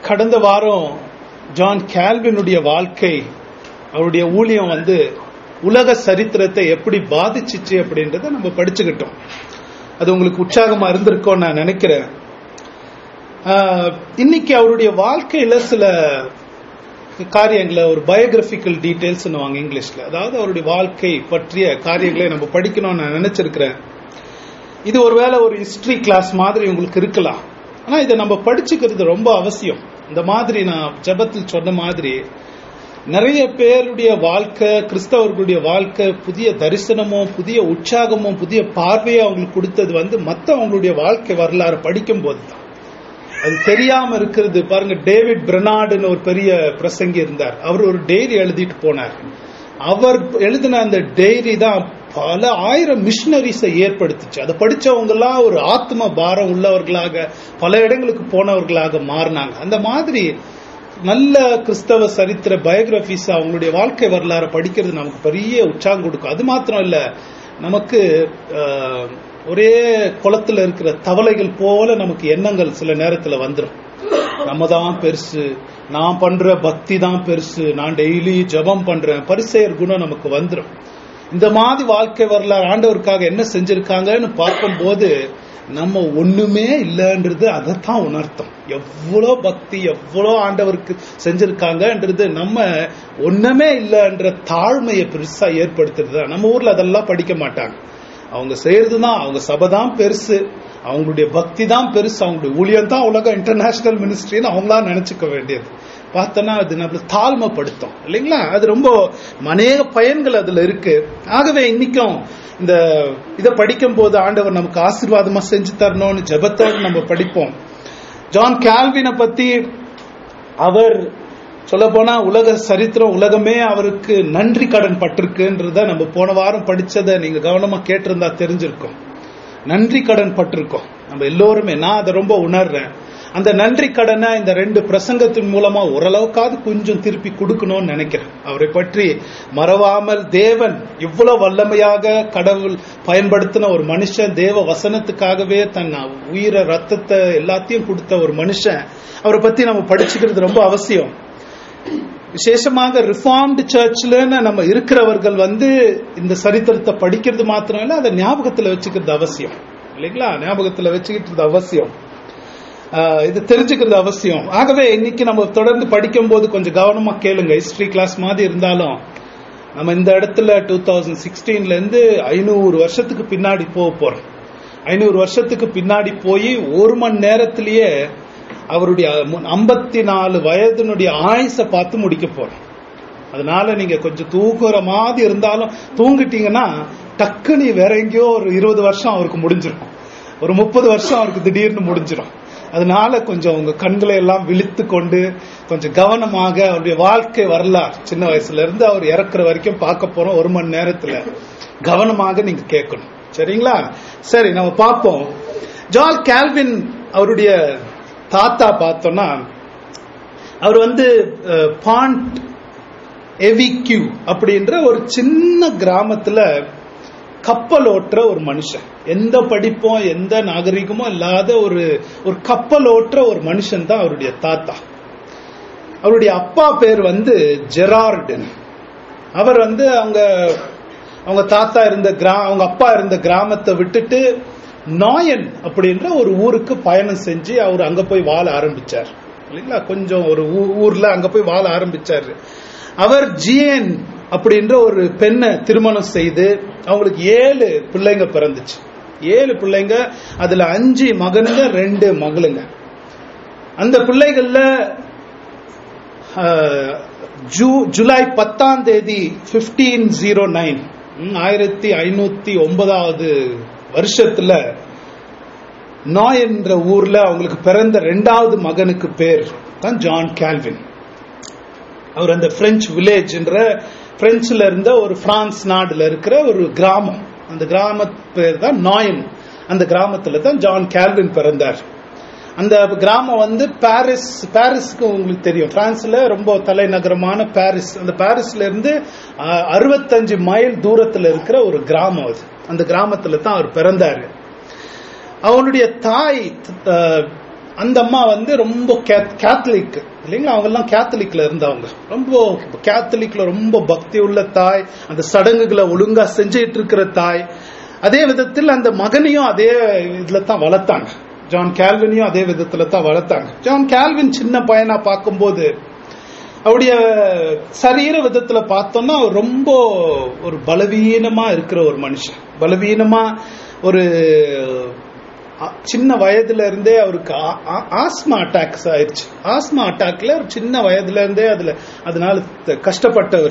கடந்த வாரம் ஜான் கேல்வினுடைய வாழ்க்கை அவருடைய ஊழியம் வந்து உலக சரித்திரத்தை எப்படி பாதிச்சிச்சு அப்படின்றத நம்ம படிச்சுக்கிட்டோம் அது உங்களுக்கு உற்சாகமா இருந்திருக்கும்னு நான் நினைக்கிறேன் ஆஹ், இன்னைக்கு அவருடைய வாழ்க்கையில சில காரியங்களை ஒரு பயோகிராபிக்கல் டீடைல்ஸ் வாங்க இங்கிலீஷ்ல அதாவது அவருடைய வாழ்க்கை பற்றிய காரியங்களை நம்ம படிக்கணும்னு நான் நினைச்சிருக்கிறேன் இது ஒருவேளை ஒரு ஹிஸ்டரி கிளாஸ் மாதிரி உங்களுக்கு இருக்கலாம் ஆனா இதை நம்ம படிச்சுக்கிறது ரொம்ப அவசியம் இந்த மாதிரி நான் ஜெபத்தில் சொன்ன மாதிரி நிறைய பேருடைய வாழ்க்கை கிறிஸ்தவர்களுடைய வாழ்க்கை புதிய தரிசனமும் புதிய உற்சாகமும் புதிய பார்வையை அவங்களுக்கு கொடுத்தது வந்து மற்றவங்களுடைய வாழ்க்கை வரலாறு படிக்கும் போது தான் அது தெரியாம இருக்கிறது பாருங்க டேவிட் பிரெனார்டுன்னு ஒரு பெரிய பிரசங்கி இருந்தார் அவர் ஒரு டைரி எழுதிட்டு போனார் அவர் எழுதின அந்த டைரி தான் பல ஆயிரம் மிஷினரிஸை ஏற்படுத்துச்சு அதை படிச்சவங்க எல்லாம் ஒரு ஆத்ம பாரம் உள்ளவர்களாக பல இடங்களுக்கு போனவர்களாக மாறினாங்க அந்த மாதிரி நல்ல கிறிஸ்தவ சரித்திர பயோகிராபிஸ் அவங்களுடைய வாழ்க்கை வரலாறு படிக்கிறது நமக்கு பெரிய உற்சாகம் கொடுக்கும் அது மாத்திரம் இல்ல நமக்கு ஆஹ், ஒரே குளத்துல இருக்கிற தவளைகள் போல நமக்கு எண்ணங்கள் சில நேரத்துல வந்துடும் நம்ம தான் பெருசு நான் பண்ற பக்தி தான் பெருசு நான் டெய்லி ஜெபம் பண்றேன் பரிசெயர் குணம் நமக்கு வந்துடும் இந்த மாதிரி வாழ்க்கை வரலாறு ஆண்டவருக்காக என்ன செஞ்சிருக்காங்கன்னு பார்க்கும்போது நம்ம ஒண்ணுமே இல்லைன்றது அதைத்தான் உணர்த்தம் எவ்வளோ பக்தி எவ்வளோ ஆண்டவருக்கு செஞ்சிருக்காங்கன்றது நம்ம ஒண்ணுமே இல்லைன்ற தாழ்மையை பெருசா ஏற்படுத்துறது நம்ம ஊர்ல அதெல்லாம் படிக்க மாட்டாங்க அவங்க செய்யறதுதான் அவங்க சபை தான் பெருசு அவங்களுடைய பக்தி தான் பெருசு அவங்களுடைய ஊழியம் தான் உலக இன்டர்நேஷனல் மினிஸ்ட்ரின்னு அவங்களா நினைச்சுக்க வேண்டியது பார்த்தோன்னா அது நம்மள தாழ்மைப்படுத்தும் இல்லைங்களா அது ரொம்ப அநேக பயன்கள் அதுல இருக்கு ஆகவே இன்னைக்கும் இந்த இதை படிக்கும் போது ஆண்டவர் நமக்கு ஆசீர்வாதமா செஞ்சு தரணும்னு ஜெபத்தோடு நம்ம படிப்போம் ஜான் கால்வினை பத்தி அவர் சொல்ல போனா உலக சரித்திரம் உலகமே அவருக்கு நன்றி கடன் பட்டிருக்குன்றத நம்ம போன வாரம் படிச்சதை நீங்க கவனமா கேட்டிருந்தா தெரிஞ்சிருக்கும் நன்றி கடன் பட்டிருக்கோம் நம்ம எல்லோருமே நான் அதை ரொம்ப உணர்றேன் அந்த நன்றி கடனை இந்த ரெண்டு பிரசங்கத்தின் மூலமா ஓரளவுக்காவது கொஞ்சம் திருப்பி கொடுக்கணும்னு நினைக்கிறேன் அவரை பற்றி மறவாமல் தேவன் இவ்வளவு வல்லமையாக கடவுள் பயன்படுத்தின ஒரு மனுஷன் தேவ வசனத்துக்காகவே தன் உயிரை ரத்தத்தை எல்லாத்தையும் கொடுத்த ஒரு மனுஷன் அவரை பத்தி நம்ம படிச்சுக்கிறது ரொம்ப அவசியம் விசேஷமாக ரிஃபார்ம்டு சர்ச்ல நம்ம இருக்கிறவர்கள் வந்து இந்த சரித்திரத்தை படிக்கிறது மாத்திரம் இல்ல அதை ஞாபகத்துல வச்சுக்கிறது அவசியம் இல்லைங்களா ஞாபகத்துல வச்சுக்கிட்டு அவசியம் ஆஹ் இது தெரிஞ்சுக்கிறது அவசியம் ஆகவே இன்னைக்கு நம்ம தொடர்ந்து படிக்கும் போது கொஞ்சம் கவனமா கேளுங்க ஹிஸ்டரி கிளாஸ் மாதிரி இருந்தாலும் நம்ம இந்த இடத்துல டூ தௌசண்ட் சிக்ஸ்டீன்ல இருந்து ஐநூறு வருஷத்துக்கு பின்னாடி போக போறோம் ஐநூறு வருஷத்துக்கு பின்னாடி போய் ஒரு மணி நேரத்திலேயே அவருடைய ஐம்பத்தி நாலு வயதினுடைய ஆயுச பார்த்து முடிக்க போறோம் அதனால நீங்க கொஞ்சம் தூக்குற மாதிரி இருந்தாலும் தூங்கிட்டீங்கன்னா டக்குனு வேற எங்கேயோ ஒரு இருபது வருஷம் அவருக்கு முடிஞ்சிருக்கும் ஒரு முப்பது வருஷம் அவருக்கு திடீர்னு முடிஞ்சிடும் அதனால கொஞ்சம் உங்க கண்களை எல்லாம் விழித்து கொண்டு கொஞ்சம் கவனமாக அவருடைய வாழ்க்கை வரலாறு சின்ன வயசுல இருந்து அவர் இறக்குற வரைக்கும் பார்க்க போறோம் ஒரு மணி நேரத்துல கவனமாக நீங்க கேட்கணும் சரிங்களா சரி நம்ம பார்ப்போம் ஜால் கால்வின் அவருடைய தாத்தா பார்த்தோம்னா அவர் வந்து அஹ், பாண்ட் எவிக்யூ அப்படின்ற ஒரு சின்ன கிராமத்துல கப்பல் ஓட்டுற ஒரு மனுஷன் எந்த படிப்பும் எந்த நாகரிகமும் இல்லாத ஒரு ஒரு கப்பல் ஓட்டுற ஒரு மனுஷன் தான் அவருடைய தாத்தா அவருடைய அப்பா பேர் வந்து ஜெரார்டன் அவர் வந்து அவங்க அவங்க தாத்தா இருந்த கிரா அவங்க அப்பா இருந்த கிராமத்தை விட்டுட்டு நாயன் அப்படின்ற ஒரு ஊருக்கு பயணம் செஞ்சு அவர் அங்க போய் வாழ ஆரம்பிச்சார் இல்லைங்களா கொஞ்சம் ஒரு ஊ- ஊர்ல அங்க போய் வாழ ஆரம்பிச்சாரு அவர் ஜியன் அப்படின்ற ஒரு பெண்ணை திருமணம் செய்து அவங்களுக்கு ஏழு பிள்ளைங்க பிறந்துச்சு ஏழு பிள்ளைங்க அதுல அஞ்சு மகனுங்க ரெண்டு மகளுங்க அந்த பிள்ளைகள்ல ஆஹ், ஜூ- ஜூலை பத்தாம் தேதி பிப்டீன் ஜீரோ நைன் ஆயிரத்தி ஐநூத்தி ஒன்பதாவது வருஷத்துல நாய் என்ற ஊர்ல அவங்களுக்கு பிறந்த ரெண்டாவது மகனுக்கு பேர் தான் ஜான் கால்வின் அவர் அந்த பிரெஞ்சு வில்லேஜ் என்ற பிரெஞ்சுல இருந்த ஒரு பிரான்ஸ் நாடுல இருக்கிற ஒரு கிராமம் அந்த கிராம பேர் தான் நாயன் அந்த கிராமத்துல தான் ஜான் கால்வின் பிறந்தார் அந்த கிராமம் வந்து பாரிஸ் பாரிஸ்க்கு உங்களுக்கு தெரியும் பிரான்ஸ்ல ரொம்ப தலைநகரமான பாரிஸ் அந்த பாரிஸ்ல இருந்து அஹ், 65 மைல் தூரத்துல இருக்கிற ஒரு கிராமம் அது அந்த கிராமத்துல தான் அவர் பிறந்தாரு அவனுடைய தாய் அஹ், அந்த அம்மா வந்து ரொம்ப கேத்தலிக் இல்லைங்களா அவங்க எல்லாம் கேத்தலிக்ல இருந்தவங்க ரொம்ப கேத்தலிக்ல ரொம்ப பக்தி உள்ள தாய் அந்த சடங்குகளை ஒழுங்கா செஞ்சுட்டு இருக்கிற தாய் அதே விதத்தில் அந்த மகனையும் அதே இதுல தான் வளர்த்தாங்க ஜான் கேல்வினையும் அதே விதத்துல தான் வளர்த்தாங்க ஜான் கேல்வின் சின்ன பையனா பார்க்கும்போது அவருடைய சரீர விதத்துல பார்த்தோம்னா அவர் ரொம்ப ஒரு பலவீனமா இருக்கிற ஒரு மனுஷன் பலவீனமா ஒரு அ- சின்ன வயதுல இருந்தே அவருக்கு ஆ- ஆ- ஆஸ்மா அட்டாக்ஸ் ஆயிடுச்சு ஆஸ்மா அட்டாக்ல ஒரு சின்ன வயதுல இருந்தே அதுல அதனால த- கஷ்டப்பட்டவர்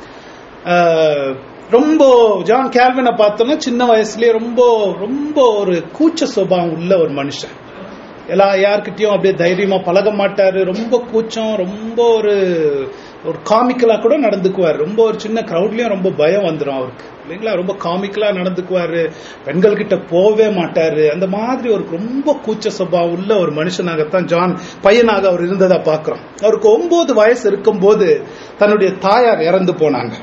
ஆஹ், ரொம்ப ஜான் கேல்வினை பார்த்தோம்னா சின்ன வயசுலயே ரொம்ப ரொம்ப ஒரு கூச்ச சுபாவம் உள்ள ஒரு மனுஷன் எல்லா யார்கிட்டயும் அப்படியே தைரியமா பழக மாட்டாரு ரொம்ப கூச்சம் ரொம்ப ஒரு ஒரு காமிக்கலா கூட நடந்துக்குவார் ரொம்ப ஒரு சின்ன கிரௌட்லயும் ரொம்ப பயம் வந்துடும் அவருக்கு இல்லைங்களா ரொம்ப காமிக்கலா நடந்துக்குவாரு பெண்கள் கிட்ட போவே மாட்டாரு அந்த மாதிரி ஒரு ரொம்ப கூச்ச சுபாவம் உள்ள ஒரு மனுஷனாகத்தான் ஜான் பையனாக அவர் இருந்ததா பாக்குறோம் அவருக்கு ஒன்பது வயசு இருக்கும்போது தன்னுடைய தாயார் இறந்து போனாங்க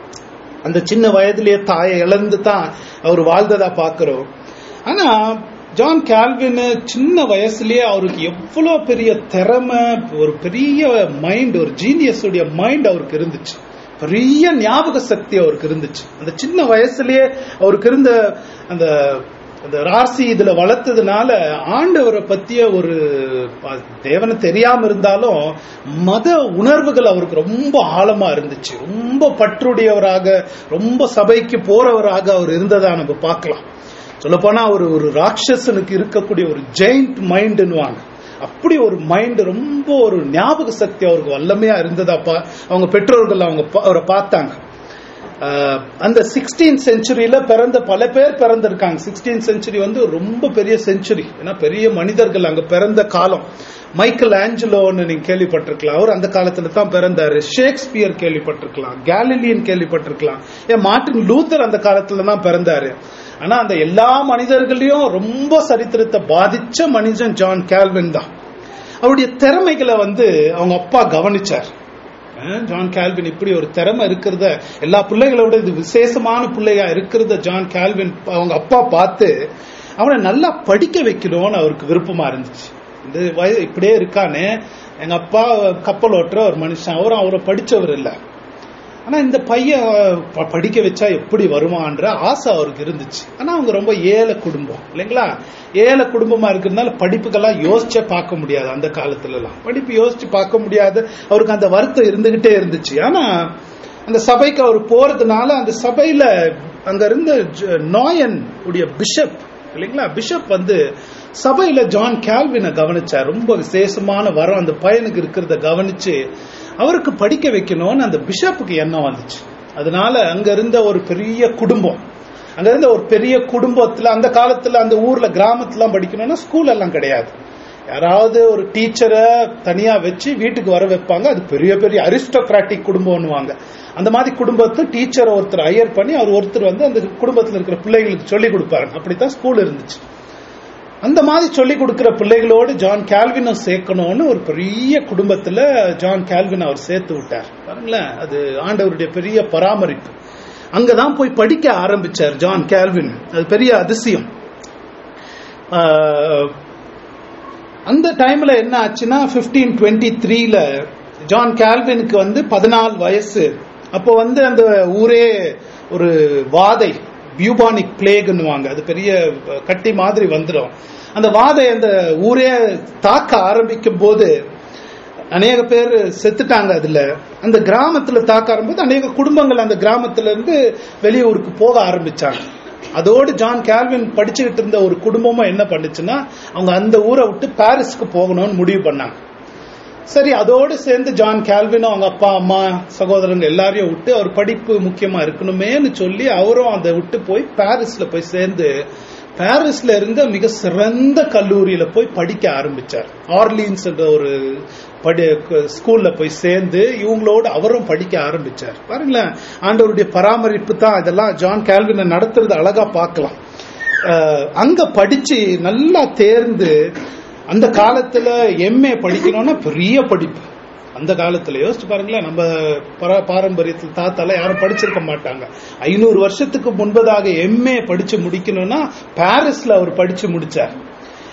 அந்த சின்ன வயதிலேயே தாயை இழந்து தான் அவர் வாழ்ந்ததா பார்க்கிறோம் ஆனா ஜான் கால்வின் சின்ன வயசுலயே அவருக்கு எவ்வளவு பெரிய திறமை ஒரு பெரிய மைண்ட் ஒரு ஜீனியஸ் உடைய மைண்ட் அவருக்கு இருந்துச்சு பெரிய ஞாபக சக்தி அவருக்கு இருந்துச்சு அந்த சின்ன வயசுலயே அவருக்கு இருந்த அந்த அந்த ராசி இதுல வளர்த்ததுனால ஆண்டவரை பத்திய ஒரு ப- தேவனை தெரியாம இருந்தாலும் மத உணர்வுகள் அவருக்கு ரொம்ப ஆழமா இருந்துச்சு ரொம்ப பற்றுடையவராக ரொம்ப சபைக்கு போறவராக அவர் இருந்ததா நம்ம பார்க்கலாம் சொல்லப்போனா ஒரு ஒரு ராட்சசனுக்கு இருக்கக்கூடிய ஒரு ஜெயிண்ட் மைண்டுன்னுவாங்க அப்படி ஒரு மைண்ட் ரொம்ப ஒரு ஞாபக சக்தி அவருக்கு வல்லமையா இருந்ததாப்பா அவங்க பெற்றோர்கள் அவங்க பா- அவரை பார்த்தாங்க ஆஹ் அந்த சிக்ஸ்டீன் செஞ்சுரியில பிறந்த பல பேர் பிறந்திருக்காங்க சிக்ஸ்டீன் செஞ்சுரி வந்து ரொம்ப பெரிய செஞ்சுரி ஏன்னா பெரிய மனிதர்கள் அங்க பிறந்த காலம் மைக்கேல் ஆஞ்சலோன்னு நீங்க கேள்விப்பட்டிருக்கலாம் அவர் அந்த காலத்துல தான் பிறந்தாரு ஷேக்ஸ்பியர் கேள்விப்பட்டிருக்கலாம் கேலிலியன் கேள்விப்பட்டிருக்கலாம் ஏன் மார்ட்டின் லூத்தர் அந்த காலத்துல தான் பிறந்தாரு ஆனா அந்த எல்லா மனிதர்களையும் ரொம்ப சரித்திரத்தை பாதிச்ச மனிதன் ஜான் கேல்வின் தான் அவருடைய திறமைகளை வந்து அவங்க அப்பா கவனிச்சார் அஹ் ஜான் கால்வின் இப்படி ஒரு திறமை இருக்கிறத எல்லா பிள்ளைகளோட இது விசேஷமான பிள்ளையா இருக்கிறத ஜான் கால்வின் அவங்க அப்பா பார்த்து அவனை நல்லா படிக்க வைக்கணும்னு அவருக்கு விருப்பமா இருந்துச்சு இந்த வயது இப்படியே இருக்கானே எங்க அப்பா கப்பல் ஓட்டுற ஒரு மனுஷன் அவரும் அவரை படிச்சவர் இல்ல ஆனா இந்த பையன் ப- படிக்க வச்சா எப்படி வருவான்ற ஆசை அவருக்கு இருந்துச்சு ஆனா அவங்க ரொம்ப ஏழை குடும்பம் இல்லைங்களா ஏழை குடும்பமா இருக்கிறதுனால படிப்புக்கெல்லாம் யோசிச்சே பார்க்க முடியாது அந்த காலத்துல எல்லாம் படிப்பு யோசிச்சு பார்க்க முடியாது அவருக்கு அந்த வருத்தம் இருந்துகிட்டே இருந்துச்சு ஆனா அந்த சபைக்கு அவர் போறதுனால அந்த சபையில அங்க இருந்த ஜ- நோயன் உடைய பிஷப் இல்லைங்களா பிஷப் வந்து சபையில ஜான் கேல்வினை கவனிச்சார் ரொம்ப விசேஷமான வரம் அந்த பையனுக்கு இருக்கிறத கவனிச்சு அவருக்கு படிக்க வைக்கணும்னு அந்த பிஷப்புக்கு எண்ணம் வந்துச்சு அதனால அங்க இருந்த ஒரு பெரிய குடும்பம் அங்க இருந்த ஒரு பெரிய குடும்பத்துல அந்த காலத்துல அந்த ஊர்ல கிராமத்துலாம் படிக்கணும்னா ஸ்கூல் எல்லாம் கிடையாது யாராவது ஒரு டீச்சரை தனியா வச்சு வீட்டுக்கு வர வைப்பாங்க அது பெரிய பெரிய அரிஸ்டோகிராட்டிக் குடும்பம்னுவாங்க அந்த மாதிரி குடும்பத்தை டீச்சரை ஒருத்தர் ஹையர் பண்ணி அவர் ஒருத்தர் வந்து அந்த குடும்பத்துல இருக்கிற பிள்ளைகளுக்கு சொல்லி கொடுப்பாரு அப்படித்தான் ஸ்கூல் இருந்துச்சு அந்த மாதிரி சொல்லி கொடுக்கிற பிள்ளைகளோடு ஜான் கால்வினும் சேர்க்கணும்னு ஒரு பெரிய குடும்பத்துல ஜான் கால்வின் அவர் சேர்த்து விட்டார் பாருங்களேன் அது ஆண்டவருடைய பெரிய பராமரிப்பு அங்கதான் போய் படிக்க ஆரம்பிச்சார் ஜான் கால்வின் அது பெரிய அதிசயம் ஆஹ், அந்த டைம்ல என்ன ஆச்சுன்னா பிப்டீன் டுவெண்ட்டி த்ரீல ஜான் கால்வினுக்கு வந்து பதினாலு வயசு அப்போ வந்து அந்த ஊரே ஒரு வாதை பியூபானிக் பிளேக்னுவாங்க அது பெரிய அஹ், கட்டி மாதிரி வந்துடும் அந்த வாதை அந்த ஊரே தாக்க ஆரம்பிக்கும் போது அநேக பேர் செத்துட்டாங்க அதுல அந்த கிராமத்துல தாக்க ஆரம்பித்து அநேக குடும்பங்கள் அந்த கிராமத்துல இருந்து வெளியூருக்கு போக ஆரம்பிச்சாங்க அதோடு ஜான் கால்வின் படிச்சுக்கிட்டு இருந்த ஒரு குடும்பமும் என்ன பண்ணுச்சுன்னா அவங்க அந்த ஊரை விட்டு பாரிஸ்க்கு போகணும்னு முடிவு பண்ணாங்க சரி அதோடு சேர்ந்து ஜான் கால்வினும் அவங்க அப்பா அம்மா சகோதரங்க எல்லாரையும் விட்டு அவர் படிப்பு முக்கியமா இருக்கணுமேன்னு சொல்லி அவரும் அதை விட்டு போய் பாரிஸ்ல போய் சேர்ந்து பாரிஸ்ல இருந்த மிக சிறந்த கல்லூரியில போய் படிக்க ஆரம்பிச்சார் ஆர்லீன்ஸ் என்ற ஒரு படி ஸ்கூல்ல போய் சேர்ந்து இவங்களோடு அவரும் படிக்க ஆரம்பிச்சார் பாருங்களேன் ஆண்டவருடைய பராமரிப்பு தான் இதெல்லாம் ஜான் கால்வினை நடத்துறது அழகா பார்க்கலாம் அஹ் அங்க படிச்சு நல்லா தேர்ந்து அந்த காலத்துல எம்ஏ படிக்கணும்னா பெரிய படிப்பு அந்த காலத்துல யோசிச்சு பாருங்களேன் நம்ம பர- பாரம்பரியத்தில் தாத்தால யாரும் படிச்சிருக்க மாட்டாங்க ஐநூறு வருஷத்துக்கு முன்பதாக எம்ஏ படிச்சு முடிக்கணும்னா பாரிஸ்ல அவர் படிச்சு முடிச்சார்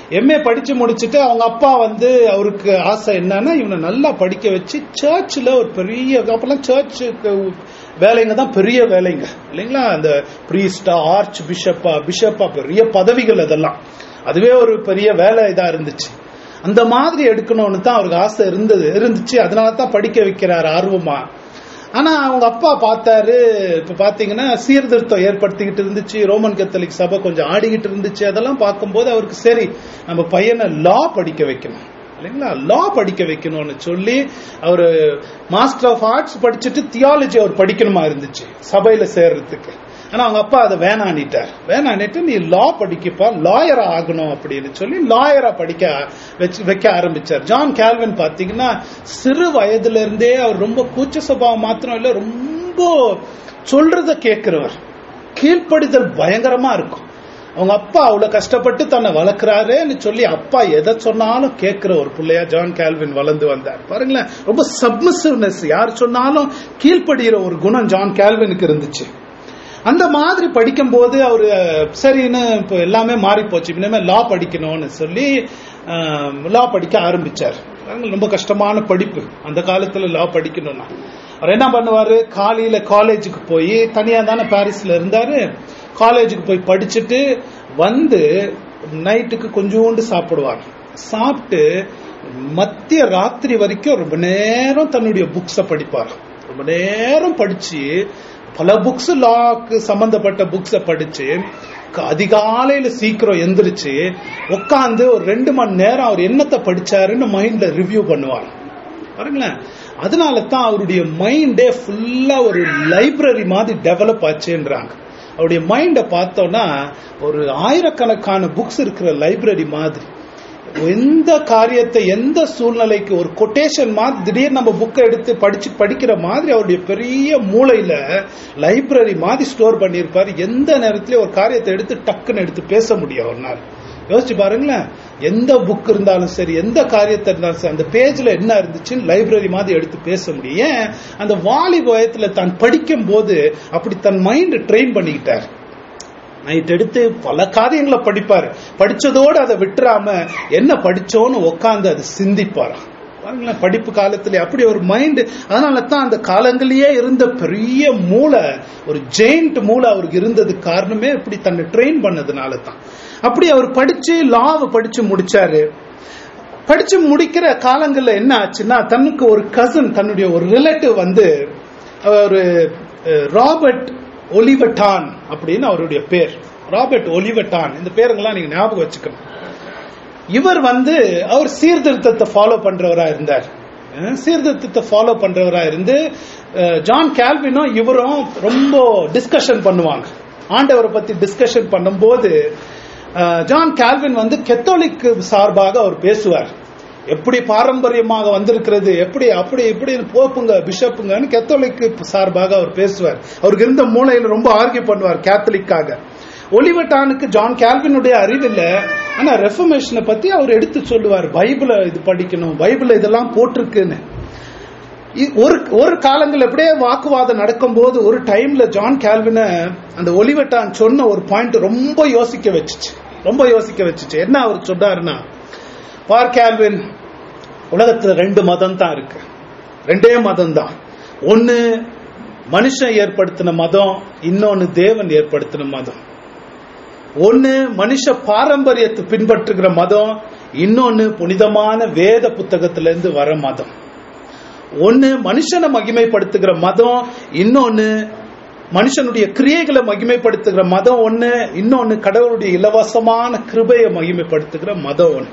எம்ஏ படிச்சு முடிச்சுட்டு அவங்க அப்பா வந்து அவருக்கு ஆசை என்னன்னா இவனை நல்லா படிக்க வச்சு சர்ச்சில் ஒரு பெரிய அப்பெல்லாம் சர்ச்சுக்கு வேலைங்க தான் பெரிய வேலைங்க இல்லைங்களா அந்த பிரீஸ்டா ஆர்ச் பிஷப்பா பிஷப்பா பெரிய பதவிகள் அதெல்லாம் அதுவே ஒரு பெரிய வேலை இதா இருந்துச்சு அந்த மாதிரி எடுக்கணும்னு தான் அவருக்கு ஆசை இருந்தது இருந்துச்சு அதனால தான் படிக்க வைக்கிறார் ஆர்வமா ஆனா அவங்க அப்பா பார்த்தாரு இப்ப பாத்தீங்கன்னா சீர்திருத்தம் ஏற்படுத்திக்கிட்டு இருந்துச்சு ரோமன் கத்தோலிக் சபை கொஞ்சம் ஆடிக்கிட்டு இருந்துச்சு அதெல்லாம் பார்க்கும்போது அவருக்கு சரி நம்ம பையனை லா படிக்க வைக்கணும் இல்லைங்களா லா படிக்க வைக்கணும்னு சொல்லி அவரு மாஸ்டர் ஆஃப் ஆர்ட்ஸ் படிச்சுட்டு தியாலஜி அவர் படிக்கணுமா இருந்துச்சு சபையில சேர்றதுக்கு ஆனா அவங்க அப்பா அதை வேணான்னிட்டார் வேணான்னிட்டு நீ லா படிக்கப்பா லாயரா ஆகணும் அப்படின்னு சொல்லி லாயரா படிக்க வச்சு வைக்க ஆரம்பிச்சார் ஜான் கேல்வின் பாத்தீங்கன்னா சிறு வயதுல இருந்தே அவர் ரொம்ப கூச்ச சுபாவம் மாத்திரம் இல்ல ரொம்ப சொல்றத கேட்கிறவர் கீழ்ப்படிதல் பயங்கரமா இருக்கும் அவங்க அப்பா அவ்வளவு கஷ்டப்பட்டு தன்னை வளர்க்கிறாருன்னு சொல்லி அப்பா எதை சொன்னாலும் கேட்கிற ஒரு பிள்ளையா ஜான் கேல்வின் வளர்ந்து வந்தார் பாருங்களேன் ரொம்ப சப்மிசிவ்னஸ் யார் சொன்னாலும் கீழ்ப்படுகிற ஒரு குணம் ஜான் கேல்வினுக்கு இருந்துச்சு அந்த மாதிரி படிக்கும்போது அவரு சரின்னு இப்போ எல்லாமே மாறி போச்சு இனிமே லா படிக்கணும்னு சொல்லி லா படிக்க ஆரம்பிச்சார் ரொம்ப கஷ்டமான படிப்பு அந்த காலத்துல லா படிக்கணும்னா அவர் என்ன பண்ணுவாரு காலையில காலேஜுக்கு போய் தனியா தானே பாரிஸ்ல இருந்தாரு காலேஜுக்கு போய் படிச்சுட்டு வந்து நைட்டுக்கு கொஞ்சோண்டு சாப்பிடுவார் சாப்பிட்டு மத்திய ராத்திரி வரைக்கும் ரொம்ப நேரம் தன்னுடைய புக்ஸ படிப்பார் ரொம்ப நேரம் படிச்சு பல புக்ஸ் லாக்கு சம்பந்தப்பட்ட புக்ஸ படிச்சு அதிகாலையில சீக்கிரம் எந்திரிச்சு உட்காந்து ஒரு ரெண்டு மணி நேரம் அவர் என்னத்தை படிச்சாருன்னு மைண்ட்ல ரிவ்யூ பண்ணுவார் பாருங்களேன் அதனால தான் அவருடைய மைண்டே ஃபுல்லா ஒரு லைப்ரரி மாதிரி டெவலப் ஆச்சுன்றாங்க அவருடைய மைண்டை பார்த்தோம்னா ஒரு ஆயிரக்கணக்கான புக்ஸ் இருக்கிற லைப்ரரி மாதிரி எந்த காரியத்தை எந்த சூழ்நிலைக்கு ஒரு கொட்டேஷன் மாதிரி திடீர்னு நம்ம புக்கை எடுத்து படிச்சு படிக்கிற மாதிரி அவருடைய பெரிய மூளையில லைப்ரரி மாதிரி ஸ்டோர் பண்ணியிருப்பாரு எந்த நேரத்திலயும் ஒரு காரியத்தை எடுத்து டக்குன்னு எடுத்து பேச முடியும் ஒரு நாள் யோசிச்சு பாருங்களேன் எந்த புக் இருந்தாலும் சரி எந்த காரியத்தை இருந்தாலும் சரி அந்த பேஜ்ல என்ன இருந்துச்சுன்னு லைப்ரரி மாதிரி எடுத்து பேச முடியும் ஏன் அந்த வாலி வயத்துல தான் படிக்கும் போது அப்படி தன் மைண்ட் ட்ரெயின் பண்ணிக்கிட்டார் நைட் எடுத்து பல காரியங்களை படிப்பாரு படிச்சதோடு அதை விட்டுறாம என்ன படிச்சோன்னு உட்காந்து அதை சிந்திப்பாராம் பாருங்களேன் படிப்பு காலத்துல அப்படி ஒரு மைண்ட் அதனால தான் அந்த காலங்களிலேயே இருந்த பெரிய மூளை ஒரு ஜெயிண்ட் மூளை அவருக்கு இருந்தது காரணமே இப்படி தன்னை ட்ரெயின் பண்ணதுனால தான் அப்படி அவர் படிச்சு லாவை படிச்சு முடிச்சாரு படிச்சு முடிக்கிற காலங்கள்ல என்ன ஆச்சுன்னா தனக்கு ஒரு கசன் தன்னுடைய ஒரு ரிலேட்டிவ் வந்து ஒரு ராபர்ட் ஒலிவட்டான் அப்படின்னு அவருடைய பேர் ராபர்ட் ஒலிவட்டான் இந்த பேருங்கெல்லாம் நீங்க ஞாபகம் வச்சுக்கணும் இவர் வந்து அவர் சீர்திருத்தத்தை ஃபாலோ பண்றவரா இருந்தார் சீர்திருத்தத்தை ஃபாலோ பண்றவரா இருந்து ஜான் கேல்வினும் இவரும் ரொம்ப டிஸ்கஷன் பண்ணுவாங்க ஆண்டவரை பத்தி டிஸ்கஷன் பண்ணும்போது ஜான் கேல்வின் வந்து கெத்தோலிக் சார்பாக அவர் பேசுவார் எப்படி பாரம்பரியமாக வந்திருக்கிறது எப்படி அப்படி இப்படி போப்புங்க பிஷப்புங்கன்னு கெத்தோலிக் சார்பாக அவர் பேசுவார் அவருக்கு இருந்த மூலையில ரொம்ப ஆர்கியூ பண்ணுவார் கேத்தலிக்காக ஒலிவட்டானுக்கு ஜான் கேல்வினுடைய அறிவு இல்ல ஆனா ரெஃபர்மேஷனை பத்தி அவர் எடுத்து சொல்லுவார் பைபிளை இது படிக்கணும் பைபிள் இதெல்லாம் போட்டிருக்குன்னு ஒரு ஒரு காலங்கள் எப்படியே வாக்குவாதம் நடக்கும் போது ஒரு டைம்ல ஜான் கேல்வின அந்த ஒலிவட்டான் சொன்ன ஒரு பாயிண்ட் ரொம்ப யோசிக்க வச்சுச்சு ரொம்ப யோசிக்க வச்சுச்சு என்ன அவர் சொன்னாருன்னா பார் கேல்வின் உலகத்துல ரெண்டு மதம் தான் இருக்கு ரெண்டே மதம் தான் ஒன்னு மனுஷன் ஏற்படுத்தின மதம் இன்னொன்னு தேவன் ஏற்படுத்தின மதம் ஒன்னு மனுஷ பாரம்பரியத்தை பின்பற்றுகிற மதம் இன்னொன்னு புனிதமான வேத புத்தகத்திலிருந்து வர மதம் ஒன்னு மனுஷனை மகிமைப்படுத்துகிற மதம் இன்னொன்னு மனுஷனுடைய கிரியைகளை மகிமைப்படுத்துகிற மதம் ஒண்ணு இன்னொன்னு கடவுளுடைய இலவசமான கிருபையை மகிமைப்படுத்துகிற மதம் ஒண்ணு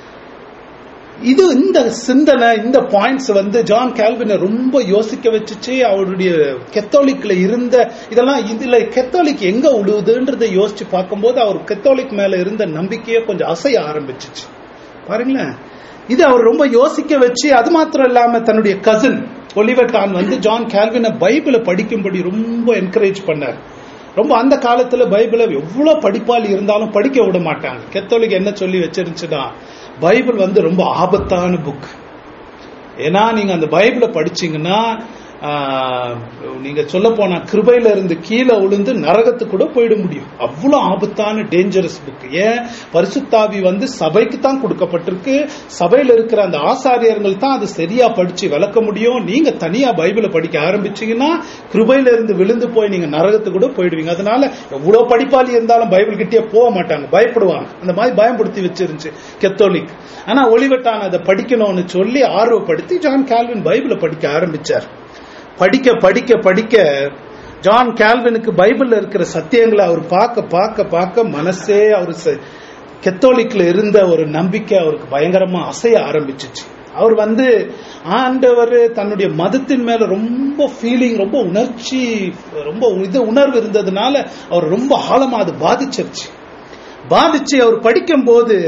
இது இந்த சிந்தனை இந்த பாயிண்ட்ஸ் வந்து ஜான் கேல்வினை ரொம்ப யோசிக்க வச்சுச்சு அவருடைய கெத்தோலிக்ல இருந்த இதெல்லாம் இதுல கெத்தோலிக் எங்க உழுவுதுன்றதை யோசிச்சு பார்க்கும்போது அவர் கெத்தோலிக் மேல இருந்த நம்பிக்கையை கொஞ்சம் அசைய ஆரம்பிச்சிச்சு பாருங்களேன் இது அவர் ரொம்ப யோசிக்க வச்சு அது மாத்திரம் இல்லாம தன்னுடைய கசின் ஒலிவர்டான் வந்து ஜான் கேல்வினை பைபிளை படிக்கும்படி ரொம்ப என்கரேஜ் பண்ணார் ரொம்ப அந்த காலத்துல பைபிளை எவ்வளவு படிப்பாளி இருந்தாலும் படிக்க விட மாட்டாங்க கெத்தோலிக் என்ன சொல்லி வச்சிருந்துச்சுன்னா பைபிள் வந்து ரொம்ப ஆபத்தான புக் ஏன்னா நீங்க அந்த பைபிளை படிச்சீங்கன்னா ஆஹ், நீங்க சொல்ல போனா கிருபையில இருந்து கீழே விழுந்து நரகத்துக்கு கூட போயிட முடியும் அவ்வளவு ஆபத்தான டேஞ்சரஸ் புக் ஏன் பரிசுத்தாவி வந்து சபைக்கு தான் கொடுக்கப்பட்டிருக்கு சபையில இருக்கிற அந்த ஆசாரியர்கள் தான் அது சரியா படிச்சு விளக்க முடியும் நீங்க தனியா பைபிளை படிக்க ஆரம்பிச்சீங்கன்னா கிருபையில இருந்து விழுந்து போய் நீங்க நரகத்துக்கு கூட போயிடுவீங்க அதனால எவ்வளவு படிப்பாளி இருந்தாலும் பைபிள் கிட்டே போக மாட்டாங்க பயப்படுவாங்க அந்த மாதிரி பயப்படுத்தி வச்சிருந்துச்சு கெத்தோலிக் ஆனா ஒளிவட்டான் அதை படிக்கணும்னு சொல்லி ஆர்வப்படுத்தி ஜான் கால்வின் பைபிளை படிக்க ஆரம்பிச்சார் படிக்க படிக்க படிக்க ஜான் கால்வினுக்கு பைபிள்ல இருக்கிற சத்தியங்களை அவர் பார்க்க பார்க்க பார்க்க மனசே அவர் ச- கெத்தோலிக்ல இருந்த ஒரு நம்பிக்கை அவருக்கு பயங்கரமா அசைய ஆரம்பிச்சிச்சு அவர் வந்து ஆண்டவர் தன்னுடைய மதத்தின் மேல ரொம்ப ஃபீலிங் ரொம்ப உணர்ச்சி ரொம்ப இது உணர்வு இருந்ததுனால அவர் ரொம்ப ஆழமா அது பாதிச்சிருச்சு பாதிச்சு அவர் படிக்கும்போது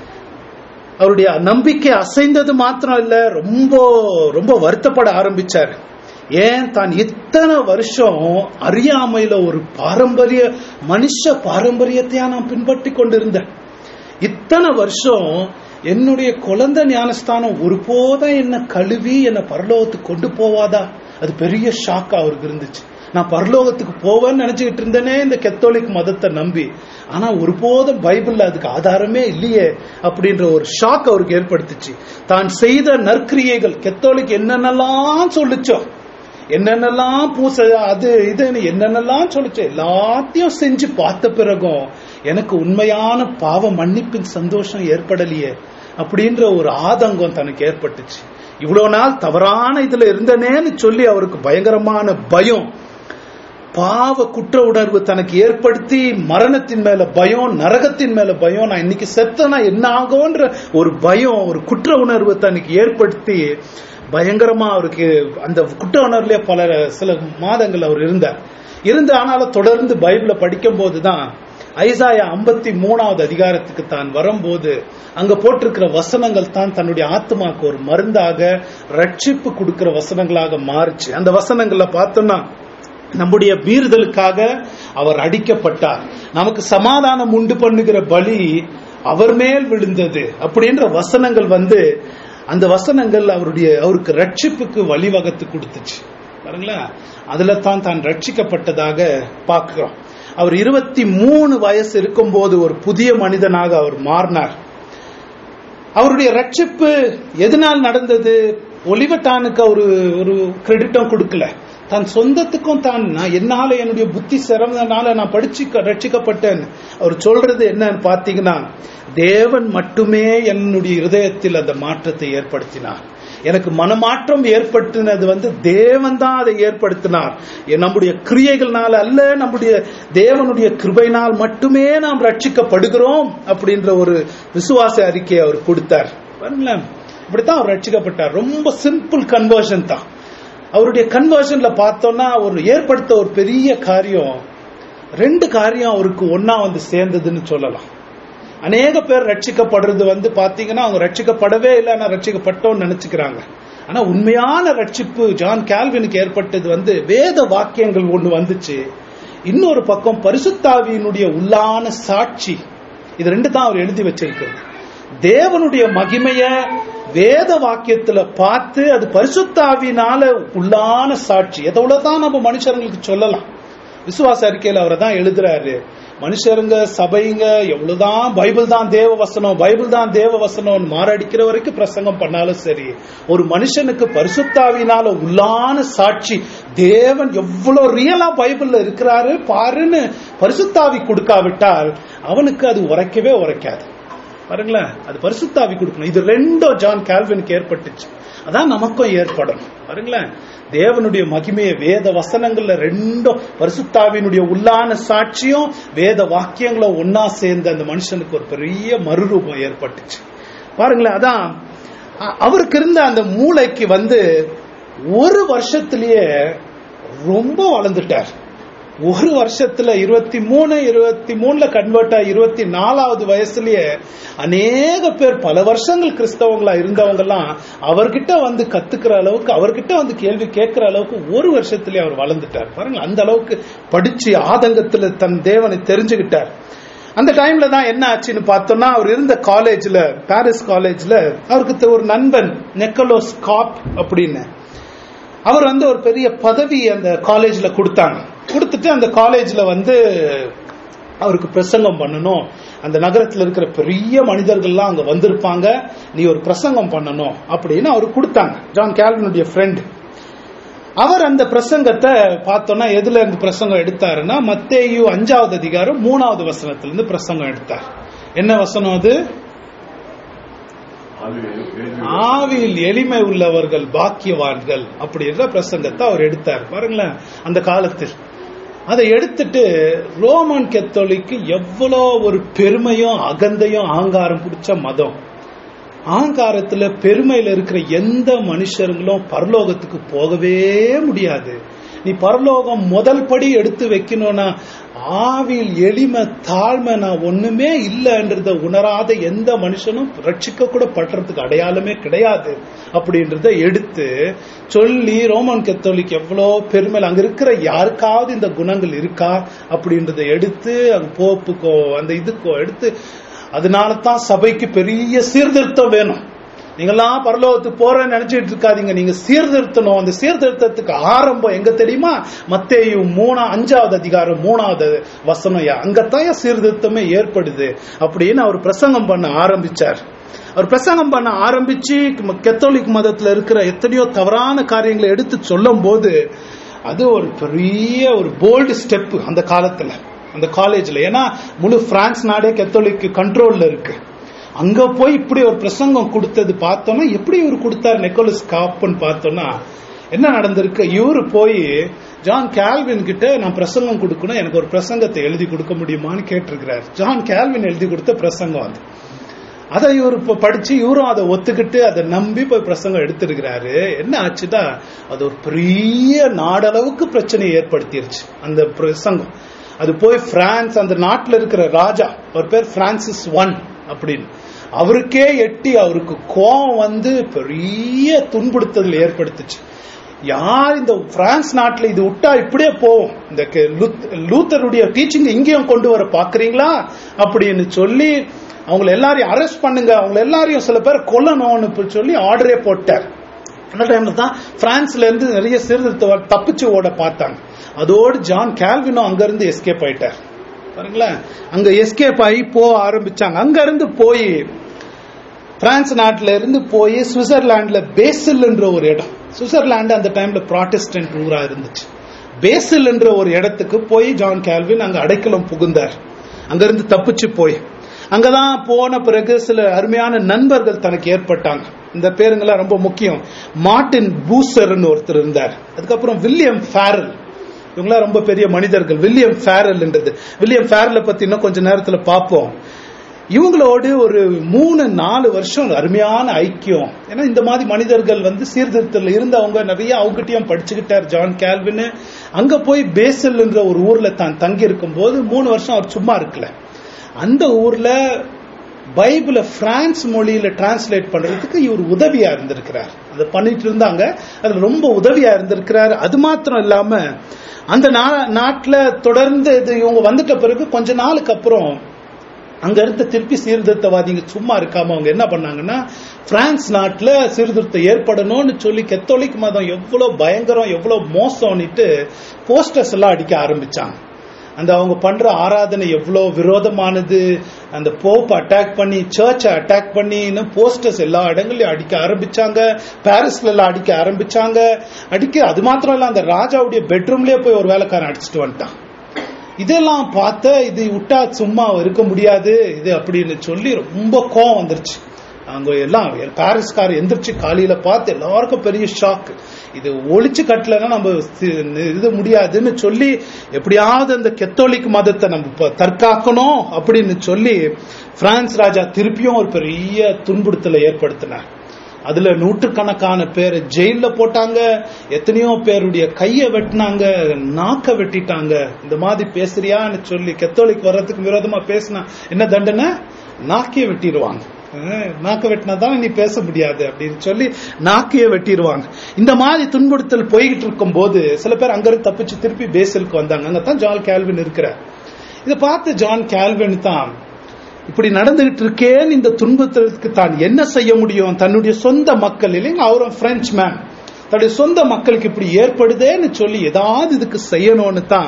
அவருடைய நம்பிக்கை அசைந்தது மாத்திரம் இல்ல ரொம்ப ரொம்ப வருத்தப்பட ஆரம்பிச்சார் ஏன் தான் இத்தனை வருஷம் அறியாமையில ஒரு பாரம்பரிய மனுஷ பாரம்பரியத்தையா நான் பின்பற்றி கொண்டிருந்தேன் இத்தனை வருஷம் என்னுடைய குழந்தை ஞானஸ்தானம் ஒருபோதும் என்ன கழுவி என்ன பரலோகத்துக்கு கொண்டு போவாதா அது பெரிய ஷாக் அவருக்கு இருந்துச்சு நான் பரலோகத்துக்கு போவேன்னு நினைச்சுக்கிட்டு இருந்தேனே இந்த கெத்தோலிக் மதத்தை நம்பி ஆனா ஒருபோதும் பைபிள்ல அதுக்கு ஆதாரமே இல்லையே அப்படின்ற ஒரு ஷாக் அவருக்கு ஏற்படுத்துச்சு தான் செய்த நற்கிரியைகள் கெத்தோலிக் என்னென்னலாம் சொல்லுச்சோ என்னென்னலாம் பூச அது இதுன்னு என்னென்னலாம் சொல்லுச்சு எல்லாத்தையும் செஞ்சு பார்த்த பிறகும் எனக்கு உண்மையான பாவ மன்னிப்பின் சந்தோஷம் ஏற்படலையே அப்படின்ற ஒரு ஆதங்கம் தனக்கு ஏற்பட்டுச்சு இவ்வளவு நாள் தவறான இதுல இருந்தனேன்னு சொல்லி அவருக்கு பயங்கரமான பயம் பாவ குற்ற உணர்வு தனக்கு ஏற்படுத்தி மரணத்தின் மேல பயம் நரகத்தின் மேல பயம் நான் இன்னைக்கு செத்தனா என்ன ஆகும்ன்ற ஒரு பயம் ஒரு குற்ற உணர்வு தனக்கு ஏற்படுத்தி பயங்கரமா அவருக்கு அந்த குற்ற உணர்வுலயே பல சில மாதங்கள் அவர் இருந்தார் இருந்து ஆனாலும் தொடர்ந்து பைபிளை படிக்கும் போதுதான் ஐசாயா ஐம்பத்தி மூணாவது அதிகாரத்துக்கு தான் வரும்போது அங்க போட்டிருக்கிற வசனங்கள் தான் தன்னுடைய ஆத்மாக்கு ஒரு மருந்தாக ரட்சிப்பு கொடுக்கிற வசனங்களாக மாறுச்சு அந்த வசனங்கள்ல பார்த்தோம்னா நம்முடைய மீறுதலுக்காக அவர் அடிக்கப்பட்டார் நமக்கு சமாதானம் உண்டு பண்ணுகிற பலி அவர் மேல் விழுந்தது அப்படின்ற வசனங்கள் வந்து அந்த வசனங்கள் அவருடைய அவருக்கு ரட்சிப்புக்கு வழிவகுத்து கொடுத்துச்சு பாருங்களேன் அதுல தான் தான் ரட்சிக்கப்பட்டதாக பார்க்கிறோம் அவர் இருபத்தி மூணு வயசு இருக்கும்போது ஒரு புதிய மனிதனாக அவர் மாறினார் அவருடைய ரட்சிப்பு எதனால் நடந்தது ஒலிவட்டானுக்கு அவரு ஒரு கிரெடிட்டும் கொடுக்கல தன் சொந்தத்துக்கும் தான் நான் என்னால என்னுடைய புத்தி சிறந்தனால நான் படிச்சு ரட்சிக்கப்பட்டேன் அவர் சொல்றது என்னன்னு பாத்தீங்கன்னா தேவன் மட்டுமே என்னுடைய இருதயத்தில் அந்த மாற்றத்தை ஏற்படுத்தினார் எனக்கு மனமாற்றம் ஏற்படுத்தினது வந்து தேவன் தான் அதை ஏற்படுத்தினார் எ- நம்முடைய கிரியைகள்னால அல்ல நம்முடைய தேவனுடைய கிருபையினால் மட்டுமே நாம் ரட்சிக்கப்படுகிறோம் அப்படின்ற ஒரு விசுவாச அறிக்கையை அவர் கொடுத்தார் பாருங்களேன் இப்படித்தான் அவர் ரட்சிக்கப்பட்டார் ரொம்ப சிம்பிள் கன்வர்ஷன் தான் அவருடைய கன்வர்ஷன்ல பார்த்தோம்னா ஒரு ஏற்படுத்த ஒரு பெரிய காரியம் ரெண்டு காரியம் அவருக்கு ஒன்னா வந்து சேர்ந்ததுன்னு சொல்லலாம் அநேக பேர் ரட்சிக்கப்படுறது வந்து பாத்தீங்கன்னா அவங்க ரட்சிக்கப்படவே இல்லை ஆனா ரட்சிக்கப்பட்டோம்னு நினைச்சுக்கிறாங்க ஆனா உண்மையான ரட்சிப்பு ஜான் கால்வினுக்கு ஏற்பட்டது வந்து வேத வாக்கியங்கள் ஒண்ணு வந்துச்சு இன்னொரு பக்கம் பரிசுத்தாவியினுடைய உள்ளான சாட்சி இது ரெண்டு தான் அவர் எழுதி வச்சிருக்கிறது தேவனுடைய மகிமைய வேத வாக்கியத்துல பார்த்து அது பரிசுத்தாவினால உள்ளான சாட்சி எதோடதான் நம்ம மனுஷர்களுக்கு சொல்லலாம் விசுவாச அறிக்கையில அவரை தான் எழுதுறாரு மனுஷருங்க சபைங்க எவ்வளவுதான் பைபிள் தான் தேவ வசனம் பைபிள் தான் தேவ வசனம் மாரடிக்கிற வரைக்கும் பிரசங்கம் பண்ணாலும் சரி ஒரு மனுஷனுக்கு பரிசுத்தாவினால உள்ளான சாட்சி தேவன் எவ்வளவு ரியலா பைபிள்ல இருக்கிறாரு பாருன்னு பரிசுத்தாவி கொடுக்காவிட்டால் அவனுக்கு அது உரைக்கவே உரைக்காது பாருங்களேன் அது பரிசுத்தாவி கொடுக்கணும் இது ரெண்டும் ஜான் கால்வினுக்கு ஏற்பட்டுச்சு அதான் நமக்கும் ஏற்படும் பாருங்களேன் தேவனுடைய மகிமையை வேத வசனங்கள்ல ரெண்டும் பரிசுத்தாவினுடைய உள்ளான சாட்சியும் வேத வாக்கியங்களும் ஒன்னா சேர்ந்த அந்த மனுஷனுக்கு ஒரு பெரிய மறுரூபம் ஏற்பட்டுச்சு பாருங்களேன் அதான் அ- அவருக்கு இருந்த அந்த மூளைக்கு வந்து ஒரு வருஷத்திலேயே ரொம்ப வளர்ந்துட்டார் ஒரு வருஷத்துல இருபத்தி மூணு இருபத்தி மூணுல கன்வெர்ட் ஆகி இருபத்தி நாலாவது வயசுலயே அநேக பேர் பல வருஷங்கள் கிறிஸ்தவங்களா இருந்தவங்க எல்லாம் அவர்கிட்ட வந்து கத்துக்கிற அளவுக்கு அவர்கிட்ட வந்து கேள்வி கேட்கிற அளவுக்கு ஒரு வருஷத்திலேயே அவர் வளர்ந்துட்டார் பாருங்க அந்த அளவுக்கு படிச்சு ஆதங்கத்துல தன் தேவனை தெரிஞ்சுக்கிட்டார் அந்த டைம்ல தான் என்ன ஆச்சுன்னு பார்த்தோம்னா அவர் இருந்த காலேஜ்ல பாரிஸ் காலேஜ்ல அவருக்கு ஒரு நண்பன் நெக்கலோஸ் காப் அப்படின்னு அவர் வந்து ஒரு பெரிய பதவி அந்த காலேஜ்ல கொடுத்தாங்க கொடுத்துட்டு அந்த காலேஜ்ல வந்து அவருக்கு பிரசங்கம் பண்ணணும் அந்த நகரத்துல இருக்கிற பெரிய மனிதர்கள்லாம் அங்க வந்திருப்பாங்க நீ ஒரு பிரசங்கம் பண்ணணும் அப்படின்னு அவர் கொடுத்தாங்க ஜான் கேல்வினுடைய ஃப்ரெண்ட் அவர் அந்த பிரசங்கத்தை பார்த்தோன்னா எதுல இருந்து பிரசங்கம் எடுத்தாருன்னா மத்தேயு அஞ்சாவது அதிகாரம் மூணாவது வசனத்துல இருந்து பிரசங்கம் எடுத்தார் என்ன வசனம் அது ஆவியில் எளிமை உள்ளவர்கள் பாக்கியவான்கள் அப்படின்ற பிரசங்கத்தை அவர் எடுத்தார் பாருங்களேன் அந்த காலத்தில் அதை எடுத்துட்டு ரோமன் கத்தோலிக்கு எவ்வளோ ஒரு பெருமையும் அகந்தையும் ஆங்காரம் பிடிச்ச மதம் ஆங்காரத்துல பெருமையில இருக்கிற எந்த மனுஷர்களும் பரலோகத்துக்கு போகவே முடியாது நீ பரலோகம் முதல் படி எடுத்து வைக்கணும்னா ஆவியில் எளிமை தாழ்மை நான் ஒண்ணுமே இல்லைன்றத உணராத எந்த மனுஷனும் ரட்சிக்க கூட படுறதுக்கு அடையாளமே கிடையாது அப்படின்றத எடுத்து சொல்லி ரோமன் கத்தோலிக் எவ்வளோ பெருமையில் அங்க இருக்கிற யாருக்காவது இந்த குணங்கள் இருக்கா அப்படின்றத எடுத்து அங்க போப்புக்கோ அந்த இதுக்கோ எடுத்து அதனால தான் சபைக்கு பெரிய சீர்திருத்தம் வேணும் நீங்கெல்லாம் பரலோகத்துக்கு போறேன்னு நினைச்சிட்டு இருக்காதீங்க நீங்க சீர்திருத்தணும் அந்த சீர்திருத்தத்துக்கு ஆரம்பம் எங்க தெரியுமா மத்தேயு மூணா அஞ்சாவது அதிகாரம் மூணாவது வசனம் அங்கத்தான் சீர்திருத்தமே ஏற்படுது அப்படின்னு அவர் பிரசங்கம் பண்ண ஆரம்பிச்சார் அவர் பிரசங்கம் பண்ண ஆரம்பிச்சு கத்தோலிக் மதத்துல இருக்கிற எத்தனையோ தவறான காரியங்களை எடுத்து சொல்லும் போது அது ஒரு பெரிய ஒரு போல்டு ஸ்டெப் அந்த காலத்துல அந்த காலேஜ்ல ஏன்னா முழு பிரான்ஸ் நாடே கத்தோலிக் கண்ட்ரோல்ல இருக்கு அங்க போய் இப்படி ஒரு பிரசங்கம் கொடுத்தது பார்த்தோம்னா எப்படி இவர் கொடுத்தாரு நெக்கோலஸ் காப்புன்னு பார்த்தோம்னா என்ன நடந்திருக்கு இவரு போய் ஜான் கேல்வின் கிட்ட நான் பிரசங்கம் கொடுக்கணும் எனக்கு ஒரு பிரசங்கத்தை எழுதி கொடுக்க முடியுமான்னு கேட்டிருக்கிறார் ஜான் கேல்வின் எழுதி கொடுத்த பிரசங்கம் அது அதை இவர் இப்ப படிச்சு இவரும் அதை ஒத்துக்கிட்டு அதை நம்பி போய் பிரசங்கம் எடுத்திருக்கிறாரு என்ன ஆச்சுன்னா அது ஒரு பெரிய நாடளவுக்கு பிரச்சனையை ஏற்படுத்திருச்சு அந்த பிரசங்கம் அது போய் பிரான்ஸ் அந்த நாட்டில் இருக்கிற ராஜா அவர் பேர் பிரான்சிஸ் ஒன் அப்படின்னு அவருக்கே எட்டி அவருக்கு கோபம் வந்து பெரிய துன்புறுத்தல் ஏற்படுத்துச்சு யார் இந்த பிரான்ஸ் நாட்டில் இது விட்டா இப்படியே போவோம் இந்த லூத்தருடைய டீச்சிங் இங்கேயும் கொண்டு வர பாக்குறீங்களா அப்படின்னு சொல்லி அவங்கள எல்லாரையும் அரெஸ்ட் பண்ணுங்க அவங்க எல்லாரையும் சில பேர் கொல்லணும்னு சொல்லி ஆர்டரே போட்டார் அந்த டைம்ல தான் பிரான்ஸ்ல இருந்து நிறைய சீர்திருத்த தப்பிச்சு ஓட பார்த்தாங்க அதோடு ஜான் கேல்வினும் அங்க இருந்து எஸ்கேப் ஆயிட்டார் பாருங்களேன் அங்க எஸ்கேப் ஆகி போக ஆரம்பிச்சாங்க அங்க இருந்து போய் பிரான்ஸ் நாட்டில இருந்து போய் சுவிட்சர்லாந்துல பேசில் என்ற ஒரு இடம் சுவிட்சர்லாந்து அந்த டைம்ல ப்ராட்டஸ்டன்ட் ஊரா இருந்துச்சு பேசில் என்ற ஒரு இடத்துக்கு போய் ஜான் கேல்வின் அங்க அடைக்கலம் புகுந்தார் அங்க இருந்து தப்பிச்சு போய் அங்கதான் போன பிறகு சில அருமையான நண்பர்கள் தனக்கு ஏற்பட்டாங்க இந்த பேருங்கெல்லாம் ரொம்ப முக்கியம் மார்டின் பூசர்னு ஒருத்தர் இருந்தார் அதுக்கப்புறம் வில்லியம் ஃபேரல் இவங்களாம் ரொம்ப பெரிய மனிதர்கள் வில்லியம் ஃபேரல்ன்றது வில்லியம் ஃபேரலை பத்தி இன்னும் கொஞ்ச நேரத்துல பார்ப்போம் இவங்களோடு ஒரு மூணு நாலு வருஷம் அருமையான ஐக்கியம் ஏன்னா இந்த மாதிரி மனிதர்கள் வந்து சீர்திருத்தத்தில் இருந்தவங்க நிறைய அவங்ககிட்டயும் படிச்சுக்கிட்டார் ஜான் கேல்வின் அங்க போய் பேசல்ன்ற ஒரு ஊர்ல தான் தங்கி இருக்கும் போது மூணு வருஷம் அவர் சும்மா இருக்கல அந்த ஊர்ல பைபிளை பிரான்ஸ் மொழியில டிரான்ஸ்லேட் பண்றதுக்கு இவர் உதவியா இருந்திருக்கிறார் அதை பண்ணிட்டு இருந்தாங்க அதுல ரொம்ப உதவியா இருந்திருக்கிறார் அது மாத்திரம் இல்லாம அந்த நாட்டுல தொடர்ந்து இது இவங்க வந்துட்ட பிறகு கொஞ்ச நாளுக்கு அப்புறம் அங்க இருந்த திருப்பி சீர்திருத்தவாதிங்க சும்மா இருக்காம அவங்க என்ன பண்ணாங்கன்னா பிரான்ஸ் நாட்டுல சீர்திருத்தம் ஏற்படணும்னு சொல்லி கத்தோலிக் மதம் எவ்வளவு பயங்கரம் எவ்வளவு மோசம்னுட்டு போஸ்டர்ஸ் எல்லாம் அடிக்க ஆரம்பிச்சாங்க அந்த அவங்க பண்ற ஆராதனை எவ்வளவு விரோதமானது அந்த போப் அட்டாக் பண்ணி சர்ச்சை அட்டாக் பண்ணி போஸ்டர்ஸ் எல்லா இடங்களையும் அடிக்க ஆரம்பிச்சாங்க பாரிஸ்ல எல்லாம் அடிக்க ஆரம்பிச்சாங்க அடிக்க அது மாத்திரம் இல்ல அந்த ராஜாவுடைய பெட்ரூம்லயே போய் ஒரு வேலைக்காரன் அடிச்சுட்டு வந்துட்டான் இதெல்லாம் பார்த்த இது விட்டா சும்மா இருக்க முடியாது இது அப்படின்னு சொல்லி ரொம்ப கோவம் வந்துருச்சு அங்க எல்லாம் பாரிஸ்கார் எந்திரிச்சு காலையில பார்த்து எல்லாருக்கும் பெரிய ஷாக் இது ஒழிச்சு கட்டலன்னா நம்ம இது முடியாதுன்னு சொல்லி எப்படியாவது அந்த கெத்தோலிக் மதத்தை நம்ம தற்காக்கணும் அப்படின்னு சொல்லி பிரான்ஸ் ராஜா திருப்பியும் ஒரு பெரிய துன்புறுத்தலை ஏற்படுத்தினார் அதுல நூற்றுக்கணக்கான பேரை ஜெயில போட்டாங்க எத்தனையோ பேருடைய கைய வெட்டினாங்க நாக்க வெட்டிட்டாங்க இந்த மாதிரி பேசுறியான்னு சொல்லி கெத்தோலிக் வர்றதுக்கு விரோதமா பேசினா என்ன தண்டனை நாக்கிய வெட்டிடுவாங்க நாக்க வெட்டினா தான் நீ பேச முடியாது அப்படின்னு சொல்லி நாக்கைய வெட்டிடுவாங்க இந்த மாதிரி துன்புறுத்தல் போய்கிட்டு இருக்கும் போது சில பேர் அங்கிருந்து தப்பிச்சு திருப்பி பேசலுக்கு வந்தாங்க அங்கதான் ஜான் கேல்வின் இருக்கிறார் இதை பார்த்து ஜான் கேல்வின் தான் இப்படி நடந்துகிட்டு இருக்கேன்னு இந்த துன்பத்திற்கு தான் என்ன செய்ய முடியும் தன்னுடைய சொந்த மக்கள் இல்லைங்க அவரும் பிரெஞ்சு மேன் தன்னுடைய சொந்த மக்களுக்கு இப்படி ஏற்படுதேன்னு சொல்லி ஏதாவது இதுக்கு செய்யணும்னு தான்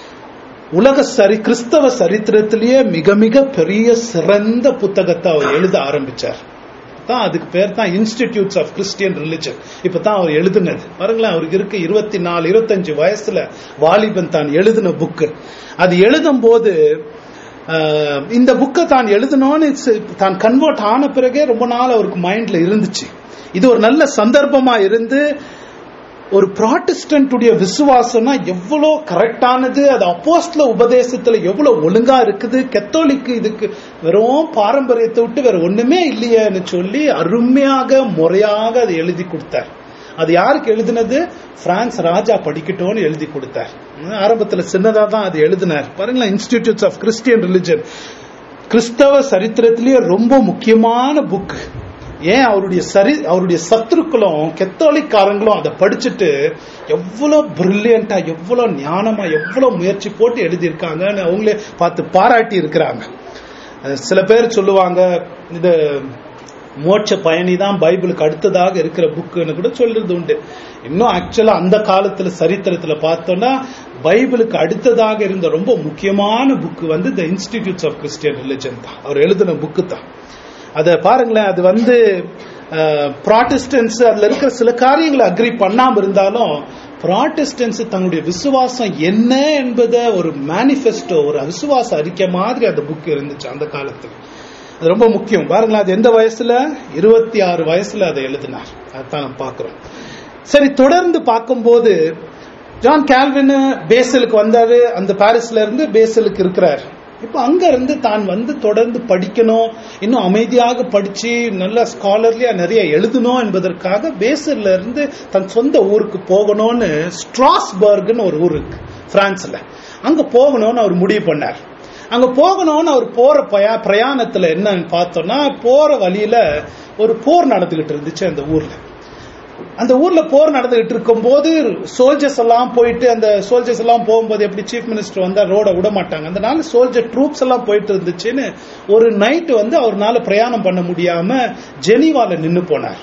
உலக சரி கிறிஸ்தவ சரித்திரத்திலேயே மிக மிக பெரிய சிறந்த புத்தகத்தை அவர் எழுத ஆரம்பிச்சார் தான் அதுக்கு பேர் தான் இன்ஸ்டிடியூட்ஸ் ஆஃப் கிறிஸ்டியன் ரிலிஜன் இப்பதான் அவர் எழுதுனது பாருங்களேன் அவருக்கு இருக்கு இருபத்தி நாலு இருபத்தஞ்சு வயசுல வாலிபன் தான் எழுதின புக்கு அது எழுதும் போது ஆஹ், இந்த புக்கை தான் எழுதணும்னு சி- தான் கன்வெர்ட் ஆன பிறகே ரொம்ப நாள் அவருக்கு மைண்ட்ல இருந்துச்சு இது ஒரு நல்ல சந்தர்ப்பமா இருந்து ஒரு ப்ராட்டஸ்டன்ட்டுடைய விசுவாசம்னா எவ்வளோ கரெக்டானது அது அப்போஸ்தல உபதேசத்துல எவ்வளவு ஒழுங்கா இருக்குது கத்தோலிக்கு இதுக்கு வெறும் பாரம்பரியத்தை விட்டு வேற ஒண்ணுமே இல்லையேன்னு சொல்லி அருமையாக முறையாக அதை எழுதி கொடுத்தார் அது யாருக்கு எழுதினது பிரான்ஸ் ராஜா படிக்கட்டும்னு எழுதி கொடுத்தார் உம், ஆரம்பத்துல சின்னதா தான் அது எழுதினார் பாருங்களேன் இன்ஸ்டிடியூட்ஸ் ஆஃப் கிறிஸ்டியன் ரிலிஜன் கிறிஸ்தவ சரித்திரத்திலேயே ரொம்ப முக்கியமான புக் ஏன் அவருடைய சரி அவருடைய சத்துருக்களும் கெத்தோலிக்காரங்களும் அதை படிச்சுட்டு எவ்வளவு பிரில்லியண்டா எவ்வளவு ஞானமா எவ்வளவு முயற்சி போட்டு எழுதியிருக்காங்கன்னு அவங்களே பார்த்து பாராட்டி இருக்கிறாங்க அஹ் சில பேர் சொல்லுவாங்க இது மோட்ச பயணி தான் பைபிளுக்கு அடுத்ததாக இருக்கிற புக்குன்னு கூட சொல்றது உண்டு இன்னும் ஆக்சுவலா அந்த காலத்துல சரித்திரத்துல பார்த்தோம்னா பைபிளுக்கு அடுத்ததாக இருந்த ரொம்ப முக்கியமான புக்கு வந்து the institutes of Christian religion தான் அவர் எழுதின புக்கு தான் அதை பாருங்களேன் அது வந்து ப்ராட்டஸ்டன்ஸ் அதுல இருக்கிற சில காரியங்களை அக்ரி பண்ணாம இருந்தாலும் ப்ராட்டஸ்டன்ஸ் தங்களுடைய விசுவாசம் என்ன என்பதை ஒரு மேனிஃபெஸ்டோ ஒரு விசுவாச அறிக்கை மாதிரி அந்த புக் இருந்துச்சு அந்த காலத்துல அது ரொம்ப முக்கியம் பாருங்களேன் அது எந்த வயசுல இருபத்தி ஆறு வயசுல அதை எழுதினார் அதான் நம்ம பார்க்கிறோம் சரி தொடர்ந்து பார்க்கும்போது ஜான் கால்வின் பேசலுக்கு வந்தாரு அந்த பாரிஸ்ல இருந்து பேசலுக்கு இருக்கிறார் இப்ப அங்க இருந்து தான் வந்து தொடர்ந்து படிக்கணும் இன்னும் அமைதியாக படிச்சு நல்ல ஸ்காலர்லியா நிறைய எழுதணும் என்பதற்காக பேசல்ல இருந்து தன் சொந்த ஊருக்கு போகணும்னு ஸ்ட்ராஸ்பர்க்னு ஒரு ஊர் இருக்கு பிரான்ஸ்ல அங்க போகணும்னு அவர் முடிவு பண்ணார் அங்க போகணும்னு அவர் போற பயா பிரயாணத்துல என்னன்னு பார்த்தோம்னா போற வழியில ஒரு போர் நடந்துகிட்டு இருந்துச்சு அந்த ஊர்ல அந்த ஊர்ல போர் நடந்துகிட்டு இருக்கும்போது சோல்ஜர்ஸ் எல்லாம் போயிட்டு அந்த சோல்ஜர்ஸ் எல்லாம் போகும்போது எப்படி சீஃப் மினிஸ்டர் வந்தா ரோட விட மாட்டாங்க அதனால சோல்ஜர் ட்ரூப்ஸ் எல்லாம் போயிட்டு இருந்துச்சுன்னு ஒரு நைட் வந்து அவர்னால பிரயாணம் பண்ண முடியாம ஜெனீவால நின்னு போனார்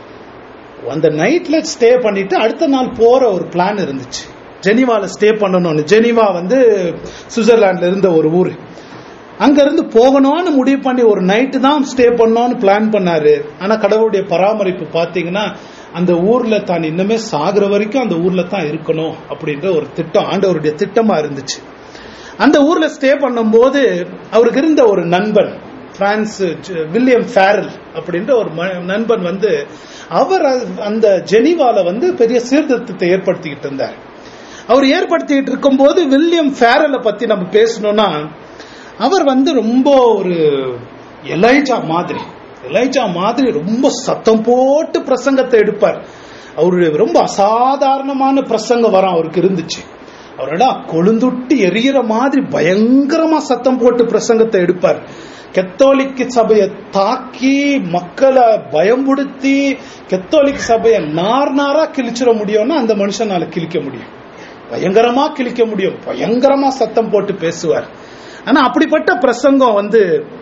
அந்த நைட்ல ஸ்டே பண்ணிட்டு அடுத்த நாள் போற ஒரு பிளான் இருந்துச்சு ஜெனீவால ஸ்டே பண்ணணும்னு ஜெனீவா வந்து சுவிட்சர்லாந்துல இருந்த ஒரு ஊர் அங்க இருந்து போகணும்னு முடிவு பண்ணி ஒரு நைட்டு தான் ஸ்டே பண்ணணும்னு பிளான் பண்ணாரு ஆனா கடவுளுடைய பராமரிப்பு பாத்தீங்கன்னா அந்த ஊர்ல தான் இன்னுமே சாகுற வரைக்கும் அந்த ஊர்ல தான் இருக்கணும் அப்படின்ற ஒரு திட்டம் ஆண்டவருடைய திட்டமா இருந்துச்சு அந்த ஊர்ல ஸ்டே பண்ணும்போது அவருக்கு இருந்த ஒரு நண்பன் பிரான்ஸ் ஜ- வில்லியம் ஃபேரல் அப்படின்ற ஒரு ம- நண்பன் வந்து அவர் அ- அந்த ஜெனீவால வந்து பெரிய சீர்திருத்தத்தை ஏற்படுத்திக்கிட்டு இருந்தார் அவர் ஏற்படுத்திக்கிட்டு இருக்கும்போது வில்லியம் ஃபேரலை பத்தி நம்ம பேசணும்னா அவர் வந்து ரொம்ப ஒரு எலைஜா மாதிரி எலைஜா மாதிரி ரொம்ப சத்தம் போட்டு பிரசங்கத்தை எடுப்பார் அவருடைய ரொம்ப அசாதாரணமான பிரசங்கம் வரம் அவருக்கு இருந்துச்சு அவரோட கொழுந்துட்டு எரியற மாதிரி பயங்கரமா சத்தம் போட்டு பிரசங்கத்தை எடுப்பார் கத்தோலிக்க சபையை தாக்கி மக்களை பயம்படுத்தி கத்தோலிக்க சபையை நார் நாரா கிழிச்சிட முடியும்னா அந்த மனுஷனால கிழிக்க முடியும் பயங்கரமா கிழிக்க முடியும் பயங்கரமா சத்தம் போட்டு பேசுவார் ஆனா அப்படிப்பட்ட பிரசங்கம் வந்து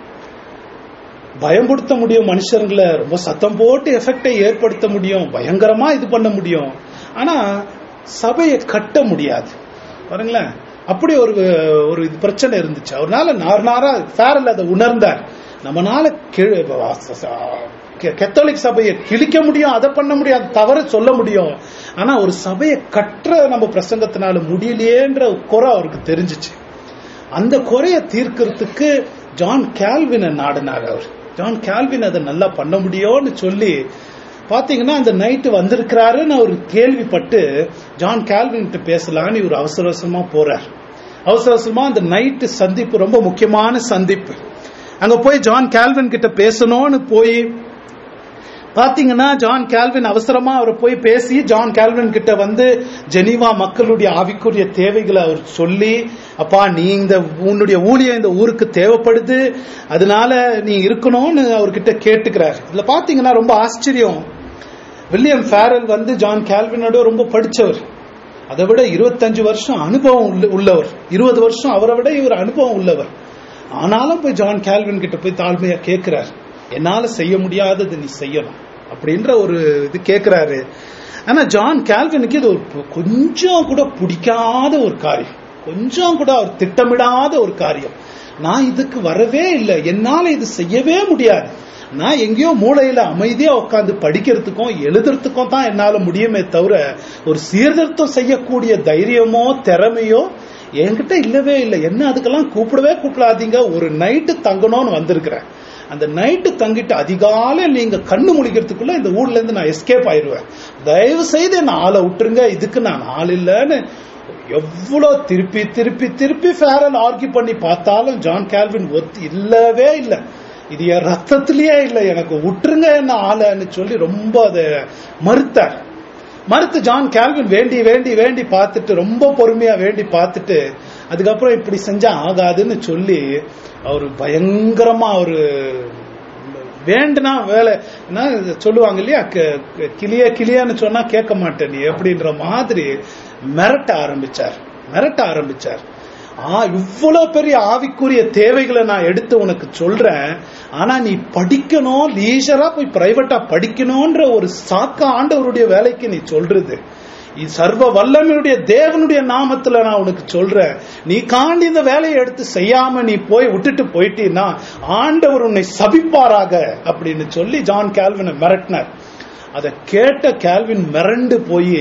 பயம்படுத்த முடியும் மனுஷங்களை ரொம்ப சத்தம் போட்டு எஃபெக்டை ஏற்படுத்த முடியும் பயங்கரமா இது பண்ண முடியும் ஆனா சபையை கட்ட முடியாது பாருங்களேன் அப்படி ஒரு ஒரு இது பிரச்சனை இருந்துச்சு அவர்னால நார் நாரா ஃபேரல் அதை உணர்ந்தார் நம்மனால கீழே கத்தோலிக் சபையை கிழிக்க முடியும் அதை பண்ண முடியும் அது தவற சொல்ல முடியும் ஆனா ஒரு சபையை கற்ற நம்ம பிரசங்கத்தினால முடியலையேன்ற குறை அவருக்கு தெரிஞ்சுச்சு அந்த குறைய தீர்க்கறதுக்கு ஜான் கேல்வினை நாடினார் அவர் ஜான் கேல்வின் அதை நல்லா பண்ண முடியும்னு சொல்லி பாத்தீங்கன்னா அந்த நைட்டு வந்திருக்கிறாருன்னு அவர் கேள்விப்பட்டு ஜான் கேல்வின் கிட்ட பேசலான்னு இவர் அவசர அவசரமா போறார் அவசர அவசரமா அந்த நைட்டு சந்திப்பு ரொம்ப முக்கியமான சந்திப்பு அங்க போய் ஜான் கேல்வின் கிட்ட பேசணும்னு போய் பாத்தீங்கன்னா ஜான் கேல்வின் அவசரமா அவர் போய் பேசி ஜான் கேல்வின் கிட்ட வந்து ஜெனீவா மக்களுடைய ஆவிக்குரிய தேவைகளை அவர் சொல்லி அப்பா நீ இந்த உன்னுடைய ஊழியம் இந்த ஊருக்கு தேவைப்படுது அதனால நீ இருக்கணும்னு அவர்கிட்ட கேட்டுக்கிறார் இதுல பாத்தீங்கன்னா ரொம்ப ஆச்சரியம் வில்லியம் ஃபேரல் வந்து ஜான் கேல்வினோட ரொம்ப படிச்சவர் அதை விட இருபத்தஞ்சு வருஷம் அனுபவம் உள்ள- உள்ளவர் இருபது வருஷம் அவரை விட இவர் அனுபவம் உள்ளவர் ஆனாலும் போய் ஜான் கேல்வின் கிட்ட போய் தாழ்மையா கேட்கிறார் என்னால செய்ய முடியாதது நீ செய்யணும் அப்படின்ற ஒரு இது கேட்கிறாரு ஆனா ஜான் கால்வினுக்கு இது ஒரு பு- கொஞ்சம் கூட பிடிக்காத ஒரு காரியம் கொஞ்சம் கூட அவர் திட்டமிடாத ஒரு காரியம் நான் இதுக்கு வரவே இல்லை என்னால இது செய்யவே முடியாது நான் எங்கேயோ மூளையில அமைதியா உட்காந்து படிக்கிறதுக்கும் எழுதுறதுக்கும் தான் என்னால முடியுமே தவிர ஒரு சீர்திருத்தம் செய்யக்கூடிய தைரியமோ திறமையோ என்கிட்ட இல்லவே இல்லை என்ன அதுக்கெல்லாம் கூப்பிடவே கூப்பிடாதீங்க ஒரு நைட்டு தங்கணும்னு வந்திருக்கிறேன் அந்த நைட்டு தங்கிட்டு அதிகாலை நீங்க கண்ணு முழிக்கிறதுக்குள்ள இந்த ஊர்ல இருந்து நான் எஸ்கேப் ஆயிருவேன் தயவு செய்து என்ன ஆளை விட்டுருங்க இதுக்கு நான் ஆள் இல்லைன்னு எவ்வளவு திருப்பி திருப்பி திருப்பி ஃபேரல் ஆர்கியூ பண்ணி பார்த்தாலும் ஜான் கால்வின் ஒத்து இல்லவே இல்லை இது என் ரத்தத்திலேயே இல்லை எனக்கு விட்டுருங்க என்ன ஆளுன்னு சொல்லி ரொம்ப அதை மறுத்தார் மறுத்து ஜான் கால்வின் வேண்டி வேண்டி வேண்டி பார்த்துட்டு ரொம்ப பொறுமையா வேண்டி பார்த்துட்டு அதுக்கப்புறம் இப்படி செஞ்சா ஆகாதுன்னு சொல்லி அவர் பயங்கரமா அவரு வேண்டுனா வேலை என்ன சொல்லுவாங்க இல்லையா க- க- கிளிய கிளியான்னு சொன்னா கேட்க மாட்டேன் நீ அப்படின்ற மாதிரி மிரட்ட ஆரம்பிச்சார் மிரட்ட ஆரம்பிச்சார் ஆ இவ்வளவு பெரிய ஆவிக்குரிய தேவைகளை நான் எடுத்து உனக்கு சொல்றேன் ஆனா நீ படிக்கணும் லீஷரா போய் பிரைவேட்டா படிக்கணும்ன்ற ஒரு சாக்க ஆண்டவருடைய வேலைக்கு நீ சொல்றது இது சர்வ வல்லமையுடைய தேவனுடைய நாமத்துல நான் உனக்கு சொல்றேன் நீ காண்டி இந்த வேலையை எடுத்து செய்யாம நீ போய் விட்டுட்டு போயிட்டீன்னா ஆண்டவர் உன்னை சபிப்பாராக அப்படின்னு சொல்லி ஜான் கால்வினை மிரட்டினார் அதை கேட்ட கால்வின் மிரண்டு போய்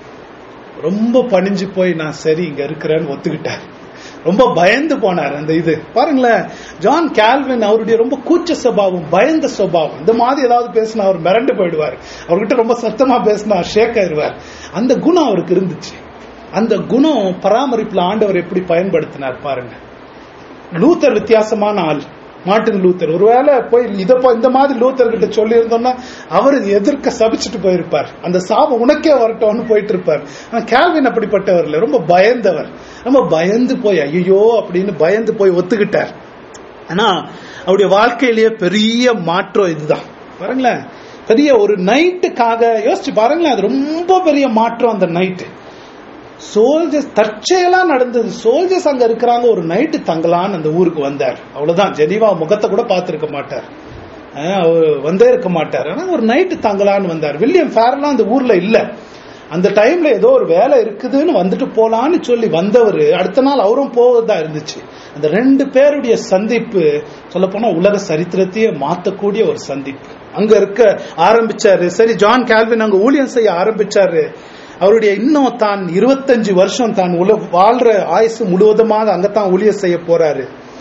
ரொம்ப பணிஞ்சு போய் நான் சரி இங்க இருக்கிறேன்னு ஒத்துக்கிட்டார் ரொம்ப பயந்து போனார் அந்த இது பாருங்களேன் ஜான் கால்வின் அவருடைய ரொம்ப கூச்ச சுபாவம் பயந்த சுபாவம் இந்த மாதிரி ஏதாவது பேசினா அவர் மிரண்டு போயிடுவார் அவர்கிட்ட ரொம்ப சத்தமா பேசினா ஷேக் ஆயிடுவார் அந்த குணம் அவருக்கு இருந்துச்சு அந்த குணம் பராமரிப்புல ஆண்டவர் எப்படி பயன்படுத்தினார் பாருங்க லூத்தர் வித்தியாசமான ஆள் மார்ட்டின் லூத்தர் ஒருவேளை போய் இத போ- இந்த மாதிரி லூத்தர் கிட்ட சொல்லி இருந்தோம்னா அவர் எதிர்க்க சபிச்சுட்டு போயிருப்பார் அந்த சாபம் உனக்கே வரட்டும்னு போயிட்டு இருப்பார் ஆனா கேல்வின் அப்படிப்பட்டவர் இல்ல ரொம்ப பயந்தவர் ரொம்ப பயந்து போய் ஐயோ அப்படின்னு பயந்து போய் ஒத்துக்கிட்டார் ஆனா அவருடைய வாழ்க்கையிலேயே பெரிய மாற்றம் இதுதான் பாருங்களேன் பெரிய ஒரு நைட்டுக்காக யோசிச்சு பாருங்களேன் அது ரொம்ப பெரிய மாற்றம் அந்த நைட்டு சோல்ஜர்ஸ் தற்செயலா நடந்தது சோல்ஜர்ஸ் அங்க இருக்கிறாங்க ஒரு நைட்டு தங்கலான்னு அந்த ஊருக்கு வந்தார் அவ்வளவுதான் ஜெனீவா முகத்தை கூட பார்த்திருக்க மாட்டார் அஹ் அவர் வந்தே இருக்க மாட்டார் ஆனா ஒரு நைட்டு தங்கலான்னு வந்தார் வில்லியம் ஃபேர்லாம் அந்த ஊர்ல இல்ல அந்த டைம்ல ஏதோ ஒரு வேலை இருக்குதுன்னு வந்துட்டு போலான்னு சொல்லி வந்தவர் அடுத்த நாள் அவரும் போவதா இருந்துச்சு அந்த ரெண்டு பேருடைய சந்திப்பு சொல்ல போனா உலக சரித்திரத்தையே மாத்தக்கூடிய ஒரு சந்திப்பு அங்க இருக்க ஆரம்பிச்சாரு சரி ஜான் கால்வின் அங்க ஊழியம் செய்ய ஆரம்பிச்சாரு அவருடைய இன்னும் தான் இருபத்தஞ்சு வருஷம் தான் உல வாழ்ற ஆயுசு முழுவதுமாக அங்கத்தான் ஊழியம் செய்ய போறாரு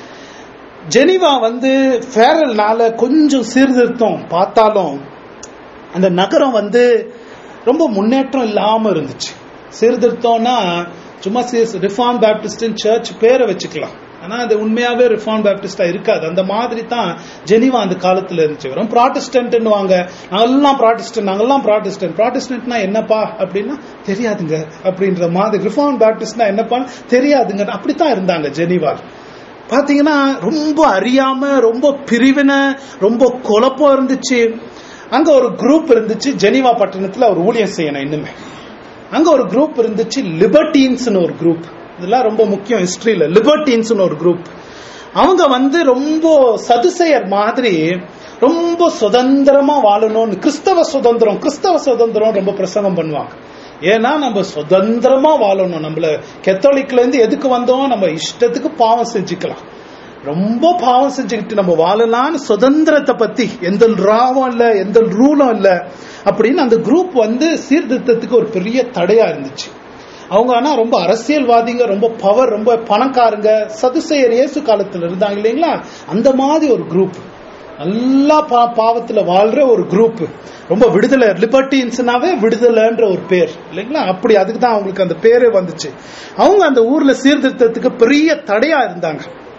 ஜெனிவா வந்து ஃபேரல்னால கொஞ்சம் சீர்திருத்தம் பார்த்தாலும் அந்த நகரம் வந்து ரொம்ப முன்னேற்றம் இல்லாம இருந்துச்சு சீர்திருத்தம்னா சும்மா ரிஃபார்ம் பேப்டிஸ்ட் சர்ச் பேரை வச்சுக்கலாம் ஆனா அது உண்மையாவே ரிஃபார்ம் பேப்டிஸ்டா இருக்காது அந்த மாதிரி தான் ஜெனிவா அந்த காலத்துல இருந்துச்சு வெறும் ப்ராட்டஸ்டன்ட் வாங்க நாங்கெல்லாம் ப்ராட்டஸ்டன்ட் நாங்கெல்லாம் ப்ராட்டஸ்டன்ட் ப்ராட்டஸ்டன்ட்னா என்னப்பா அப்படின்னா தெரியாதுங்க அப்படின்ற மாதிரி ரிஃபார்ம் பேப்டிஸ்ட்னா என்னப்பா தெரியாதுங்க அப்படித்தான் இருந்தாங்க ஜெனிவால் பாத்தீங்கன்னா ரொம்ப அறியாம ரொம்ப பிரிவினை ரொம்ப குழப்பம் இருந்துச்சு அங்க ஒரு குரூப் இருந்துச்சு ஜெனிவா பட்டணத்துல அவர் ஊழியம் செய்யணும் இன்னுமே அங்க ஒரு குரூப் இருந்துச்சு லிபர்டீன்ஸ் ஒரு குரூப் இதெல்லாம் ரொம்ப முக்கியம் ஹிஸ்டரியில லிபர்டீன்ஸ் ஒரு குரூப் அவங்க வந்து ரொம்ப சதுசெயர் மாதிரி ரொம்ப சுதந்திரமா வாழணும்னு கிறிஸ்தவ சுதந்திரம் கிறிஸ்தவ சுதந்திரம் ரொம்ப பிரசங்கம் பண்ணுவாங்க ஏன்னா நம்ம சுதந்திரமா வாழணும் நம்மள கெத்தோலிக்ல இருந்து எதுக்கு வந்தோம் நம்ம இஷ்டத்துக்கு பாவம் செஞ்சுக்கலாம் ரொம்ப பாவம் செஞ்சுக்கிட்டு நம்ம வாழலாம்னு சுதந்திரத்தை பத்தி எந்த ராவும் இல்ல எந்த ரூலும் இல்ல அப்படின்னு அந்த குரூப் வந்து சீர்திருத்தத்துக்கு ஒரு பெரிய தடையா இருந்துச்சு அவங்க ஆனா ரொம்ப அரசியல்வாதிங்க ரொம்ப பவர் ரொம்ப பணக்காரங்க சதுசெயர் இயேசு காலத்துல இருந்தாங்க இல்லைங்களா அந்த மாதிரி ஒரு குரூப் நல்லா பா பாவத்துல வாழ்ற ஒரு குரூப் ரொம்ப விடுதலை லிபர்டின்ஸ்னாவே விடுதலைன்ற ஒரு பேர் இல்லைங்களா அப்படி அதுக்கு தான் அவங்களுக்கு அந்த பேரே வந்துச்சு அவங்க அந்த ஊர்ல சீர்திருத்தத்துக்கு பெரிய தடையா இருந்தாங்க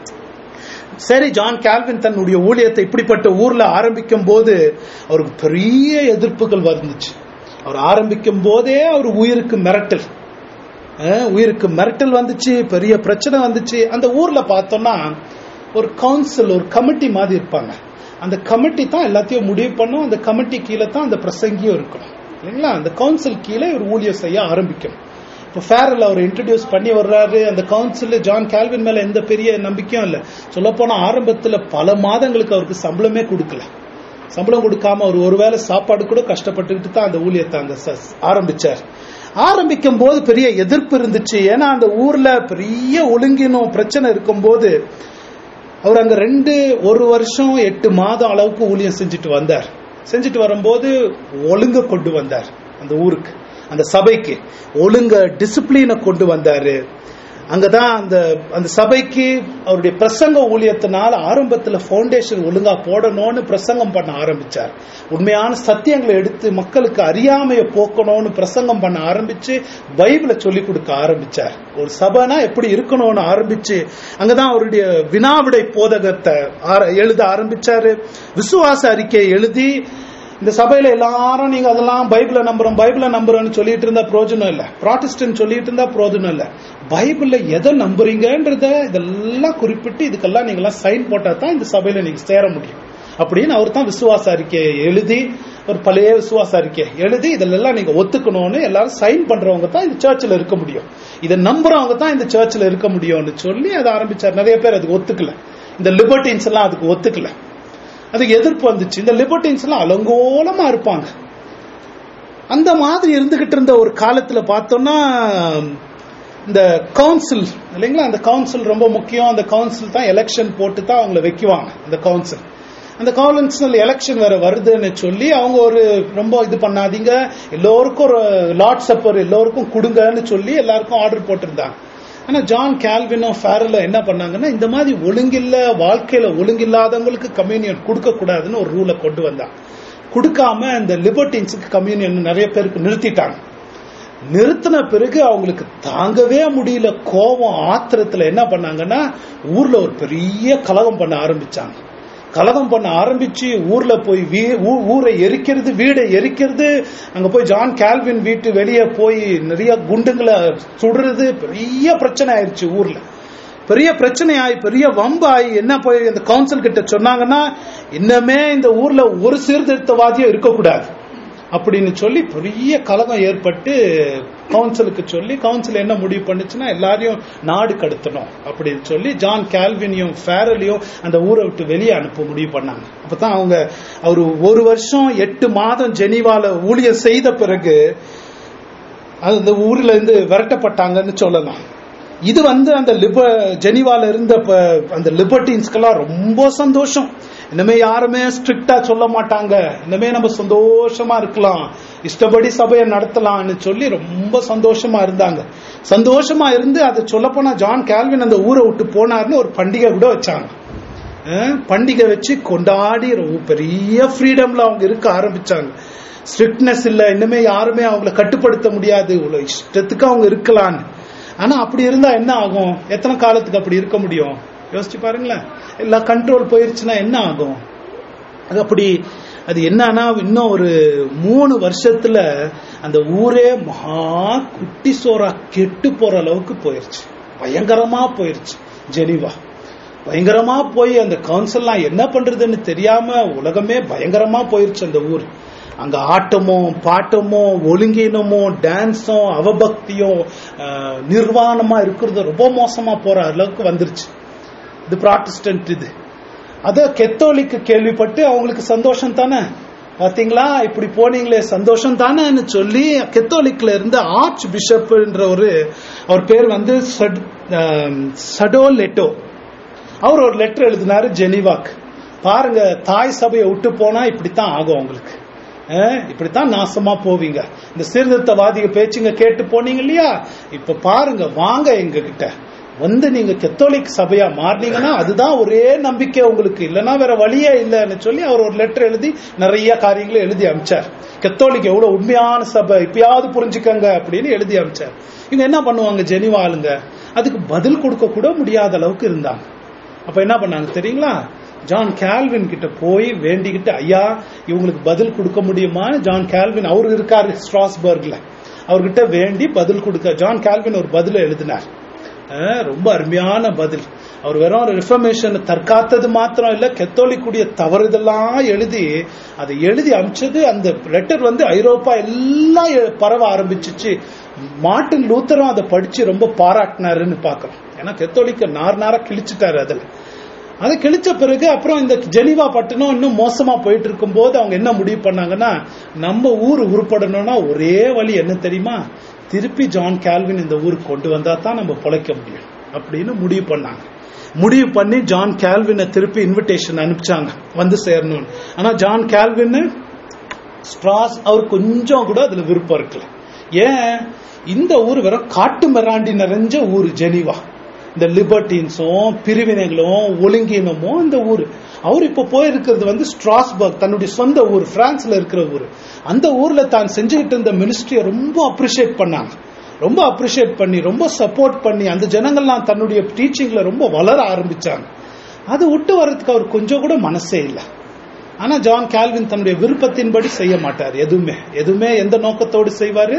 சரி ஜான் கால்வின் தன்னுடைய ஊழியத்தை இப்படிப்பட்ட ஊர்ல ஆரம்பிக்கும் போது அவருக்கு பெரிய எதிர்ப்புகள் வந்துச்சு அவர் ஆரம்பிக்கும் போதே அவர் உயிருக்கு மிரட்டல் அஹ் உயிருக்கு மிரட்டல் வந்துச்சு பெரிய பிரச்சனை வந்துச்சு அந்த ஊர்ல பார்த்தோம்னா ஒரு கவுன்சில் ஒரு கமிட்டி மாதிரி இருப்பாங்க அந்த கமிட்டி தான் எல்லாத்தையும் முடிவு பண்ணும் அந்த கமிட்டி கீழே தான் அந்த பிரசங்கியும் இருக்கணும் இல்லைங்களா அந்த கவுன்சில் கீழே ஒரு ஊழியம் செய்ய ஆரம்பிக்கணும் இப்போ ஃபேரல் அவர் இன்ட்ரடியூஸ் பண்ணி வர்றாரு அந்த கவுன்சில் ஜான் கால்வின் மேல எந்த பெரிய நம்பிக்கையும் இல்லை சொல்ல போனா ஆரம்பத்துல பல மாதங்களுக்கு அவருக்கு சம்பளமே கொடுக்கல சம்பளம் கொடுக்காம அவர் ஒருவேளை சாப்பாடு கூட கஷ்டப்பட்டுக்கிட்டு தான் அந்த ஊழியத்தை அங்க ச- ஆரம்பிச்சார் ஆரம்பிக்கும் போது பெரிய எதிர்ப்பு இருந்துச்சு ஏன்னா அந்த ஊர்ல பெரிய ஒழுங்கினும் பிரச்சனை இருக்கும்போது அவர் அங்க ரெண்டு ஒரு வருஷம் எட்டு மாதம் அளவுக்கு ஊழியம் செஞ்சுட்டு வந்தார் செஞ்சுட்டு வரும்போது ஒழுங்க கொண்டு வந்தார் அந்த ஊருக்கு அந்த சபைக்கு ஒழுங்க டிசிப்ளினை கொண்டு வந்தாரு அங்கதான் அந்த அந்த சபைக்கு அவருடைய பிரசங்க ஊழியத்தினால ஆரம்பத்துல ஃபவுண்டேஷன் ஒழுங்கா போடணும்னு பிரசங்கம் பண்ண ஆரம்பிச்சார் உண்மையான சத்தியங்களை எடுத்து மக்களுக்கு அறியாமைய போக்கணும்னு பிரசங்கம் பண்ண ஆரம்பிச்சு பைபிளை சொல்லி கொடுக்க ஆரம்பிச்சார் ஒரு சபைனா எப்படி இருக்கணும்னு ஆரம்பிச்சு அங்கதான் அவருடைய வினாவிடை போதகத்தை ஆர- எழுத ஆரம்பிச்சாரு விசுவாச அறிக்கையை எழுதி இந்த சபையில எல்லாரும் நீங்க அதெல்லாம் பைபிளை நம்புறோம் பைபிளை நம்புறோம்னு சொல்லிட்டு இருந்தா பிரயோஜனம் இல்ல ப்ராட்டஸ்டன்ட் சொல்லிட்டு இருந்தா பிரயோஜனம் இல்ல பைபிள்ல எதை நம்புறீங்கன்றத இதெல்லாம் குறிப்பிட்டு இதுக்கெல்லாம் நீங்க எல்லாம் சைன் போட்டா தான் இந்த சபையில நீங்க சேர முடியும் அப்படின்னு அவர் தான் விசுவாச அறிக்கையை எழுதி ஒரு பழைய விசுவாச அறிக்கை எழுதி இதெல்லாம் நீங்க ஒத்துக்கணும்னு எல்லாரும் சைன் பண்றவங்க தான் இந்த சர்ச்சில் இருக்க முடியும் இதை நம்புறவங்க தான் இந்த சர்ச்சில் இருக்க முடியும்னு சொல்லி அதை ஆரம்பிச்சார் நிறைய பேர் அதுக்கு ஒத்துக்கல இந்த லிபர்டின்ஸ் எல்லாம் அதுக்கு ஒத்துக்கல அதுக்கு எதிர்ப்பு வந்துச்சு இந்த லிபர்டின்ஸ் எல்லாம் அலங்கோலமா இருப்பாங்க அந்த மாதிரி இருந்துகிட்டு இருந்த ஒரு காலத்துல பார்த்தோம்னா இந்த கவுன்சில் இல்லைங்களா அந்த கவுன்சில் ரொம்ப முக்கியம் அந்த கவுன்சில் தான் எலெக்ஷன் போட்டு தான் அவங்கள வைக்குவாங்க அந்த கவுன்சில் அந்த கவுன்சில் எலெக்ஷன் வேற வருதுன்னு சொல்லி அவங்க ஒரு ரொம்ப இது பண்ணாதீங்க எல்லோருக்கும் ஒரு லார்ட் சப்பர் எல்லோருக்கும் கொடுங்கன்னு சொல்லி எல்லாருக்கும் ஆர்டர் போட்டிருந்தாங்க ஆனா ஜான் கேல்வினும் ஃபேரலோ என்ன பண்ணாங்கன்னா இந்த மாதிரி ஒழுங்கில்ல வாழ்க்கையில ஒழுங்கில்லாதவங்களுக்கு கம்யூனியன் கொடுக்க கூடாதுன்னு ஒரு ரூலை கொண்டு வந்தாங்க கொடுக்காம இந்த லிபர்டின்ஸுக்கு கம்யூனியன் நிறைய பேருக்கு நிறுத்திட்டாங்க நிறுத்தின பிறகு அவங்களுக்கு தாங்கவே முடியல கோபம் ஆத்திரத்துல என்ன பண்ணாங்கன்னா ஊர்ல ஒரு பெரிய கலகம் பண்ண ஆரம்பிச்சாங்க கலகம் பண்ண ஆரம்பிச்சு ஊர்ல போய் வீ- ஊ- ஊரை எரிக்கிறது வீடை எரிக்கிறது அங்க போய் ஜான் கால்வின் வீட்டு வெளியே போய் நிறைய குண்டுங்களை சுடுறது பெரிய பிரச்சனை ஆயிடுச்சு ஊர்ல பெரிய பிரச்சனை ஆகி பெரிய வம்பாயி என்ன போய் அந்த கவுன்சில் கிட்ட சொன்னாங்கன்னா இன்னமே இந்த ஊர்ல ஒரு சீர்திருத்தவாதியும் இருக்கக்கூடாது அப்படின்னு சொல்லி பெரிய கலகம் ஏற்பட்டு கவுன்சிலுக்கு சொல்லி கவுன்சில் என்ன முடிவு பண்ணுச்சுன்னா எல்லாரையும் நாடு கடத்தணும் அப்படின்னு சொல்லி ஜான் கால்வினையும் ஃபேரலையும் அந்த ஊரை விட்டு வெளியே அனுப்ப முடிவு பண்ணாங்க அப்பதான் அவங்க அவர் ஒரு வருஷம் எட்டு மாதம் ஜெனீவால ஊழியம் செய்த பிறகு அந்த ஊர்ல இருந்து விரட்டப்பட்டாங்கன்னு சொல்லலாம் இது வந்து அந்த லிப ஜெனிவால இருந்த ப- அந்த லிபர்டின்ஸ்க்கெல்லாம் ரொம்ப சந்தோஷம் இனிமே யாருமே ஸ்ட்ரிக்டா சொல்ல மாட்டாங்க இனிமே நம்ம சந்தோஷமா இருக்கலாம் இஷ்டப்படி சபையை நடத்தலாம்னு சொல்லி ரொம்ப சந்தோஷமா இருந்தாங்க சந்தோஷமா இருந்து அதை சொல்லப்போனா ஜான் கேல்வின் அந்த ஊரை விட்டு போனாருன்னு ஒரு பண்டிகை கூட வச்சாங்க அஹ் பண்டிகை வச்சு கொண்டாடி ரொம்ப பெரிய ஃப்ரீடம்ல அவங்க இருக்க ஆரம்பிச்சாங்க ஸ்ட்ரிக்ட்னஸ் இல்ல இன்னுமே யாருமே அவங்கள கட்டுப்படுத்த முடியாது இவ்வளவு இஷ்டத்துக்கு அவங்க இருக்கலான்னு ஆனா அப்படி இருந்தா என்ன ஆகும் எத்தனை காலத்துக்கு அப்படி இருக்க முடியும் யோசிச்சு பாருங்களேன் எல்லா கண்ட்ரோல் போயிருச்சுன்னா என்ன ஆகும் அது அப்படி அது என்னன்னா இன்னும் ஒரு மூணு வருஷத்துல அந்த ஊரே மகா குட்டி சோறா கெட்டு போற அளவுக்கு போயிருச்சு பயங்கரமா போயிருச்சு ஜெனிவா பயங்கரமா போய் அந்த கவுன்சில்லாம் என்ன பண்றதுன்னு தெரியாம உலகமே பயங்கரமா போயிருச்சு அந்த ஊர் அங்க ஆட்டமும் பாட்டமும் ஒழுங்கினமும் டான்ஸும் அவபக்தியும் ஆஹ், நிர்வாணமா இருக்கிறது ரொம்ப மோசமா போற அளவுக்கு வந்துருச்சு இது ப்ராட்டஸ்டன்ட் இது அத கெத்தோலிக்கு கேள்விப்பட்டு அவங்களுக்கு சந்தோஷம் தானே பாத்தீங்களா இப்படி போனீங்களே சந்தோஷம் தானேன்னு சொல்லி கெத்தோலிக்ல இருந்த ஆர்ச் பிஷப்ன்ற ஒரு அவர் பேர் வந்து சட்- ஆம், சடோலெட்டோ அவர் ஒரு லெட்டர் எழுதினாரு ஜெனிவாக்கு பாருங்க தாய் சபையை விட்டு போனா இப்படித்தான் ஆகும் உங்களுக்கு அஹ், இப்படித்தான் நாசமா போவீங்க இந்த சீர்திருத்தவாதிக பேச்சுங்க கேட்டு போனீங்க இல்லையா இப்ப பாருங்க வாங்க எங்க கிட்ட வந்து நீங்க கத்தோலிக் சபையா மாறினீங்கன்னா அதுதான் ஒரே நம்பிக்கை உங்களுக்கு இல்லைன்னா வேற வழியே இல்லைன்னு சொல்லி அவர் ஒரு லெட்டர் எழுதி நிறைய காரியங்களை எழுதி அமிச்சார் கத்தோலிக் எவ்வளவு உண்மையான சபை இப்பயாவது புரிஞ்சுக்கங்க அப்படின்னு எழுதி அமிச்சார் இவங்க என்ன பண்ணுவாங்க ஜெனிவா ஆளுங்க அதுக்கு பதில் கொடுக்க கூட முடியாத அளவுக்கு இருந்தாங்க அப்ப என்ன பண்ணாங்க தெரியுங்களா ஜான் கால்வின் கிட்ட போய் வேண்டிக்கிட்டு ஐயா இவங்களுக்கு பதில் கொடுக்க முடியுமான்னு ஜான் கால்வின் அவரு இருக்காரு ஸ்ட்ராஸ்பர்க்ல அவர்கிட்ட வேண்டி பதில் கொடுக்க ஜான் கால்வின் ஒரு பதில எழுதினார் அஹ், ரொம்ப அருமையான பதில் அவர் வெறும் ரிஃபர்மேஷன் தற்காத்தது மாத்திரம் இல்ல கெத்தோலிக்குடைய தவறுதெல்லாம் எழுதி அதை எழுதி அமிச்சது அந்த லெட்டர் வந்து ஐரோப்பா எல்லாம் எ- பரவ ஆரம்பிச்சிச்சு மார்ட்டின் லூத்தரும் அதை படிச்சு ரொம்ப பாராட்டினாருன்னு பார்க்கிறோம் ஏன்னா கெத்தோலிக்க நார் நாரா கிழிச்சிட்டாரு அதுல அதை கிழிச்ச பிறகு அப்புறம் இந்த ஜெனிவா பட்டணம் இன்னும் மோசமா போயிட்டு இருக்கும்போது அவங்க என்ன முடிவு பண்ணாங்கன்னா நம்ம ஊர் உருப்படணும்னா ஒரே வழி என்ன தெரியுமா திருப்பி ஜான் கால்வின் இந்த ஊருக்கு கொண்டு வந்தா தான் நம்ம பொழைக்க முடியும் அப்படின்னு முடிவு பண்ணாங்க முடிவு பண்ணி ஜான் கால்வினை திருப்பி இன்விடேஷன் அனுப்பிச்சாங்க வந்து சேரணும்னு ஆனா ஜான் கால்வின் ஸ்ட்ராஸ் அவர் கொஞ்சம் கூட அதுல விருப்பம் இருக்கல ஏன் இந்த ஊர் வெறும் காட்டு மிராண்டி நிறைஞ்ச ஊர் ஜெனிவா இந்த லிபர்டின்ஸும் பிரிவினைகளும் ஒழுங்கீனமும் இந்த ஊர் அவர் இப்ப போயிருக்கிறது வந்து ஸ்ட்ராஸ்பர்க் தன்னுடைய சொந்த ஊர் பிரான்ஸ்ல இருக்கிற ஊர் அந்த ஊர்ல தான் செஞ்சுக்கிட்டு இருந்த மினிஸ்ட்ரியை ரொம்ப அப்ரிஷியேட் பண்ணாங்க ரொம்ப அப்ரிஷியேட் பண்ணி ரொம்ப சப்போர்ட் பண்ணி அந்த ஜனங்கள்லாம் தன்னுடைய டீச்சிங்ல ரொம்ப வளர ஆரம்பிச்சாங்க அது விட்டு வர்றதுக்கு அவர் கொஞ்சம் கூட மனசே இல்லை ஆனா ஜான் கால்வின் தன்னுடைய விருப்பத்தின்படி செய்ய மாட்டார் எதுவுமே எதுவுமே எந்த நோக்கத்தோடு செய்வாரு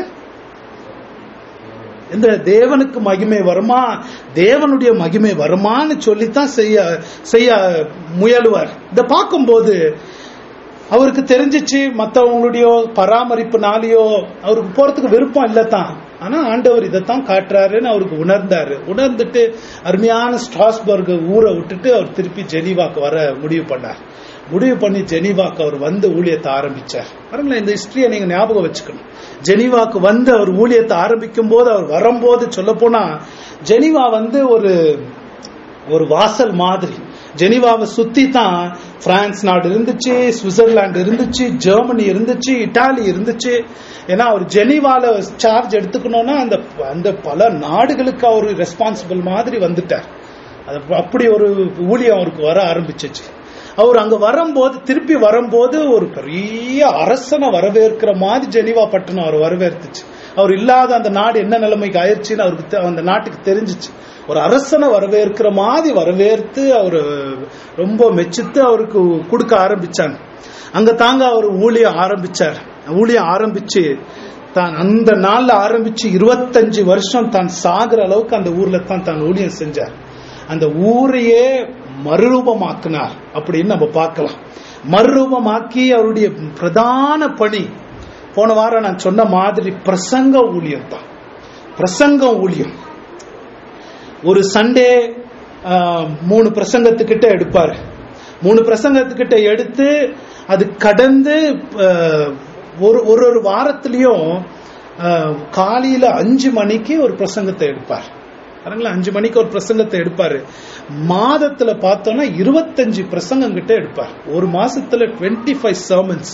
இந்த தேவனுக்கு மகிமை வருமா தேவனுடைய மகிமை வருமான்னு சொல்லித்தான் செய்ய செய்ய முயலுவார் இத பார்க்கும்போது அவருக்கு தெரிஞ்சிச்சு மற்றவங்களுடைய பராமரிப்புனாலேயோ அவருக்கு போறதுக்கு விருப்பம் இல்லை தான் ஆனா ஆண்டவர் இதைத்தான் காட்டுறாருன்னு அவருக்கு உணர்ந்தாரு உணர்ந்துட்டு அருமையான ஸ்ட்ராஸ்பர்க் ஊரை விட்டுட்டு அவர் திருப்பி ஜெனீவாக்கு வர முடிவு பண்ணார் முடிவு பண்ணி ஜெனீவாக்கு அவர் வந்து ஊழியத்தை ஆரம்பிச்சார் பாருங்களேன் இந்த ஹிஸ்டரியை நீங்க ஞாபகம் வச்சுக்கணும் ஜெனீவாக்கு வந்து அவர் ஊழியத்தை ஆரம்பிக்கும் போது அவர் வரும்போது சொல்ல போனா ஜெனீவா வந்து ஒரு ஒரு வாசல் மாதிரி ஜெனீவாவை சுத்தி தான் பிரான்ஸ் நாடு இருந்துச்சு சுவிட்சர்லாந்து இருந்துச்சு ஜெர்மனி இருந்துச்சு இட்டாலி இருந்துச்சு ஏன்னா அவர் ஜெனீவால சார்ஜ் எடுத்துக்கணும்னா அந்த அந்த பல நாடுகளுக்கு அவர் ரெஸ்பான்சிபிள் மாதிரி வந்துட்டார் அது அப்படி ஒரு ஊழியம் அவருக்கு வர ஆரம்பிச்சிச்சு அவர் அங்க வரும்போது திருப்பி வரும்போது ஒரு பெரிய அரசனை வரவேற்கிற மாதிரி ஜெனிவா பட்டணம் அவர் வரவேற்றுச்சு அவர் இல்லாத அந்த நாடு என்ன நிலைமைக்கு ஆயிடுச்சுன்னு அவருக்கு தெ- அந்த நாட்டுக்கு தெரிஞ்சிச்சு ஒரு அரசனை வரவேற்கிற மாதிரி வரவேற்று அவர் ரொம்ப மெச்சித்து அவருக்கு கொடுக்க ஆரம்பிச்சாங்க அங்க தாங்க அவர் ஊழியம் ஆரம்பிச்சார் ஊழியம் ஆரம்பிச்சு தான் அந்த நாள்ல ஆரம்பிச்சு இருபத்தஞ்சு வருஷம் தான் சாகுற அளவுக்கு அந்த ஊர்ல தான் தான் ஊழியம் செஞ்சார் அந்த ஊரையே மறுரூபமாக்கினார் அப்படின்னு நம்ம பார்க்கலாம் மறுரூபமாக்கி அவருடைய பிரதான பணி போன வாரம் நான் சொன்ன மாதிரி பிரசங்க ஊழியம் தான் பிரசங்க ஊழியம் ஒரு சண்டே ஆஹ், மூணு பிரசங்கத்துக்கிட்ட எடுப்பாரு மூணு பிரசங்கத்துக்கிட்ட எடுத்து அது கடந்து ஆஹ், ஒரு ஒரு ஒரு வாரத்திலையும் ஆஹ், காலையில அஞ்சு மணிக்கு ஒரு பிரசங்கத்தை எடுப்பார் பாருங்களேன் அஞ்சு மணிக்கு ஒரு பிரசங்கத்தை எடுப்பாரு மாதத்துல பார்த்தோம்னா இருபத்தஞ்சு பிரசங்கம் கிட்ட எடுப்பார் ஒரு மாசத்துல டுவெண்ட்டி ஃபைவ் சர்மன்ஸ்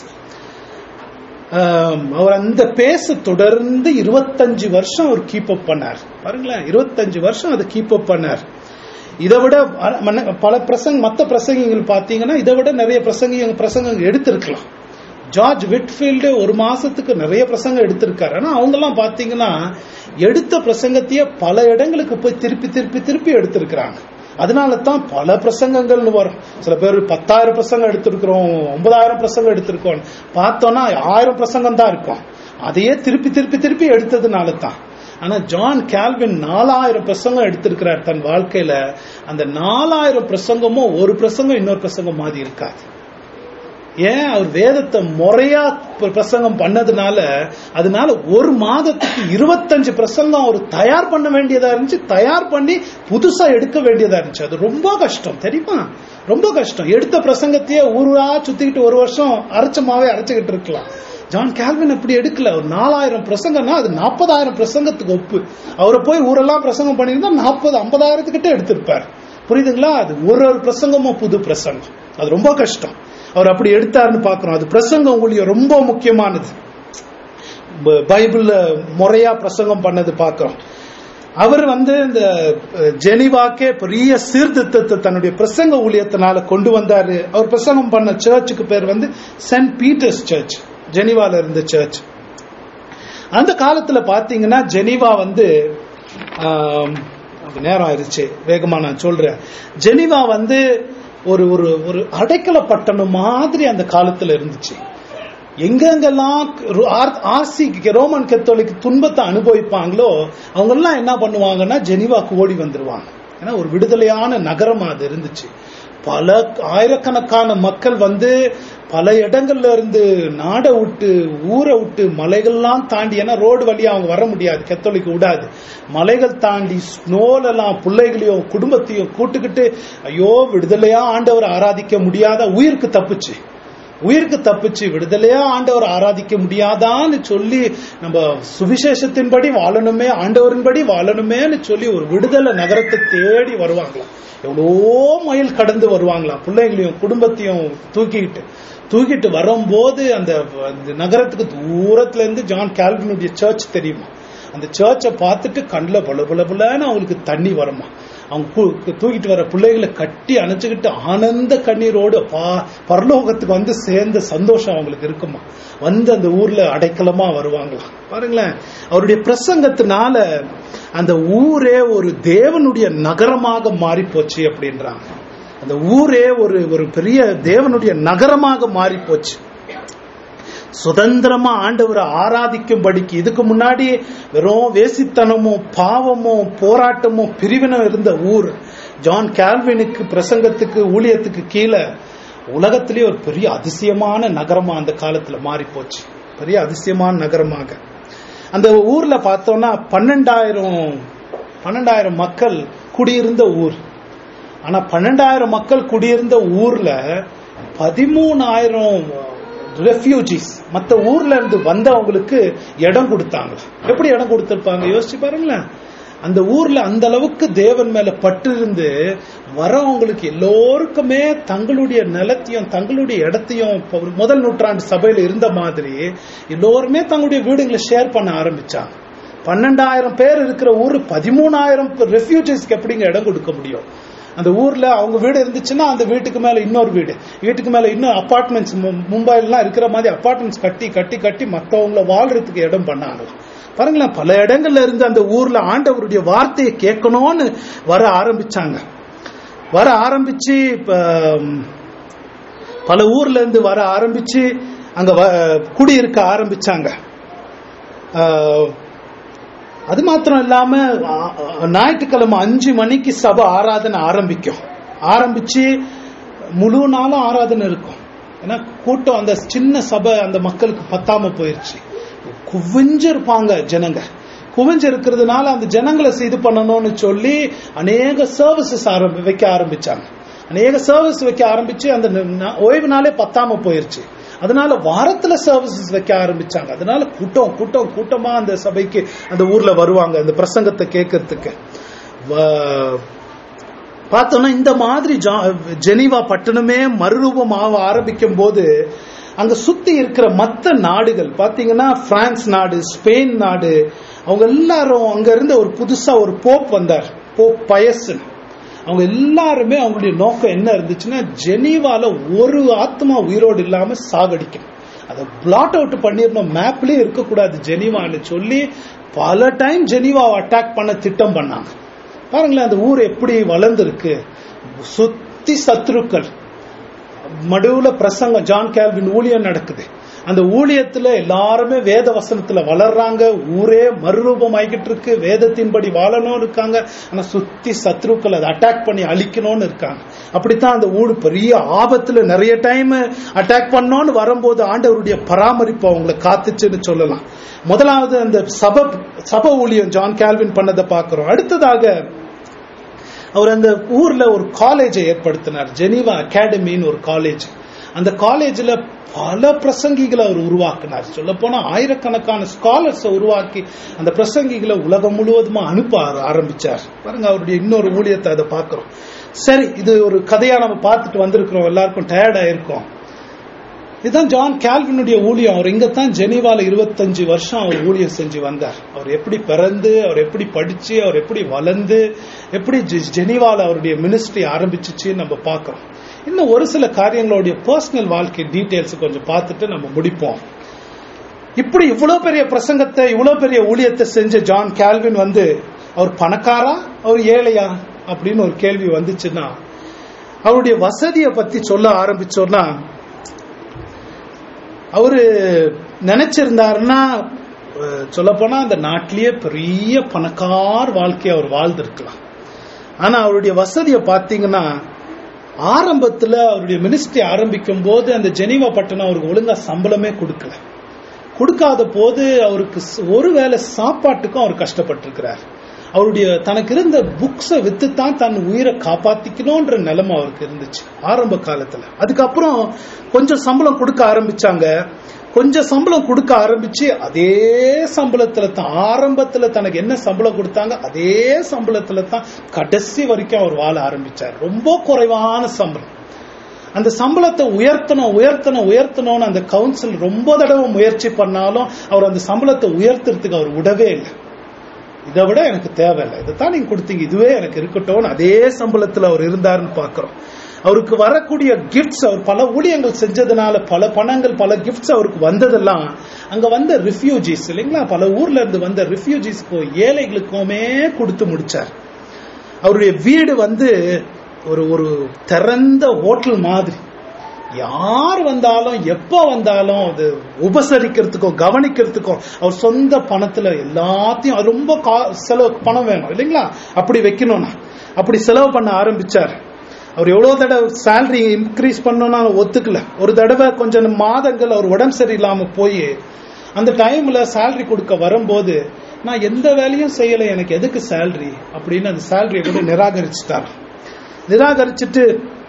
அவர் அந்த பேச தொடர்ந்து இருபத்தஞ்சு வருஷம் அவர் கீப் அப் பண்ணார் பாருங்களேன் இருபத்தஞ்சு வருஷம் அதை கீப் அப் பண்ணார் இதை விட அ- மன்ன- பல பிரசங்க மற்ற பிரசங்கிகள் பார்த்தீங்கன்னா இதை விட நிறைய பிரசங்க பிரசங்கங்கள் எடுத்திருக்கலாம் ஜார்ஜ் விட்ஃபீல்டு ஒரு மாசத்துக்கு நிறைய பிரசங்கம் எடுத்திருக்காரு ஆனா அவங்க எல்லாம் பாத்தீங்கன்னா எடுத்த பிரசங்கத்தையே பல இடங்களுக்கு போய் திருப்பி திருப்பி திருப்பி எடுத்திருக்கிறாங்க அதனால தான் பல பிரசங்கங்கள்னு வரும் சில பேர் பத்தாயிரம் பிரசங்கம் எடுத்திருக்கிறோம் ஒன்பதாயிரம் பிரசங்கம் எடுத்திருக்கோம் பார்த்தோம்னா ஆயிரம் பிரசங்கம் தான் இருக்கும் அதையே திருப்பி திருப்பி திருப்பி எடுத்ததுனால தான் ஆனா ஜான் கால்வின் நாலாயிரம் பிரசங்கம் எடுத்திருக்கிறார் தன் வாழ்க்கையில அந்த நாலாயிரம் பிரசங்கமும் ஒரு பிரசங்கம் இன்னொரு பிரசங்கம் மாதிரி இருக்காது ஏன் அவர் வேதத்தை முறையா ப- பிரசங்கம் பண்ணதுனால அதனால ஒரு மாதத்துக்கு இருபத்தஞ்சு பிரசங்கம் அவர் தயார் பண்ண வேண்டியதா இருந்துச்சு தயார் பண்ணி புதுசா எடுக்க வேண்டியதா இருந்துச்சு அது ரொம்ப கஷ்டம் தெரியுமா ரொம்ப கஷ்டம் எடுத்த பிரசங்கத்தையே ஊரா சுத்திக்கிட்டு ஒரு வருஷம் அரைச்சமாவே அரைச்சுக்கிட்டு இருக்கலாம் ஜான் கால்வின் அப்படி எடுக்கல ஒரு நாலாயிரம் பிரசங்கம்னா அது நாற்பதாயிரம் பிரசங்கத்துக்கு ஒப்பு அவரை போய் ஊரெல்லாம் பிரசங்கம் பண்ணியிருந்தா நாற்பது ஐம்பதாயிரத்துக்கிட்ட எடுத்திருப்பார் புரியுதுங்களா அது ஒரு ஒரு பிரசங்கமும் புது பிரசங்கம் அது ரொம்ப கஷ்டம் அவர் அப்படி எடுத்தாருன்னு பார்க்கிறோம் அது பிரசங்கம் ஊழியம் ரொம்ப முக்கியமானது ப- பைபிள்ல முறையா பிரசங்கம் பண்ணது பார்க்கிறோம் அவர் வந்து இந்த அஹ், ஜெனிவாக்கே பெரிய சீர்திருத்தத்தை தன்னுடைய பிரசங்க ஊழியத்தினால கொண்டு வந்தாரு அவர் பிரசங்கம் பண்ண சர்ச்சுக்கு பேர் வந்து சென்ட் பீட்டர்ஸ் சர்ச் ஜெனிவால இருந்த சர்ச் அந்த காலத்துல பாத்தீங்கன்னா ஜெனிவா வந்து ஆம், அது நேரம் ஆயிருச்சு வேகமா நான் சொல்றேன் ஜெனிவா வந்து ஒரு ஒரு ஒரு அடைக்கல பட்டணம் மாதிரி அந்த காலத்துல இருந்துச்சு எங்கெங்கெல்லாம் ஆர்சி ரோமன் கத்தோலிக் துன்பத்தை அனுபவிப்பாங்களோ அவங்க எல்லாம் என்ன பண்ணுவாங்கன்னா ஜெனிவாக்கு ஓடி வந்துருவாங்க ஏன்னா ஒரு விடுதலையான நகரமா அது இருந்துச்சு பல ஆயிரக்கணக்கான மக்கள் வந்து பல இடங்கள்ல இருந்து நாடை விட்டு ஊரை விட்டு மலைகள்லாம் தாண்டி ஏன்னா ரோடு வழியா அவங்க வர முடியாது கத்தோலிக்கு விடாது மலைகள் தாண்டி ஸ்னோலெல்லாம் பிள்ளைகளையும் குடும்பத்தையும் கூட்டுக்கிட்டு ஐயோ விடுதலையா ஆண்டவர் ஆராதிக்க முடியாத உயிருக்கு தப்புச்சு உயிருக்கு தப்பிச்சு விடுதலையா ஆண்டவர் ஆராதிக்க முடியாதான்னு சொல்லி நம்ம சுவிசேஷத்தின்படி வாழணுமே ஆண்டவரின்படி வாழணுமேன்னு சொல்லி ஒரு விடுதலை நகரத்தை தேடி வருவாங்களாம் எவ்வளோ மைல் கடந்து வருவாங்களாம் பிள்ளைங்களையும் குடும்பத்தையும் தூக்கிட்டு தூக்கிட்டு வரும்போது அந்த அந்த நகரத்துக்கு தூரத்துல இருந்து ஜான் கால்வினுடைய சர்ச் தெரியுமா அந்த சர்ச்சை பார்த்துட்டு கண்ணில் பல பல பலன்னு அவங்களுக்கு தண்ணி வருமா அவங்க கு- தூக்கிட்டு வர பிள்ளைகளை கட்டி அணைச்சுக்கிட்டு ஆனந்த கண்ணீரோடு பா பரலோகத்துக்கு வந்து சேர்ந்த சந்தோஷம் அவங்களுக்கு இருக்குமா வந்து அந்த ஊர்ல அடைக்கலமா வருவாங்களாம் பாருங்களேன் அவருடைய பிரசங்கத்தினால அந்த ஊரே ஒரு தேவனுடைய நகரமாக மாறி போச்சு அப்படின்றாங்க அந்த ஊரே ஒரு ஒரு பெரிய தேவனுடைய நகரமாக மாறி போச்சு சுதந்திரமா ஆண்டவரை ஆராதிக்கும்படிக்கு இதுக்கு முன்னாடி வெறும் வேசித்தனமும் பாவமும் போராட்டமும் பிரிவினம் இருந்த ஊர் ஜான் கால்வினுக்கு பிரசங்கத்துக்கு ஊழியத்துக்கு கீழே உலகத்திலேயே ஒரு பெரிய அதிசயமான நகரமா அந்த காலத்துல மாறி போச்சு பெரிய அதிசயமான நகரமாக அந்த ஊர்ல பார்த்தோம்னா பன்னெண்டாயிரம் பன்னெண்டாயிரம் மக்கள் குடியிருந்த ஊர் ஆனா பன்னெண்டாயிரம் மக்கள் குடியிருந்த ஊர்ல பதிமூணாயிரம் ரெஃப்யூஜிஸ் மத்த ஊர்ல இருந்து வந்தவங்களுக்கு இடம் கொடுத்தாங்க எப்படி இடம் கொடுத்திருப்பாங்க யோசிச்சு பாருங்களேன் அந்த ஊர்ல அந்த அளவுக்கு தேவன் மேல பற்று இருந்து வரவங்களுக்கு எல்லோருக்குமே தங்களுடைய நிலத்தையும் தங்களுடைய இடத்தையும் இப்ப ஒரு முதல் நூற்றாண்டு சபையில இருந்த மாதிரி எல்லோருமே தங்களுடைய வீடுகளை ஷேர் பண்ண ஆரம்பிச்சாங்க பன்னெண்டாயிரம் பேர் இருக்கிற ஊர் பதிமூணாயிரம் ரெஃப்யூஜிஸ்க்கு எப்படிங்க இடம் கொடுக்க முடியும் அந்த ஊர்ல அவங்க வீடு இருந்துச்சுன்னா அந்த வீட்டுக்கு மேல இன்னொரு வீடு வீட்டுக்கு மேல இன்னும் அபார்ட்மெண்ட்ஸ் மும்பைலாம் இருக்கிற மாதிரி அபார்ட்மெண்ட்ஸ் கட்டி கட்டி கட்டி மற்றவங்கள வாழ்றதுக்கு இடம் பண்ணாங்க பாருங்களேன் பல இடங்கள்ல இருந்து அந்த ஊர்ல ஆண்டவருடைய வார்த்தையை கேட்கணும்னு வர ஆரம்பிச்சாங்க வர ஆரம்பிச்சு இப்ப ம், பல ஊர்ல இருந்து வர ஆரம்பிச்சு அங்க வ- குடியிருக்க ஆரம்பிச்சாங்க ஆஹ், அது மாத்திரம் இல்லாம ஆ, ஆ, ஞாயிற்றுக்கிழமை அஞ்சு மணிக்கு சபை ஆராதனை ஆரம்பிக்கும் ஆரம்பிச்சு முழு நாளும் ஆராதனை இருக்கும் ஏன்னா கூட்டம் அந்த சின்ன சபை அந்த மக்களுக்கு பத்தாம போயிருச்சு குவிஞ்சு இருப்பாங்க ஜனங்க குவிஞ்சு இருக்கிறதுனால அந்த ஜனங்களை இது பண்ணணும்னு சொல்லி அநேக சர்வீசஸ் ஆரம்பி வைக்க ஆரம்பிச்சாங்க அநேக சர்வீஸ் வைக்க ஆரம்பிச்சு அந்த ந- ஓய்வு நாளே பத்தாம போயிருச்சு அதனால வாரத்துல சர்வீசஸ் வைக்க ஆரம்பிச்சாங்க அதனால கூட்டம் கூட்டம் கூட்டமா அந்த சபைக்கு அந்த ஊர்ல வருவாங்க அந்த பிரசங்கத்தை கேட்கறதுக்கு வ- பார்த்தோம்னா இந்த மாதிரி ஜா- ஜெனீவா பட்டணமே மறுரூபம் ஆக ஆரம்பிக்கும் போது அங்க சுத்தி இருக்கிற மத்த நாடுகள் பாத்தீங்கன்னா பிரான்ஸ் நாடு ஸ்பெயின் நாடு அவங்க எல்லாரும் அங்க இருந்த ஒரு புதுசா ஒரு போப் வந்தார் போப் பயசன் அவங்க எல்லாருமே அவங்களுடைய நோக்கம் என்ன இருந்துச்சுன்னா ஜெனீவால ஒரு ஆத்மா உயிரோடு இல்லாம சாகடிக்கணும் அதை பிளாட் அவுட் பண்ணிடணும் மேப்லயே இருக்கக்கூடாது ஜெனீவான்னு சொல்லி பல டைம் ஜெனீவாவை அட்டாக் பண்ண திட்டம் பண்ணாங்க பாருங்களேன் அந்த ஊர் எப்படி வளர்ந்துருக்கு சுத்தி சத்துருக்கள் மடுவுல பிரசங்கம் ஜான் கேல்வின் ஊழியம் நடக்குது அந்த ஊழியத்துல எல்லாருமே வேத வசனத்துல வளர்றாங்க ஊரே மறுரூபம் ஆகிட்டு இருக்கு வேதத்தின்படி வாழணும் இருக்காங்க ஆனா சுத்தி சத்ருக்கள் அதை அட்டாக் பண்ணி அழிக்கணும்னு இருக்காங்க அப்படித்தான் அந்த ஊடு பெரிய ஆபத்துல நிறைய டைம் அட்டாக் பண்ணோன்னு வரும்போது ஆண்டவருடைய பராமரிப்பு அவங்களை காத்துச்சுன்னு சொல்லலாம் முதலாவது அந்த சப சப ஊழியம் ஜான் கேல்வின் பண்ணதை பார்க்கிறோம் அடுத்ததாக அவர் அந்த ஊர்ல ஒரு காலேஜை ஏற்படுத்தினார் ஜெனீவா அகாடமின்னு ஒரு காலேஜ் அந்த காலேஜ்ல பல பிரசங்கிகளை அவர் உருவாக்கினார் சொல்ல போனா ஆயிரக்கணக்கான ஸ்காலர்ஸ் உருவாக்கி அந்த பிரசங்கிகளை உலகம் முழுவதுமா அனுப்ப ஆர- ஆரம்பிச்சார் பாருங்க அவருடைய இன்னொரு ஊழியத்தை அதை பார்க்கிறோம் சரி இது ஒரு கதையா நம்ம பார்த்துட்டு வந்திருக்கிறோம் எல்லாருக்கும் டயர்ட் ஆயிருக்கோம் இதுதான் ஜான் கால்வினுடைய ஊழியம் அவர் இங்கத்தான் ஜெனீவால இருபத்தஞ்சு வருஷம் அவர் ஊழியம் செஞ்சு வந்தார் அவர் எப்படி பிறந்து அவர் எப்படி படிச்சு அவர் எப்படி வளர்ந்து எப்படி ஜெ- ஜெனீவால அவருடைய மினிஸ்ட்ரி ஆரம்பிச்சுச்சு நம்ம பார்க்கிறோம் இன்னும் ஒரு சில காரியங்களுடைய பர்சனல் வாழ்க்கை டீடைல்ஸ் கொஞ்சம் பார்த்துட்டு நம்ம முடிப்போம் இப்படி இவ்வளவு பெரிய பிரசங்கத்தை இவ்வளவு பெரிய ஊழியத்தை செஞ்ச ஜான் கால்வின் வந்து அவர் பணக்காரா அவர் ஏழையா அப்படின்னு ஒரு கேள்வி வந்துச்சுன்னா அவருடைய வசதியை பத்தி சொல்ல ஆரம்பிச்சோம்னா அவரு நினைச்சிருந்தாருன்னா சொல்ல போனா அந்த நாட்டிலேயே பெரிய பணக்கார் வாழ்க்கையை அவர் வாழ்ந்திருக்கலாம் ஆனா அவருடைய வசதியை பார்த்தீங்கன்னா ஆரம்பத்துல அவருடைய மினிஸ்ட்ரி ஆரம்பிக்கும் போது அந்த ஜெனீவா பட்டணம் அவருக்கு ஒழுங்கா சம்பளமே கொடுக்கல கொடுக்காத போது அவருக்கு ஸ்- ஒருவேளை சாப்பாட்டுக்கும் அவர் கஷ்டப்பட்டிருக்கிறார் அவருடைய தனக்கு இருந்த புக்ஸை வித்துத்தான் தன் உயிரை காப்பாத்திக்கணும்ன்ற நிலைமை அவருக்கு இருந்துச்சு ஆரம்ப காலத்துல அதுக்கப்புறம் கொஞ்சம் சம்பளம் கொடுக்க ஆரம்பிச்சாங்க கொஞ்சம் சம்பளம் கொடுக்க ஆரம்பிச்சு அதே சம்பளத்துல தான் ஆரம்பத்துல தனக்கு என்ன சம்பளம் கொடுத்தாங்க அதே சம்பளத்துல தான் கடைசி வரைக்கும் அவர் வாழ ஆரம்பிச்சார் ரொம்ப குறைவான சம்பளம் அந்த சம்பளத்தை உயர்த்தணும் உயர்த்தணும் உயர்த்தணும்னு அந்த கவுன்சில் ரொம்ப தடவை முயற்சி பண்ணாலும் அவர் அந்த சம்பளத்தை உயர்த்துறதுக்கு அவர் விடவே இல்லை இதை விட எனக்கு தேவையில்லை இதைத்தான் நீங்க கொடுத்தீங்க இதுவே எனக்கு இருக்கட்டும்னு அதே சம்பளத்துல அவர் இருந்தாருன்னு பாக்குறோம் அவருக்கு வரக்கூடிய கிஃப்ட்ஸ் அவர் பல ஊழியங்கள் செஞ்சதுனால பல பணங்கள் பல கிஃப்ட்ஸ் அவருக்கு வந்ததெல்லாம் அங்க வந்த ரிஃப்யூஜிஸ் இல்லைங்களா பல ஊர்ல இருந்து வந்த ரிஃப்யூஜிஸ்க்கும் ஏழைகளுக்குமே கொடுத்து முடிச்சார் அவருடைய வீடு வந்து ஒரு ஒரு திறந்த ஹோட்டல் மாதிரி யார் வந்தாலும் எப்ப வந்தாலும் அது உபசரிக்கிறதுக்கும் கவனிக்கிறதுக்கும் அவர் சொந்த பணத்துல எல்லாத்தையும் அது ரொம்ப கா- செலவு பணம் வேணும் இல்லைங்களா அப்படி வைக்கணும்னா அப்படி செலவு பண்ண ஆரம்பிச்சார் அவர் எவ்வளவு தடவை சேலரி இன்க்ரீஸ் பண்ணணும்னா ஒத்துக்கல ஒரு தடவை கொஞ்சம் மாதங்கள் அவர் உடம்பு சரியில்லாம போய் அந்த டைம்ல சேலரி கொடுக்க வரும்போது நான் எந்த வேலையும் செய்யல எனக்கு எதுக்கு சேலரி அப்படின்னு அந்த சேலரியை கூட நிராகரிச்சுட்டார் நிராகரிச்சுட்டு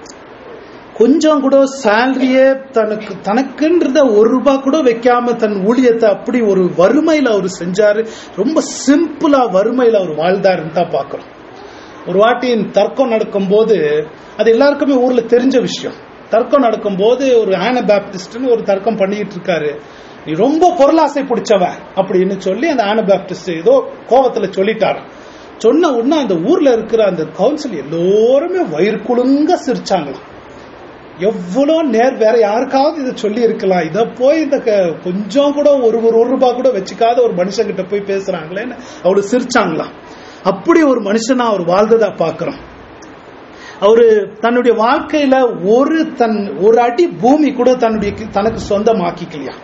கொஞ்சம் கூட சேலரியே தனக்கு தனக்குன்றத ஒரு ரூபாய் கூட வைக்காம தன் ஊழியத்தை அப்படி ஒரு வறுமையில அவர் செஞ்சாரு ரொம்ப சிம்பிளா வறுமையில அவர் வாழ்ந்தாருன்னு தான் பாக்குறோம் ஒரு வாட்டியின் தர்க்கம் நடக்கும்போது அது எல்லாருக்குமே ஊர்ல தெரிஞ்ச விஷயம் தர்க்கம் நடக்கும்போது ஒரு ஆன பேப்டிஸ்ட்னு ஒரு தர்க்கம் பண்ணிட்டு இருக்காரு நீ ரொம்ப பொருளாசை பிடிச்சவன் அப்படின்னு சொல்லி அந்த ஆன பேப்டிஸ்ட் ஏதோ கோவத்துல சொல்லிட்டாரு சொன்ன உடனே அந்த ஊர்ல இருக்கிற அந்த கவுன்சில் எல்லோருமே வயிறு குலுங்க சிரிச்சாங்களாம் எவ்வளவு நேர் வேற யாருக்காவது இதை சொல்லி இருக்கலாம் இத போய் இந்த க- கொஞ்சம் கூட ஒரு ஒரு ஒரு ரூபாய் கூட வச்சுக்காத ஒரு மனுஷங்கிட்ட போய் பேசுறாங்களேன்னு அவரு சிரிச்சாங்களாம் அப்படி ஒரு மனுஷனா அவர் வாழ்ந்ததா பாக்குறோம் அவரு தன்னுடைய வாழ்க்கையில ஒரு தன் ஒரு அடி பூமி கூட தன்னுடைய தனக்கு சொந்தமாக்கிக்கலையா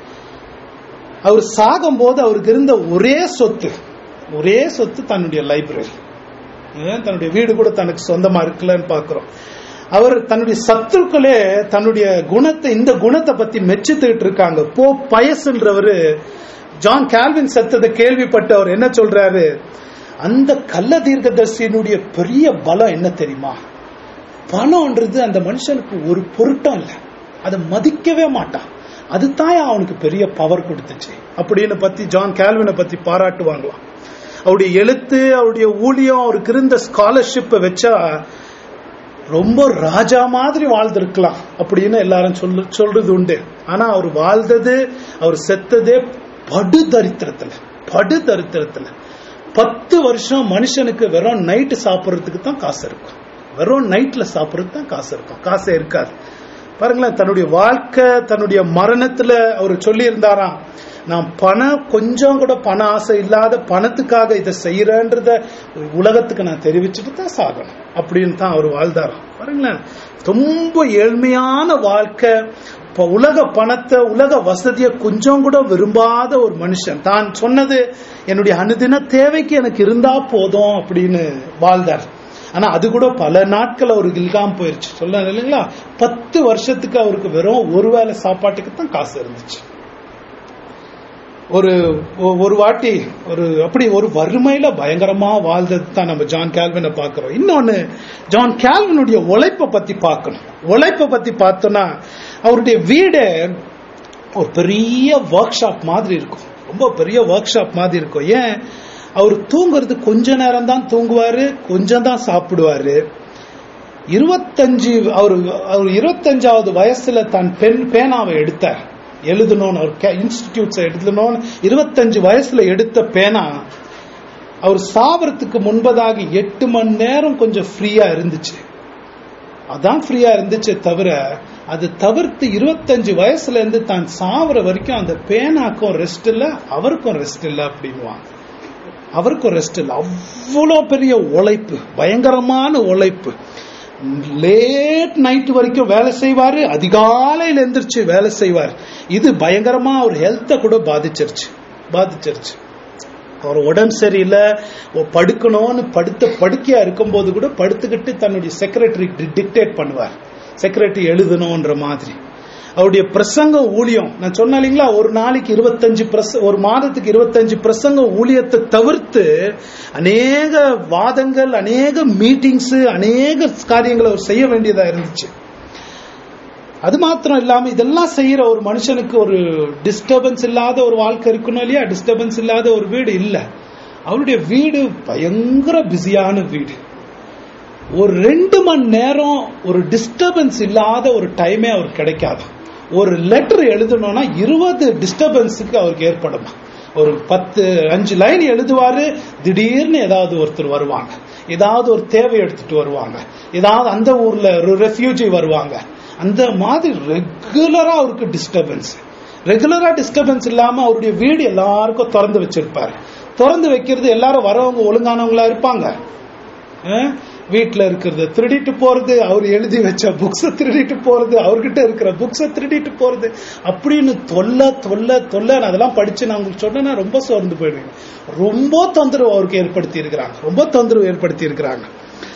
அவர் சாகும் போது அவருக்கு இருந்த ஒரே சொத்து ஒரே சொத்து தன்னுடைய லைப்ரரி ஏன் தன்னுடைய வீடு கூட தனக்கு சொந்தமா இருக்கலன்னு பாக்குறோம் அவர் தன்னுடைய சத்துருக்களே தன்னுடைய குணத்தை இந்த குணத்தை பத்தி மெச்சித்துக்கிட்டு இருக்காங்க போ பயசுன்றவரு ஜான் கால்வின் செத்ததை கேள்விப்பட்டு அவர் என்ன சொல்றாரு அந்த கள்ள தீர்க்கதர்சியினுடைய பெரிய பலம் என்ன தெரியுமா பணம்ன்றது அந்த மனுஷனுக்கு ஒரு பொருட்டம் இல்லை அதை மதிக்கவே மாட்டான் அதுதான் அவனுக்கு பெரிய பவர் கொடுத்துச்சு அப்படின்னு பத்தி ஜான் கால்வினை பத்தி பாராட்டுவாங்களாம் அவருடைய எழுத்து அவருடைய ஊழியம் அவருக்கு இருந்த ஸ்காலர்ஷிப்பை வச்சா ரொம்ப ராஜா மாதிரி வாழ்ந்திருக்கலாம் அப்படின்னு எல்லாரும் சொல்லு சொல்றது உண்டு ஆனா அவர் வாழ்ந்தது அவர் செத்ததே படு தரித்திரத்துல படு தரித்திரத்துல பத்து வருஷம் மனுஷனுக்கு வெறும் நைட்டு சாப்பிட்றதுக்கு தான் காசு இருக்கும் வெறும் நைட்ல சாப்பிட்றதுக்கு தான் காசு இருக்கும் காசே இருக்காது பாருங்களேன் தன்னுடைய வாழ்க்கை தன்னுடைய மரணத்துல அவர் சொல்லி இருந்தாராம் நான் பணம் கொஞ்சம் கூட பண ஆசை இல்லாத பணத்துக்காக இதை செய்யறேன்றத உலகத்துக்கு நான் தெரிவிச்சுட்டு தான் சாகணும் அப்படின்னு தான் அவர் வாழ்ந்தாராம் பாருங்களேன் ரொம்ப ஏழ்மையான வாழ்க்கை இப்ப உலக பணத்தை உலக வசதியை கொஞ்சம் கூட விரும்பாத ஒரு மனுஷன் தான் சொன்னது என்னுடைய அனுதின தேவைக்கு எனக்கு இருந்தா போதும் அப்படின்னு வாழ்ந்தார் ஆனா அது கூட பல நாட்கள் அவருக்கு இல்லாம போயிருச்சு சொல்ல இல்லைங்களா பத்து வருஷத்துக்கு அவருக்கு வெறும் ஒருவேளை சாப்பாட்டுக்கு தான் காசு இருந்துச்சு ஒரு ஒ- ஒரு வாட்டி ஒரு அப்படி ஒரு வறுமையில பயங்கரமா வாழ்ந்தது தான் நம்ம ஜான் கேல்வினை பார்க்கிறோம் இன்னொன்னு ஜான் கேல்வினுடைய உழைப்பை பத்தி பார்க்கணும் உழைப்பை பத்தி பார்த்தோம்னா அவருடைய வீடு ஒரு பெரிய ஒர்க் ஷாப் மாதிரி இருக்கும் ரொம்ப பெரிய ஒர்க் ஷாப் மாதிரி இருக்கும் ஏன் அவர் தூங்குறது கொஞ்ச நேரம் தான் தூங்குவாரு கொஞ்சம் தான் சாப்பிடுவாரு இருபத்தஞ்சு அவர் அவர் இருபத்தஞ்சாவது வயசுல தன் பெண் பேனாவை எடுத்தார் எழுதணும்னு அவர் இன்ஸ்டிடியூட்ஸ் எழுதணும்னு இருபத்தஞ்சு வயசுல எடுத்த பேனா அவர் சாவறதுக்கு முன்பதாக எட்டு மணி நேரம் கொஞ்சம் ஃப்ரீயா இருந்துச்சு அதான் ஃப்ரீயா இருந்துச்சே தவிர அது தவிர்த்து இருபத்தஞ்சு வயசுல இருந்து தான் சாவற வரைக்கும் அந்த பேனாக்கும் ரெஸ்ட் இல்ல அவருக்கும் ரெஸ்ட் இல்ல அப்படின்வாங்க அவருக்கும் ரெஸ்ட் இல்ல அவ்வளோ பெரிய உழைப்பு பயங்கரமான உழைப்பு லேட் நைட் வரைக்கும் வேலை செய்வாரு அதிகாலையில எந்திரிச்சு வேலை செய்வார் இது பயங்கரமா அவர் ஹெல்த்தை கூட பாதிச்சிருச்சு பாதிச்சிருச்சு அவர் உடம்பு சரியில்லை ஓ, படுக்கணும்னு படுத்த படுக்கையா இருக்கும்போது கூட படுத்துக்கிட்டு தன்னுடைய செக்ரட்டரி டிக்டேட் பண்ணுவார் செக்ரட்டரி எழுதணும்ன்ற மாதிரி அவருடைய பிரசங்கம் ஊழியம் நான் சொன்னேன் இல்லைங்களா ஒரு நாளைக்கு இருபத்தஞ்சு பிரச ஒரு மாதத்துக்கு இருபத்தஞ்சு பிரசங்கம் ஊழியத்தை தவிர்த்து அநேக வாதங்கள் அநேக மீட்டிங்ஸ் அநேக காரியங்களை அவர் செய்ய வேண்டியதா இருந்துச்சு அது மாத்திரம் இல்லாம இதெல்லாம் செய்யற ஒரு மனுஷனுக்கு ஒரு டிஸ்டர்பன்ஸ் இல்லாத ஒரு வாழ்க்கை இருக்கணும் இல்லையா டிஸ்டர்பன்ஸ் இல்லாத ஒரு வீடு இல்ல அவருடைய வீடு பயங்கர பிஸியான வீடு ஒரு ரெண்டு மணி நேரம் ஒரு டிஸ்டர்பன்ஸ் இல்லாத ஒரு டைமே அவருக்கு கிடைக்காது ஒரு லெட்டர் எழுதணும்னா இருபது டிஸ்டர்பன்ஸுக்கு அவருக்கு ஏற்படுமா ஒரு பத்து அஞ்சு லைன் எழுதுவாரு திடீர்னு ஏதாவது ஒருத்தர் வருவாங்க ஏதாவது ஒரு தேவை எடுத்துட்டு வருவாங்க ஏதாவது அந்த ஊர்ல ஒரு ரெஃப்யூஜி வருவாங்க அந்த மாதிரி ரெகுலரா அவருக்கு டிஸ்டர்பன்ஸ் ரெகுலரா டிஸ்டர்பன்ஸ் இல்லாம அவருடைய வீடு எல்லாருக்கும் திறந்து வச்சிருப்பாரு திறந்து வைக்கிறது எல்லாரும் வரவங்க ஒழுங்கானவங்களா இருப்பாங்க அஹ், வீட்ல இருக்கிறத திருடிட்டு போறது அவர் எழுதி வச்ச புக்ஸ திருடிட்டு போறது அவர்கிட்ட இருக்கிற புக்ஸ திருடிட்டு போறது அப்படின்னு தொல்ல தொல்ல தொல்ல நான் அதெல்லாம் படிச்சு நான் உங்களுக்கு சொன்னேன்னா ரொம்ப சோர்ந்து போயிடுவேன் ரொம்ப தொந்தரவு அவருக்கு ஏற்படுத்தி இருக்கிறாங்க ரொம்ப தொந்தரவு ஏற்படுத்தி இருக்கிறாங்க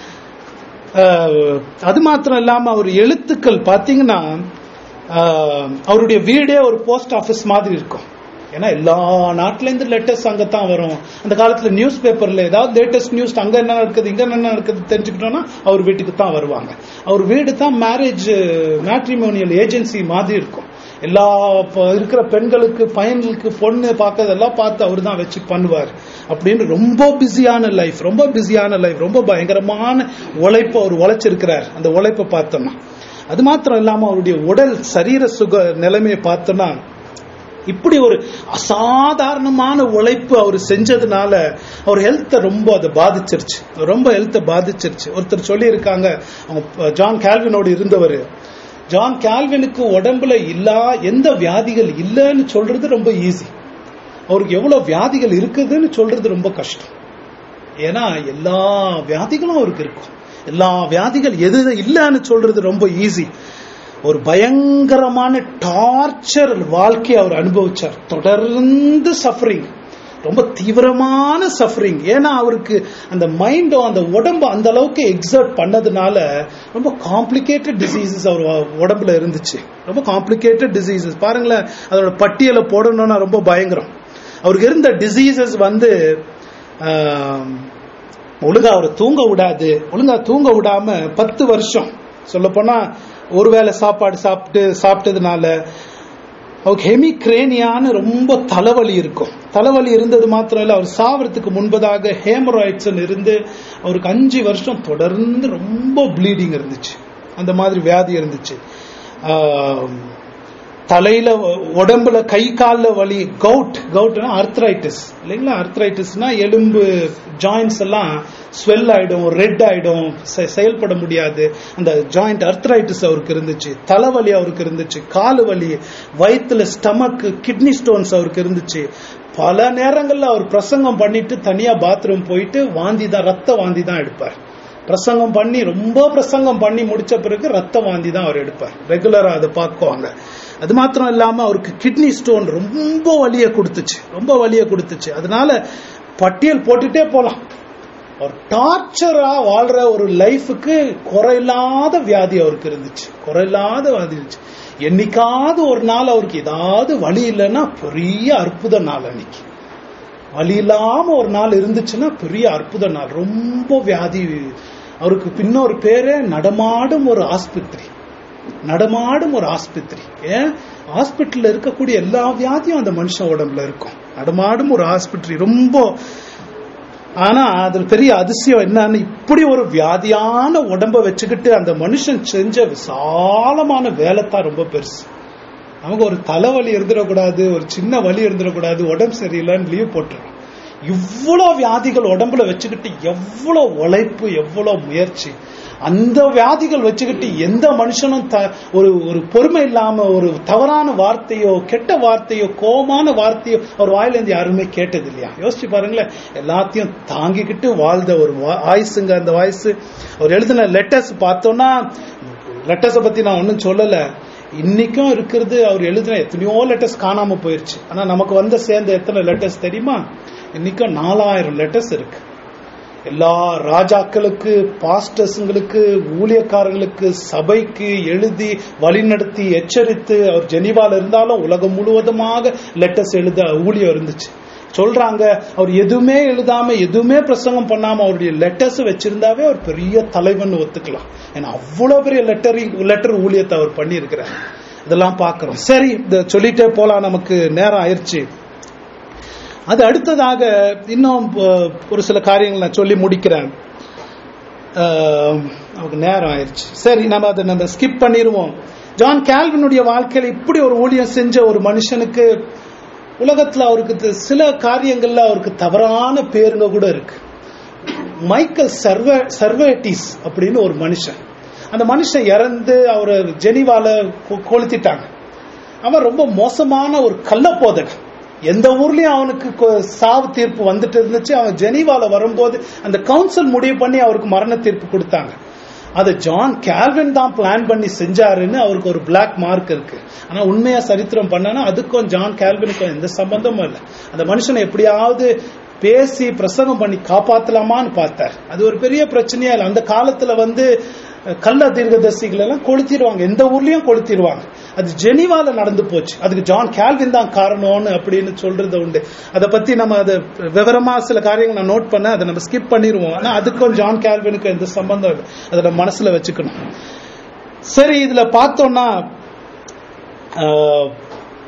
அஹ், அது மாத்திரம் இல்லாம அவர் எழுத்துக்கள் பாத்தீங்கன்னா அஹ், அவருடைய வீடே ஒரு போஸ்ட் ஆபீஸ் மாதிரி இருக்கும் ஏன்னா எல்லா நாட்டுல இருந்து லெட்டர்ஸ் அங்கத்தான் வரும் அந்த காலத்துல நியூஸ் பேப்பர்ல ஏதாவது லேட்டஸ்ட் நியூஸ் அங்க என்ன நடக்குது இங்க என்ன நடக்குது தெரிஞ்சுக்கிட்டோம்னா அவர் வீட்டுக்கு தான் வருவாங்க அவர் வீடு தான் மேரேஜ் மேட்ரிமோனியல் ஏஜென்சி மாதிரி இருக்கும் எல்லா ப- இருக்கிற பெண்களுக்கு பையன்களுக்கு பொண்ணு பார்க்கறதெல்லாம் பார்த்து அவர் தான் வச்சு பண்ணுவார் அப்படின்னு ரொம்ப பிஸியான லைஃப் ரொம்ப பிஸியான லைஃப் ரொம்ப பயங்கரமான உழைப்பு அவர் உழைச்சிருக்கிறார் அந்த உழைப்பை பார்த்தோம்னா அது மாத்திரம் இல்லாம அவருடைய உடல் சரீர சுக நிலைமையை பார்த்தோம்னா இப்படி ஒரு அசாதாரணமான உழைப்பு அவர் செஞ்சதுனால அவர் ஹெல்த்தை ரொம்ப அதை பாதிச்சிருச்சு ரொம்ப ஹெல்த்தை பாதிச்சிருச்சு ஒருத்தர் சொல்லி இருக்காங்க அவங்க ஜான் கால்வினோடு இருந்தவர் ஜான் கால்வினுக்கு உடம்புல இல்லா எந்த வியாதிகள் இல்லைன்னு சொல்றது ரொம்ப ஈஸி அவருக்கு எவ்வளவு வியாதிகள் இருக்குதுன்னு சொல்றது ரொம்ப கஷ்டம் ஏன்னா எல்லா வியாதிகளும் அவருக்கு இருக்கும் எல்லா வியாதிகள் எது இல்லைன்னு சொல்றது ரொம்ப ஈஸி ஒரு பயங்கரமான டார்ச்சர் வாழ்க்கையை அவர் அனுபவிச்சார் தொடர்ந்து சஃபரிங் ரொம்ப தீவிரமான சஃபரிங் ஏன்னா அவருக்கு அந்த மைண்டும் அந்த உடம்பு அந்த அளவுக்கு எக்ஸர்ட் பண்ணதுனால ரொம்ப காம்ப்ளிகேட்டட் டிசீசஸ் அவர் வ- உடம்புல இருந்துச்சு ரொம்ப காம்ப்ளிகேட்டட் டிசீசஸ் பாருங்களேன் அதோட பட்டியலை போடணும்னா ரொம்ப பயங்கரம் அவருக்கு இருந்த டிசீசஸ் வந்து ஆம், ஒழுங்கா அவரை தூங்க விடாது ஒழுங்கா தூங்க விடாம பத்து வருஷம் சொல்ல போனா ஒருவேளை சாப்பாடு சாப்பிட்டு சாப்பிட்டதுனால அவருக்கு ஹெமிக்ரேனியான்னு ரொம்ப தலைவலி இருக்கும் தலைவலி இருந்தது மாத்திரம் இல்ல அவர் சாவறதுக்கு முன்பதாக ஹேமராய்ட்ஸ் இருந்து அவருக்கு அஞ்சு வருஷம் தொடர்ந்து ரொம்ப ப்ளீடிங் இருந்துச்சு அந்த மாதிரி வியாதி இருந்துச்சு ஆம், தலையில உடம்புல கை கால்ல வலி கவுட் கவுட்னா அர்த்ரைட்டிஸ் இல்லைங்களா அர்த்ரைட்டிஸ்னா எலும்பு ஜாயின்ஸ் எல்லாம் ஸ்வெல் ஆயிடும் ரெட் ஆயிடும் செ- செயல்பட முடியாது அந்த ஜாயிண்ட் அர்த்ரைட்டிஸ் அவருக்கு இருந்துச்சு தலைவலி அவருக்கு இருந்துச்சு காலு வலி வயித்துல ஸ்டமக் கிட்னி ஸ்டோன்ஸ் அவருக்கு இருந்துச்சு பல நேரங்கள்ல அவர் பிரசங்கம் பண்ணிட்டு தனியா பாத்ரூம் போயிட்டு வாந்தி தான் ரத்த வாந்தி தான் எடுப்பார் பிரசங்கம் பண்ணி ரொம்ப பிரசங்கம் பண்ணி முடிச்ச பிறகு ரத்த வாந்தி தான் அவர் எடுப்பார் ரெகுலரா அதை பார்க்குவாங்க அது மாத்திரம் இல்லாம அவருக்கு கிட்னி ஸ்டோன் ரொம்ப வலிய கொடுத்துச்சு ரொம்ப வலிய கொடுத்துச்சு அதனால பட்டியல் போட்டுட்டே போலாம் ஒரு டார்ச்சரா வாழ்ற ஒரு லைஃபுக்கு குறையில்லாத வியாதி அவருக்கு இருந்துச்சு குறையில்லாத வியாதி இருந்துச்சு என்னைக்காவது ஒரு நாள் அவருக்கு ஏதாவது வழி இல்லைன்னா பெரிய அற்புத நாள் அன்னைக்கு வலி இல்லாம ஒரு நாள் இருந்துச்சுன்னா பெரிய அற்புத நாள் ரொம்ப வியாதி அவருக்கு பின்னொரு பேரே நடமாடும் ஒரு ஆஸ்பத்திரி நடமாடும் ஒரு ஆஸ்பத்திரி ஏன் ஹாஸ்பிட்டல்ல இருக்கக்கூடிய எல்லா வியாதியும் அந்த மனுஷன் உடம்புல இருக்கும் நடமாடும் ஒரு ஆஸ்பத்திரி ரொம்ப ஆனா அதுல பெரிய அதிசயம் என்னன்னு இப்படி ஒரு வியாதியான உடம்ப வச்சுக்கிட்டு அந்த மனுஷன் செஞ்ச விசாலமான வேலை தான் ரொம்ப பெருசு நமக்கு ஒரு தலைவலி இருந்துடக்கூடாது ஒரு சின்ன வலி இருந்துடக்கூடாது உடம்பு சரியில்லைன்னு லீவ் போட்டுறோம் இவ்வளவு வியாதிகள் உடம்புல வச்சுக்கிட்டு எவ்வளவு உழைப்பு எவ்வளவு முயற்சி அந்த வியாதிகள் வச்சுக்கிட்டு எந்த மனுஷனும் த- ஒரு ஒரு பொறுமை இல்லாம ஒரு தவறான வார்த்தையோ கெட்ட வார்த்தையோ கோமான வார்த்தையோ அவர் வாயிலிருந்து யாருமே கேட்டது இல்லையா யோசிச்சு பாருங்களேன் எல்லாத்தையும் தாங்கிக்கிட்டு வாழ்ந்த ஒரு வாய்ஸுங்க அந்த வாய்ஸ் அவர் எழுதின லெட்டர்ஸ் பார்த்தோம்னா லெட்டர்ஸை பத்தி நான் ஒன்றும் சொல்லல இன்னைக்கும் இருக்கிறது அவர் எழுதின எத்தனையோ லெட்டர்ஸ் காணாம போயிருச்சு ஆனா நமக்கு வந்த சேர்ந்த எத்தனை லெட்டர்ஸ் தெரியுமா இன்னைக்கும் நாலாயிரம் லெட்டர்ஸ் இருக்கு எல்லா ராஜாக்களுக்கு பாஸ்டர்ஸுங்களுக்கு ஊழியக்காரங்களுக்கு சபைக்கு எழுதி வழிநடத்தி எச்சரித்து அவர் ஜெனிவால இருந்தாலும் உலகம் முழுவதுமாக லெட்டர்ஸ் எழுத ஊழியம் இருந்துச்சு சொல்றாங்க அவர் எதுவுமே எழுதாம எதுவுமே பிரசங்கம் பண்ணாம அவருடைய லெட்டர்ஸ் வச்சிருந்தாவே அவர் பெரிய தலைவன் ஒத்துக்கலாம் ஏன்னா அவ்வளவு பெரிய லெட்டர் லெட்டர் ஊழியத்தை அவர் பண்ணியிருக்கிறார் இதெல்லாம் பார்க்கிறோம் சரி இத சொல்லிட்டே போலாம் நமக்கு நேரம் ஆயிடுச்சு அது அடுத்ததாக இன்னும் அஹ், ஒரு சில காரியங்கள் நான் சொல்லி முடிக்கிறேன் அஹ், நமக்கு நேரம் ஆயிடுச்சு சரி நம்ம அதை நம்ம ஸ்கிப் பண்ணிடுவோம் ஜான் கேல்வினுடைய வாழ்க்கையில இப்படி ஒரு ஊழியம் செஞ்ச ஒரு மனுஷனுக்கு உலகத்துல அவருக்கு தி- சில காரியங்கள்ல அவருக்கு தவறான பேருங்க கூட இருக்கு மைக்கேல் சர்வ சர்வேட்டிஸ் அப்படின்னு ஒரு மனுஷன் அந்த மனுஷன் இறந்து அவர் ஜெனிவால கொ- கொளுத்திட்டாங்க அவன் ரொம்ப மோசமான ஒரு கள்ளப்போதகன் எந்த ஊர்லயும் அவனுக்கு கொ- சாவு தீர்ப்பு வந்துட்டு இருந்துச்சு அவன் ஜெனீவால வரும்போது அந்த கவுன்சில் முடிவு பண்ணி அவருக்கு மரண தீர்ப்பு கொடுத்தாங்க அதை ஜான் கேல்வின் தான் பிளான் பண்ணி செஞ்சாருன்னு அவருக்கு ஒரு பிளாக் மார்க் இருக்கு ஆனா உண்மையா சரித்திரம் பண்ணனா அதுக்கும் ஜான் கேல்வினுக்கும் எந்த சம்பந்தமும் இல்லை அந்த மனுஷனை எப்படியாவது பேசி பிரசங்கம் பண்ணி காப்பாத்தலாமான்னு பார்த்தார் அது ஒரு பெரிய பிரச்சனையா இல்லை அந்த காலத்துல வந்து அஹ், கள்ள தீர்க்கதரிசிகள் எல்லாம் கொளுத்திடுவாங்க எந்த ஊர்லயும் கொளுத்திடுவாங்க அது ஜெனிவால நடந்து போச்சு அதுக்கு ஜான் கேல்வின் தான் காரணம்னு அப்படின்னு சொல்றது உண்டு அதை பத்தி நம்ம அதை விவரமா சில காரியங்கள் நான் நோட் பண்ண அதை நம்ம ஸ்கிப் பண்ணிடுவோம் ஆனா அதுக்கும் ஜான் கேல்வினுக்கும் எந்த சம்பந்தம் இல்லை அதை நம்ம மனசுல வச்சுக்கணும் சரி இதுல பார்த்தோம்னா அஹ்,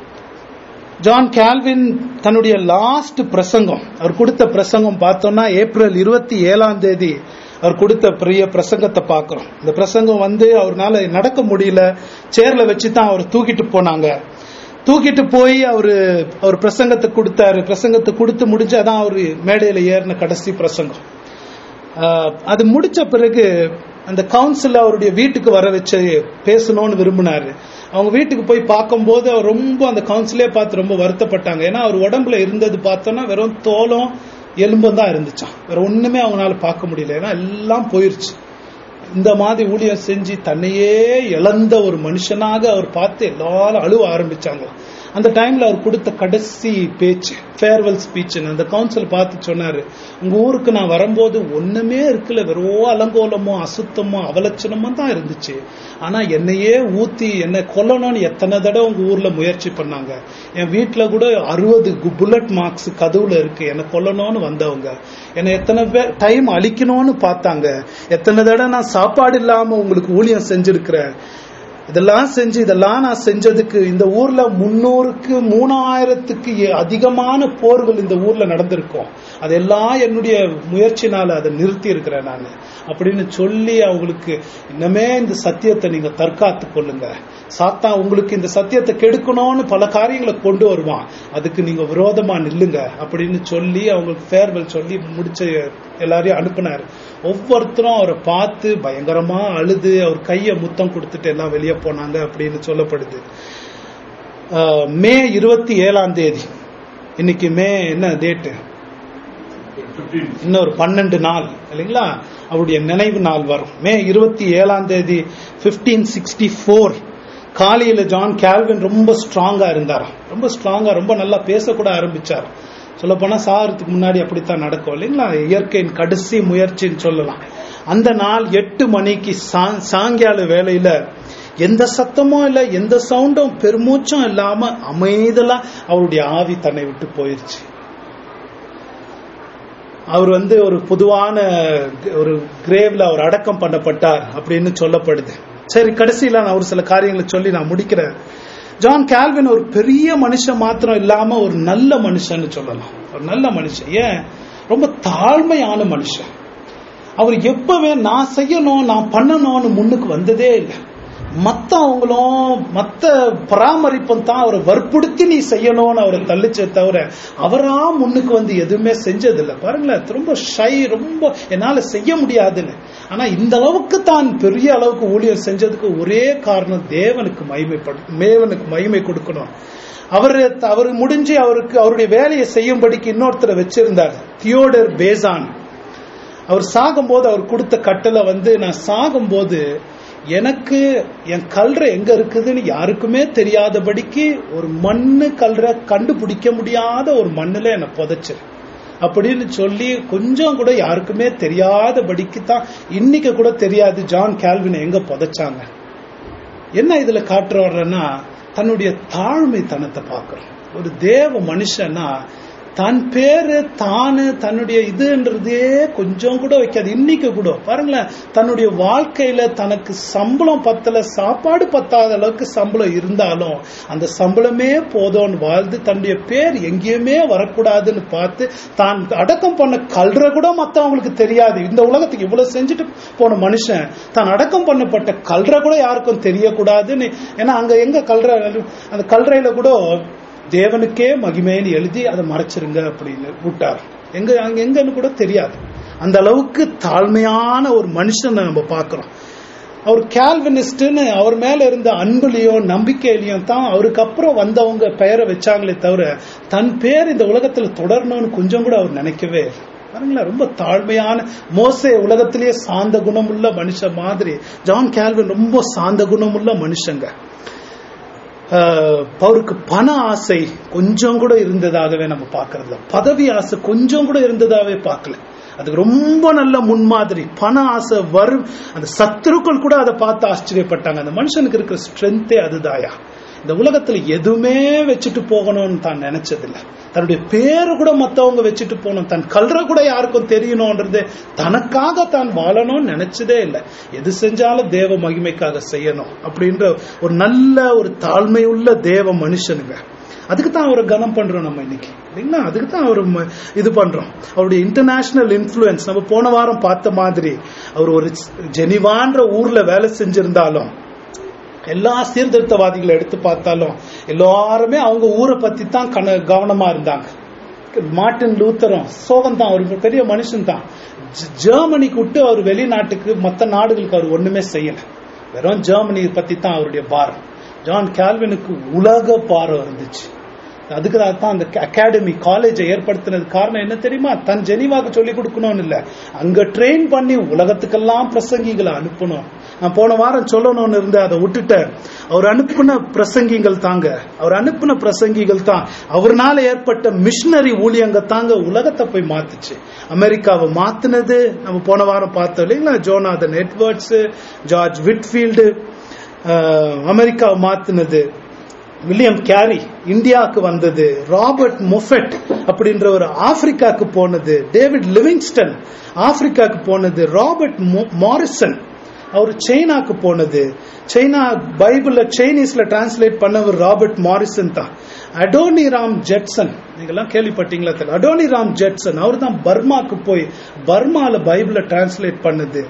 ஜான் கால்வின் தன்னுடைய லாஸ்ட் பிரசங்கம் அவர் கொடுத்த பிரசங்கம் பார்த்தோம்னா ஏப்ரல் இருபத்தி ஏழாம் தேதி அவர் கொடுத்த பெரிய பிரசங்கத்தை பார்க்கிறோம் இந்த பிரசங்கம் வந்து அவர்னால நடக்க முடியல சேர்ல வச்சு தான் அவர் தூக்கிட்டு போனாங்க தூக்கிட்டு போய் அவரு அவர் பிரசங்கத்தை கொடுத்தாரு பிரசங்கத்தை கொடுத்து முடிஞ்சு அதான் அவர் மேடையில ஏறின கடைசி பிரசங்கம் ஆஹ் அது முடிச்ச பிறகு அந்த கவுன்சில் அவருடைய வீட்டுக்கு வர வச்சு பேசணும்னு விரும்பினாரு அவங்க வீட்டுக்கு போய் பார்க்கும்போது அவர் ரொம்ப அந்த கவுன்சிலே பார்த்து ரொம்ப வருத்தப்பட்டாங்க ஏன்னா அவர் உடம்புல இருந்தது பார்த்தோன்னா வெறும் தோலும் எலும்பும் தான் இருந்துச்சான் வேற ஒண்ணுமே அவங்களால பார்க்க முடியல ஏன்னா எல்லாம் போயிருச்சு இந்த மாதிரி ஊழியம் செஞ்சு தன்னையே இழந்த ஒரு மனுஷனாக அவர் பார்த்து எல்லாரும் அழுவ ஆரம்பிச்சாங்களாம் அந்த டைம்ல அவர் கொடுத்த கடைசி பேச்சு ஃபேர்வெல் ஸ்பீச் அந்த கவுன்சில் பார்த்து சொன்னாரு உங்க ஊருக்கு நான் வரும்போது ஒண்ணுமே இருக்குல்ல வெறும் அலங்கோலமோ அசுத்தமோ அவலட்சணமோ தான் இருந்துச்சு ஆனா என்னையே ஊத்தி என்னை கொல்லணும்னு எத்தனை தடவை உங்க ஊர்ல முயற்சி பண்ணாங்க என் வீட்டுல கூட அறுபது புல்லட் மார்க்ஸ் கதவுல இருக்கு என்னை கொல்லணும்னு வந்தவங்க என்னை எத்தனை பேர் டைம் அழிக்கணும்னு பார்த்தாங்க எத்தனை தடவை நான் சாப்பாடு இல்லாம உங்களுக்கு ஊழியம் செஞ்சிருக்கிறேன் இதெல்லாம் செஞ்சு இதெல்லாம் நான் செஞ்சதுக்கு இந்த ஊர்ல முன்னூறுக்கு மூணாயிரத்துக்கு எ- அதிகமான போர்கள் இந்த ஊர்ல நடந்திருக்கும் அதெல்லாம் என்னுடைய முயற்சினால அதை நிறுத்தி இருக்கிறேன் நான் அப்படின்னு சொல்லி அவங்களுக்கு இன்னமே இந்த சத்தியத்தை நீங்க தற்காத்து கொள்ளுங்க சாத்தா உங்களுக்கு இந்த சத்தியத்தை கெடுக்கணும்னு பல காரியங்களை கொண்டு வருவான் அதுக்கு நீங்க விரோதமா நில்லுங்க அப்படின்னு சொல்லி அவங்களுக்கு ஃபேர்வெல் சொல்லி முடிச்ச எல்லாரையும் அனுப்புனாரு ஒவ்வொருத்தரும் அவரை பார்த்து பயங்கரமா அழுது அவர் கையை முத்தம் கொடுத்துட்டு எல்லாம் வெளியே போனாங்க அப்படின்னு சொல்லப்படுது ஆஹ் மே இருபத்தி ஏழாம் தேதி இன்னைக்கு மே என்ன டேட்டு இன்னொரு பன்னெண்டு நாள் இல்லைங்களா அவருடைய நினைவு நாள் வரும் மே இருபத்தி ஏழாம் தேதி பிப்டீன் சிக்ஸ்டி ஃபோர் காலையில ஜான் கேல்வின் ரொம்ப ஸ்ட்ராங்கா இருந்தாராம் ரொம்ப ஸ்ட்ராங்கா ரொம்ப நல்லா பேசக்கூட ஆரம்பிச்சார் சொல்ல போனா சாகிறதுக்கு முன்னாடி அப்படித்தான் நடக்கும் இல்லைங்களா இயற்கையின் கடைசி முயற்சின்னு சொல்லலாம் அந்த நாள் எட்டு மணிக்கு சா- சாயங்கால வேளையில எந்த சத்தமும் இல்ல எந்த சவுண்டும் பெருமூச்சும் இல்லாம அமைதலா அவருடைய ஆவி தன்னை விட்டு போயிருச்சு அவர் வந்து ஒரு பொதுவான ஒரு கிரேவ்ல அவர் அடக்கம் பண்ணப்பட்டார் அப்படின்னு சொல்லப்படுது சரி கடைசியில நான் ஒரு சில காரியங்களை சொல்லி நான் முடிக்கிறேன் ஜான் கால்வின் ஒரு பெரிய மனுஷன் மாத்திரம் இல்லாம ஒரு நல்ல மனுஷன்னு சொல்லலாம் ஒரு நல்ல மனுஷன் ஏன் ரொம்ப தாழ்மையான மனுஷன் அவர் எப்பவே நான் செய்யணும் நான் பண்ணணும்னு முன்னுக்கு வந்ததே இல்லை மத்தவங்களும் மத்த பராமரிப்பும் தான் அவரை வற்புறுத்தி நீ செய்யணும்னு அவரை தள்ளிச்சே தவிர அவரா முன்னுக்கு வந்து எதுவுமே செஞ்சதில்லை பாருங்களேன் ரொம்ப ஷை ரொம்ப என்னால செய்ய முடியாதுன்னு ஆனா இந்த அளவுக்கு தான் பெரிய அளவுக்கு ஊழியம் செஞ்சதுக்கு ஒரே காரணம் தேவனுக்கு மகிமைப்படு தேவனுக்கு மகிமை கொடுக்கணும் அவர் அவர் முடிஞ்சு அவருக்கு அவருடைய வேலையை செய்யும்படிக்கு இன்னொருத்தரை வச்சிருந்தார் தியோடர் பேசான் அவர் சாகும்போது அவர் கொடுத்த கட்டளை வந்து நான் சாகும்போது எனக்கு என் கல்ற எங்க இருக்குதுன்னு யாருக்குமே தெரியாதபடிக்கு ஒரு மண்ணு கல்ற கண்டுபிடிக்க முடியாத ஒரு மண்ணுல என்னை புதைச்சிரு அப்படின்னு சொல்லி கொஞ்சம் கூட யாருக்குமே தெரியாதபடிக்கு தான் இன்னைக்கு கூட தெரியாது ஜான் கேல்வினை எங்க புதைச்சாங்க என்ன இதுல காட்டுற வர்றேன்னா தன்னுடைய தாழ்மை தனத்தை பார்க்கிறோம் ஒரு தேவ மனுஷன்னா தன் பேரு தானு தன்னுடைய இதுன்றதே கொஞ்சம் கூட வைக்காது இன்னைக்கு கூட பாருங்களேன் தன்னுடைய வாழ்க்கையில தனக்கு சம்பளம் பத்தல சாப்பாடு பத்தாத அளவுக்கு சம்பளம் இருந்தாலும் அந்த சம்பளமே போதும்னு வாழ்ந்து தன்னுடைய பேர் எங்கேயுமே வரக்கூடாதுன்னு பார்த்து தான் அடக்கம் பண்ண கல்ற கூட மத்தவங்களுக்கு தெரியாது இந்த உலகத்துக்கு இவ்வளவு செஞ்சுட்டு போன மனுஷன் தான் அடக்கம் பண்ணப்பட்ட கல்ற கூட யாருக்கும் தெரியக்கூடாதுன்னு ஏன்னா அங்க எங்க கல்ற அந்த கல்றையில கூட தேவனுக்கே மகிமைன்னு எழுதி அதை மறைச்சிருங்க அப்படின்னு விட்டார் எங்க அங்க எங்கன்னு கூட தெரியாது அந்த அளவுக்கு தாழ்மையான ஒரு மனுஷனை நம்ம பார்க்கிறோம் அவர் கேல்வினிஸ்ட்னு அவர் மேல இருந்த அன்புலையும் நம்பிக்கையிலையும் தான் அவருக்கு அப்புறம் வந்தவங்க பெயரை வச்சாங்களே தவிர தன் பேர் இந்த உலகத்துல தொடரணும்னு கொஞ்சம் கூட அவர் நினைக்கவே இல்லை பாருங்களேன் ரொம்ப தாழ்மையான மோசே உலகத்திலேயே சாந்த குணமுள்ள மனுஷன் மாதிரி ஜான் கேல்வின் ரொம்ப சாந்த குணமுள்ள மனுஷங்க ஆஹ் அவருக்கு பண ஆசை கொஞ்சம் கூட இருந்ததாகவே நம்ம பார்க்கறதில்ல பதவி ஆசை கொஞ்சம் கூட இருந்ததாவே பார்க்கல அதுக்கு ரொம்ப நல்ல முன்மாதிரி பண ஆசை வரும் அந்த சத்துருக்கள் கூட அதை பார்த்து ஆச்சரியப்பட்டாங்க அந்த மனுஷனுக்கு இருக்கிற ஸ்ட்ரென்த்தே அதுதாயா இந்த உலகத்துல எதுவுமே வச்சுட்டு போகணும்னு தான் நினைச்சதில்ல தன்னுடைய பேரு கூட மத்தவங்க வச்சுட்டு போகணும் தன் கல்ற கூட யாருக்கும் தெரியணும்ன்றது தனக்காக தான் வாழணும்னு நினைச்சதே இல்லை எது செஞ்சாலும் தேவ மகிமைக்காக செய்யணும் அப்படின்ற ஒரு நல்ல ஒரு தாழ்மையுள்ள தேவ மனுஷனுங்க அதுக்கு தான் அவரை கனம் பண்றோம் நம்ம இன்னைக்கு இல்லைங்களா அதுக்கு தான் அவர் இது பண்றோம் அவருடைய இன்டர்நேஷனல் இன்ஃபுளுன்ஸ் நம்ம போன வாரம் பார்த்த மாதிரி அவர் ஒரு ஜெனிவான்ற ஊர்ல வேலை செஞ்சிருந்தாலும் எல்லா சீர்திருத்தவாதிகளை எடுத்து பார்த்தாலும் எல்லாருமே அவங்க ஊரை பத்தி தான் கன கவனமா இருந்தாங்க மார்ட்டின் லூத்தரும் சோகம் தான் அவர் பெரிய மனுஷன் தான் ஜெர்மனிக்கு விட்டு அவர் வெளிநாட்டுக்கு மற்ற நாடுகளுக்கு அவர் ஒண்ணுமே செய்யல வெறும் ஜெர்மனி பத்தி தான் அவருடைய பாரம் ஜான் கால்வினுக்கு உலக பாரம் இருந்துச்சு அதுக்கு தான் அந்த அகாடமி காலேஜை ஏற்படுத்தினது காரணம் என்ன தெரியுமா தன் ஜெனிவாக்கு சொல்லி கொடுக்கணும்னு இல்ல அங்க ட்ரெயின் பண்ணி உலகத்துக்கெல்லாம் பிரசங்கிகளை அனுப்பணும் நான் போன வாரம் சொல்லணும்னு இருந்தேன் அதை விட்டுட்டேன் அவர் அனுப்பின பிரசங்கிகள் தாங்க அவர் அனுப்பின பிரசங்கிகள் தான் அவர்னால ஏற்பட்ட மிஷினரி ஊழியங்க தாங்க உலகத்தை போய் மாத்துச்சு அமெரிக்காவை மாத்துனது நம்ம போன வாரம் பார்த்தோம் இல்லைங்களா ஜோனாதன் எட்வர்ட்ஸ் ஜார்ஜ் விட்ஃபீல்டு அமெரிக்காவை மாத்துனது வில்லியம் கேரி இந்தியாவுக்கு வந்தது ராபர்ட் மொஃபெட் அப்படின்ற ஒரு ஆப்பிரிக்காக்கு போனது டேவிட் லிவிங்ஸ்டன் ஆப்பிரிக்காக்கு போனது ராபர்ட் மாரிசன் அவர் சைனாக்கு போனது சைனா பைபிள்ல சைனீஸ்ல டிரான்ஸ்லேட் பண்ணவர் ராபர்ட் மாரிசன் தான் அடோனி ராம் ஜெட்சன் நீங்கெல்லாம் கேள்விப்பட்டீங்களா தெரியல அடோனி ராம் ஜெட்சன் அவர் தான் பர்மாக்கு போய் பர்மால பைபிள டிரான்ஸ்லேட் பண்ணது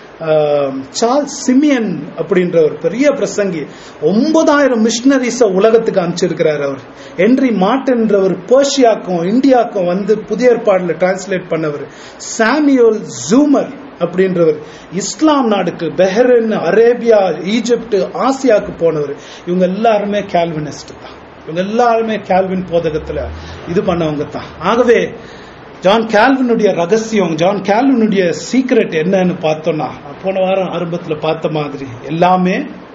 சார்ல்ஸ் சிமியன் அப்படின்ற ஒரு பெரிய பிரசங்கி ஒன்பதாயிரம் மிஷினரிஸ உலகத்துக்கு அனுப்பிச்சிருக்கிறார் அவர் ஹென்ரி மார்டன்றவர் பேர்ஷியாக்கும் இந்தியாவுக்கும் வந்து புதிய ஏற்பாடுல டிரான்ஸ்லேட் பண்ணவர் சாமியோல் ஜூமர் அப்படின்றவர் இஸ்லாம் நாடுக்கு பெஹரன் அரேபியா ஈஜிப்ட் ஆசியாவுக்கு போனவர் இவங்க எல்லாருமே கேல்வினிஸ்ட் தான் இவங்க எல்லாருமே கேல்வின் போதகத்துல இது பண்ணவங்க தான் ஆகவே ஜான் கேல்வினுடைய ரகசியம் ஜான் கேல்வினுடைய சீக்ரெட் என்னன்னு பார்த்தோம்னா போன வாரம் ஆரம்பத்தில் பார்த்த மாதிரி எல்லாமே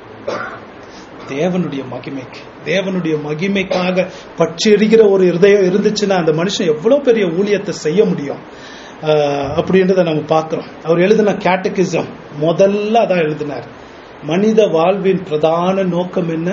தேவனுடைய மகிமைக்கு தேவனுடைய மகிமைக்காக பற்றெறிகிற ஒரு இருதயம் இருந்துச்சுன்னா அந்த மனுஷன் எவ்வளவு பெரிய ஊழியத்தை செய்ய முடியும் அப்படின்றத நம்ம பார்க்கிறோம் அவர் எழுதின கேட்டகிசம் முதல்ல அதான் எழுதினார் மனித வாழ்வின் பிரதான நோக்கம் என்ன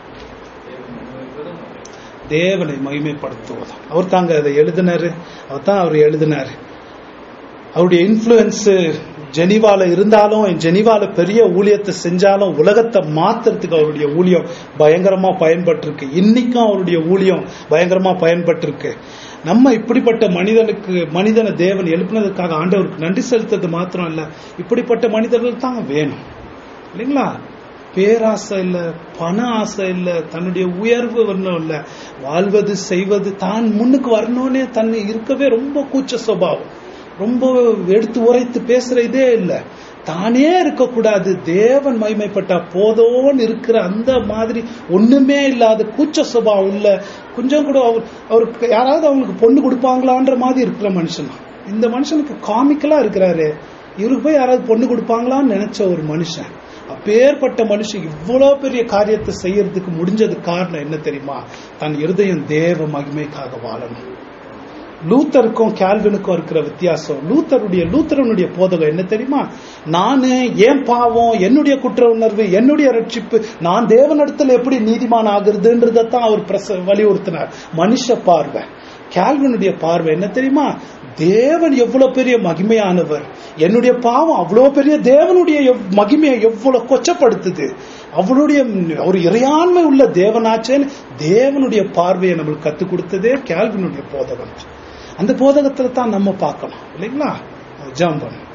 தேவனை மகிமைப்படுத்துவது அவர் தாங்க அதை எழுதினாரு அவர் தான் அவர் எழுதினாரு அவருடைய இன்ஃபுளுன்ஸ் ஜெனிவால இருந்தாலும் ஜெனிவால பெரிய ஊழியத்தை செஞ்சாலும் உலகத்தை மாத்துறதுக்கு அவருடைய ஊழியம் பயங்கரமா பயன்பட்டிருக்கு இன்னைக்கும் அவருடைய ஊழியம் பயங்கரமா பயன்பட்டிருக்கு நம்ம இப்படிப்பட்ட மனிதனுக்கு மனிதனை தேவன் எழுப்பினதுக்காக ஆண்டவருக்கு நன்றி செலுத்துறது மாத்திரம் இல்ல இப்படிப்பட்ட மனிதர்கள் தாங்க வேணும் இல்லைங்களா பேராசை இல்ல பண ஆசை இல்ல தன்னுடைய உயர்வு வரணும் இல்ல வாழ்வது செய்வது தான் முன்னுக்கு வரணும்னே தன்னை இருக்கவே ரொம்ப கூச்ச சுபாவம் ரொம்ப எடுத்து உரைத்து பேசுற இதே இல்ல தானே இருக்கக்கூடாது தேவன் மகிமைப்பட்டா போதோன்னு இருக்கிற அந்த மாதிரி ஒண்ணுமே இல்லாத கூச்ச சுபாவம் இல்ல கொஞ்சம் கூட அவர் அவருக்கு யாராவது அவங்களுக்கு பொண்ணு கொடுப்பாங்களான்ற மாதிரி இருக்கிற மனுஷன் இந்த மனுஷனுக்கு காமிக்கலா இருக்கிறாரு இவருக்கு போய் யாராவது பொண்ணு கொடுப்பாங்களான்னு நினைச்ச ஒரு மனுஷன் அப்பேற்பட்ட மனுஷன் இவ்வளவு பெரிய காரியத்தை செய்யறதுக்கு முடிஞ்சது காரணம் என்ன தெரியுமா தன் இருதயம் தேவ மகிமைக்காக வாழணும் லூத்தருக்கும் கேல்வினுக்கும் இருக்கிற வித்தியாசம் லூத்தருடைய லூத்தரனுடைய போதகம் என்ன தெரியுமா நானு ஏன் பாவம் என்னுடைய குற்ற உணர்வு என்னுடைய ரட்சிப்பு நான் தேவனிடத்துல எப்படி நீதிமான் ஆகுறதுன்றதான் அவர் பிரச வலியுறுத்தினார் மனுஷ பார்வை கேல்வினுடைய பார்வை என்ன தெரியுமா தேவன் எவ்வளவு பெரிய மகிமையானவர் என்னுடைய பாவம் அவ்வளவு பெரிய தேவனுடைய எவ்- மகிமையை எவ்வளவு கொச்சப்படுத்துது அவளுடைய ஒரு இறையாண்மை உள்ள தேவனாச்சேன்னு தேவனுடைய பார்வையை நம்மளுக்கு கத்துக் கொடுத்ததே கேல்வினுடைய போதகம் அந்த போதகத்துல தான் நம்ம பார்க்கணும் இல்லைங்களா ஜாம்பன்